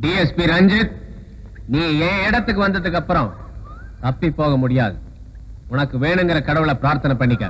டிஎஸ்பி ரஞ்சித் நீ என் இடத்துக்கு வந்ததுக்கு அப்புறம் தப்பி போக முடியாது உனக்கு வேணுங்கிற கடவுளை பிரார்த்தனை பண்ணிக்க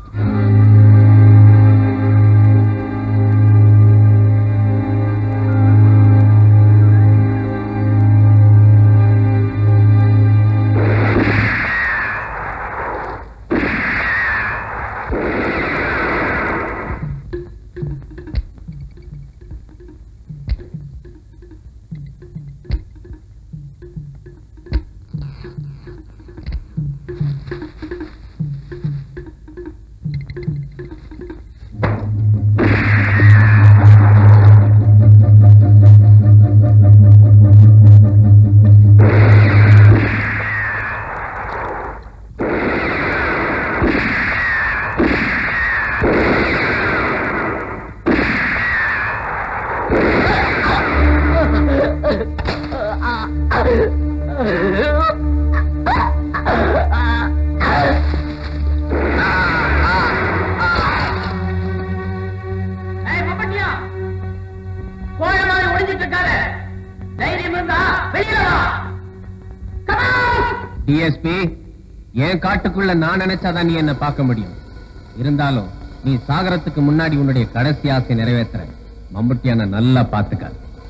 டிஎஸ்பி என் காட்டுக்குள்ள நான் நினைச்சாதான் நீ என்ன பார்க்க முடியும் இருந்தாலும் நீ சாகரத்துக்கு முன்னாடி உன்னுடைய கடைசி ஆசை நிறைவேற்றுற மம்புட்டியான நல்லா பாத்துக்க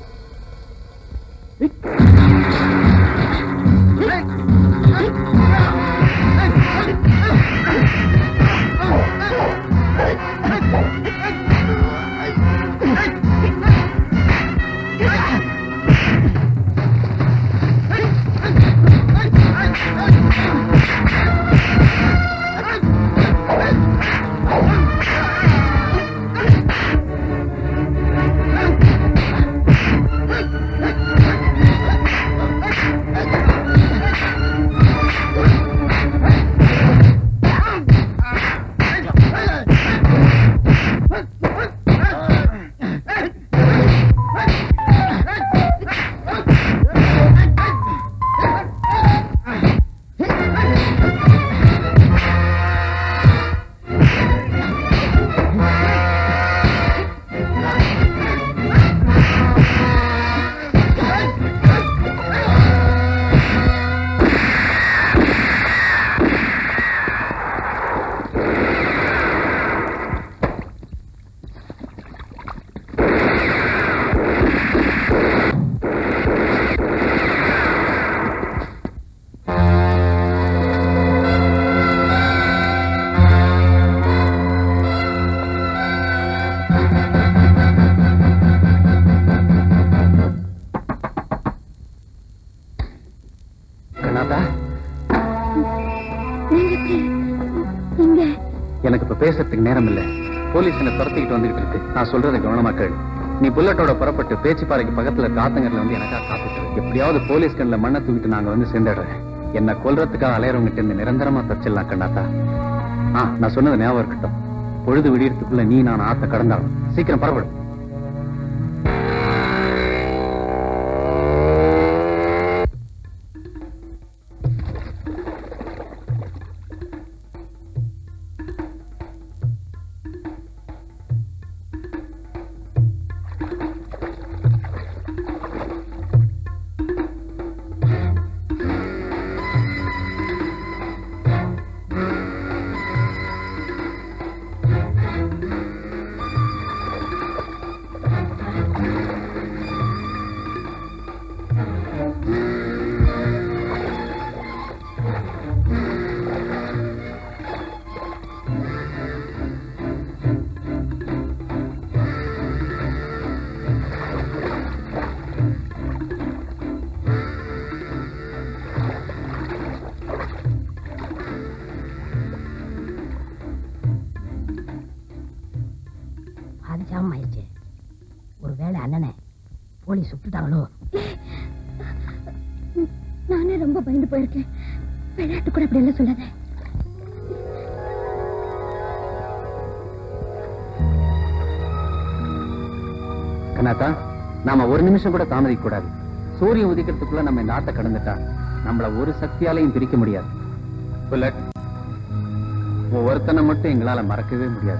கண்ணாத்தா நீங்க எப்படி இங்க எனக்கு இப்ப பேசுறதுக்கு நேரம் இல்ல போலீஸ் என்ன துரத்திக்கிட்டு வந்துகிட்டு இருக்கு நான் சொல்றதை கவனமா கேளு நீ புல்லட்டோட புறப்பட்டு பேச்சுப்பாறைக்கு பக்கத்துல இருக்க ஆத்தங்கர்ல வந்து எனக்கா காத்துட்டு இரு. எப்படியாவது போலீஸ் கண்ணில் மண்ணை தூக்கிட்டு நாங்க வந்து சேர்ந்துடுறேன் என்ன கொல்றதுக்காக அலையறவங்கிட்ட இருந்து நிரந்தரமா தச்சிடலாம் கண்ணாத்தா ஆ நான் சொன்னது ஞாபகம் இருக்கட்டும் பொழுது விடியறதுக்குள்ள நீ நான் ஆத்த கடந்தாலும் சீக்கிரம் புறப்படு பாதிச்சாம ஆயிடுச்சு ஒருவேளை அண்ணனை போலீஸ் சுட்டுட்டாங்களோ நானே ரொம்ப பயந்து போயிருக்கேன் விளையாட்டு கூட அப்படி எல்லாம் சொல்லாத கண்ணாத்தா நாம ஒரு நிமிஷம் கூட தாமதிக்க கூடாது சூரியன் உதிக்கிறதுக்குள்ள நம்ம இந்த ஆட்டை கடந்துட்டா நம்மள ஒரு சக்தியாலையும் பிரிக்க முடியாது புல்லட் ஒவ்வொருத்தனை மட்டும் எங்களால மறக்கவே முடியாது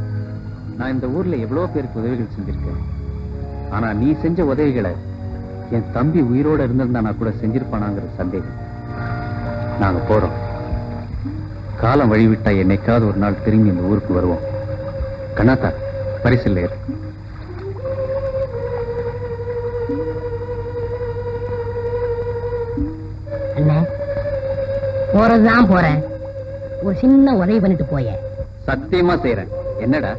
நான் இந்த ஊர்ல எவ்வளவு பேருக்கு உதவிகள் செஞ்சிருக்கேன் ஆனா நீ செஞ்ச உதவிகளை என் தம்பி உயிரோட இருந்திருந்தா நான் கூட செஞ்சிருப்பானாங்கிற சந்தேகம் நாங்க போறோம் காலம் வழிவிட்டா என்னைக்காவது ஒரு நாள் திரும்பி இந்த ஊருக்கு வருவோம் கண்ணாத்தா பரிசில் ஏறு அண்ணே போறதுதான் போறேன் ஒரு சின்ன உதவி பண்ணிட்டு போய சத்தியமா செய்யறேன் என்னடா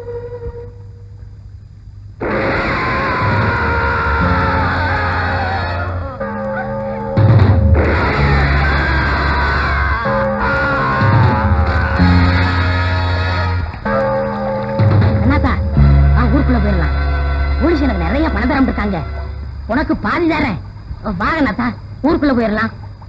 அண்ணாத்தா வா ஊருக்குள்ள போயிடலாம் போலீஸ் எனக்கு நிறைய பணம் தரம் இருக்காங்க உனக்கு பாதி தரேன் வாங்க அண்ணாத்தா ஊருக்குள்ள போயிடலாம்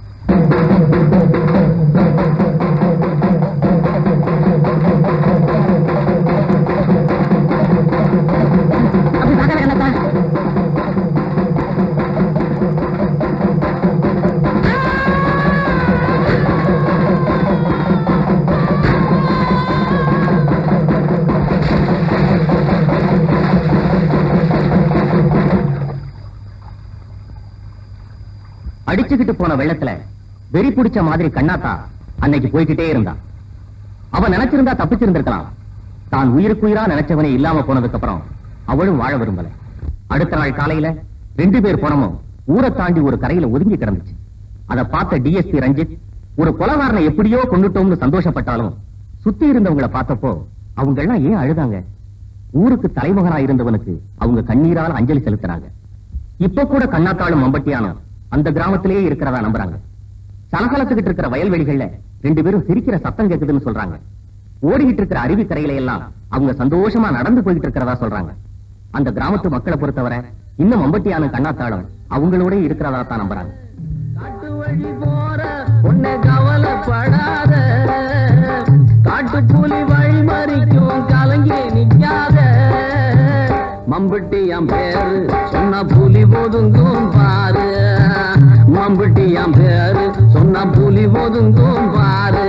அப்படி பார்க்க வேண்டாத்தா அடிச்சுக்கிட்டு போன வெள்ளத்துல வெறி பிடிச்ச மாதிரி கண்ணாத்தா அன்னைக்கு போய்கிட்டே இருந்தான் அவன் நினைச்சிருந்தா தப்பிச்சிருந்திருக்கலாம் தான் உயிருக்குயிரா நினைச்சவனே இல்லாம போனதுக்கு அப்புறம் அவளும் வாழ விரும்பல அடுத்த நாள் காலையில ரெண்டு பேர் பணமும் ஊரை தாண்டி ஒரு கரையில ஒதுங்கி கிடந்துச்சு அதை பார்த்த டிஎஸ்பி ரஞ்சித் ஒரு கொலகாரனை எப்படியோ கொண்டுட்டோம்னு சந்தோஷப்பட்டாலும் சுத்தி இருந்தவங்களை பார்த்தப்போ அவங்க எல்லாம் ஏன் அழுதாங்க ஊருக்கு தலைமகனா இருந்தவனுக்கு அவங்க கண்ணீரால் அஞ்சலி செலுத்துறாங்க இப்ப கூட கண்ணாத்தாளும் மம்பட்டியானும் அந்த கிராமத்திலேயே இருக்கிறதா நம்புறாங்க சலசலத்துக்கிட்டு இருக்கிற வயல்வெளிகள்ல ரெண்டு பேரும் சிரிக்கிற சத்தம் கேக்குதுன்னு சொல்றாங்க ஓடிக்கிட்டு இருக்கிற அருவிக்கரையில எல்லாம் அவங்க சந்தோஷமா நடந்து போயிட்டு இருக்கிறதா சொல்றாங்க அந்த கிராமத்து மக்களை பொறுத்தவரை இன்னும் மம்பட்டியானும் கண்ணாத்தாளும் அவங்களோட இருக்கிறதா தான் நம்புறாங்க காட்டு வழி போற உன்னை கவலைப்படாத காட்டு புலி வழி மறிக்கும் கலங்கி நிக்காத மம்பட்டி என் பேரு சொன்ன புலி ஒதுங்கும் பாரு மம்பட்டி என் பேரு சொன்ன புலி ஒதுங்கும் பாரு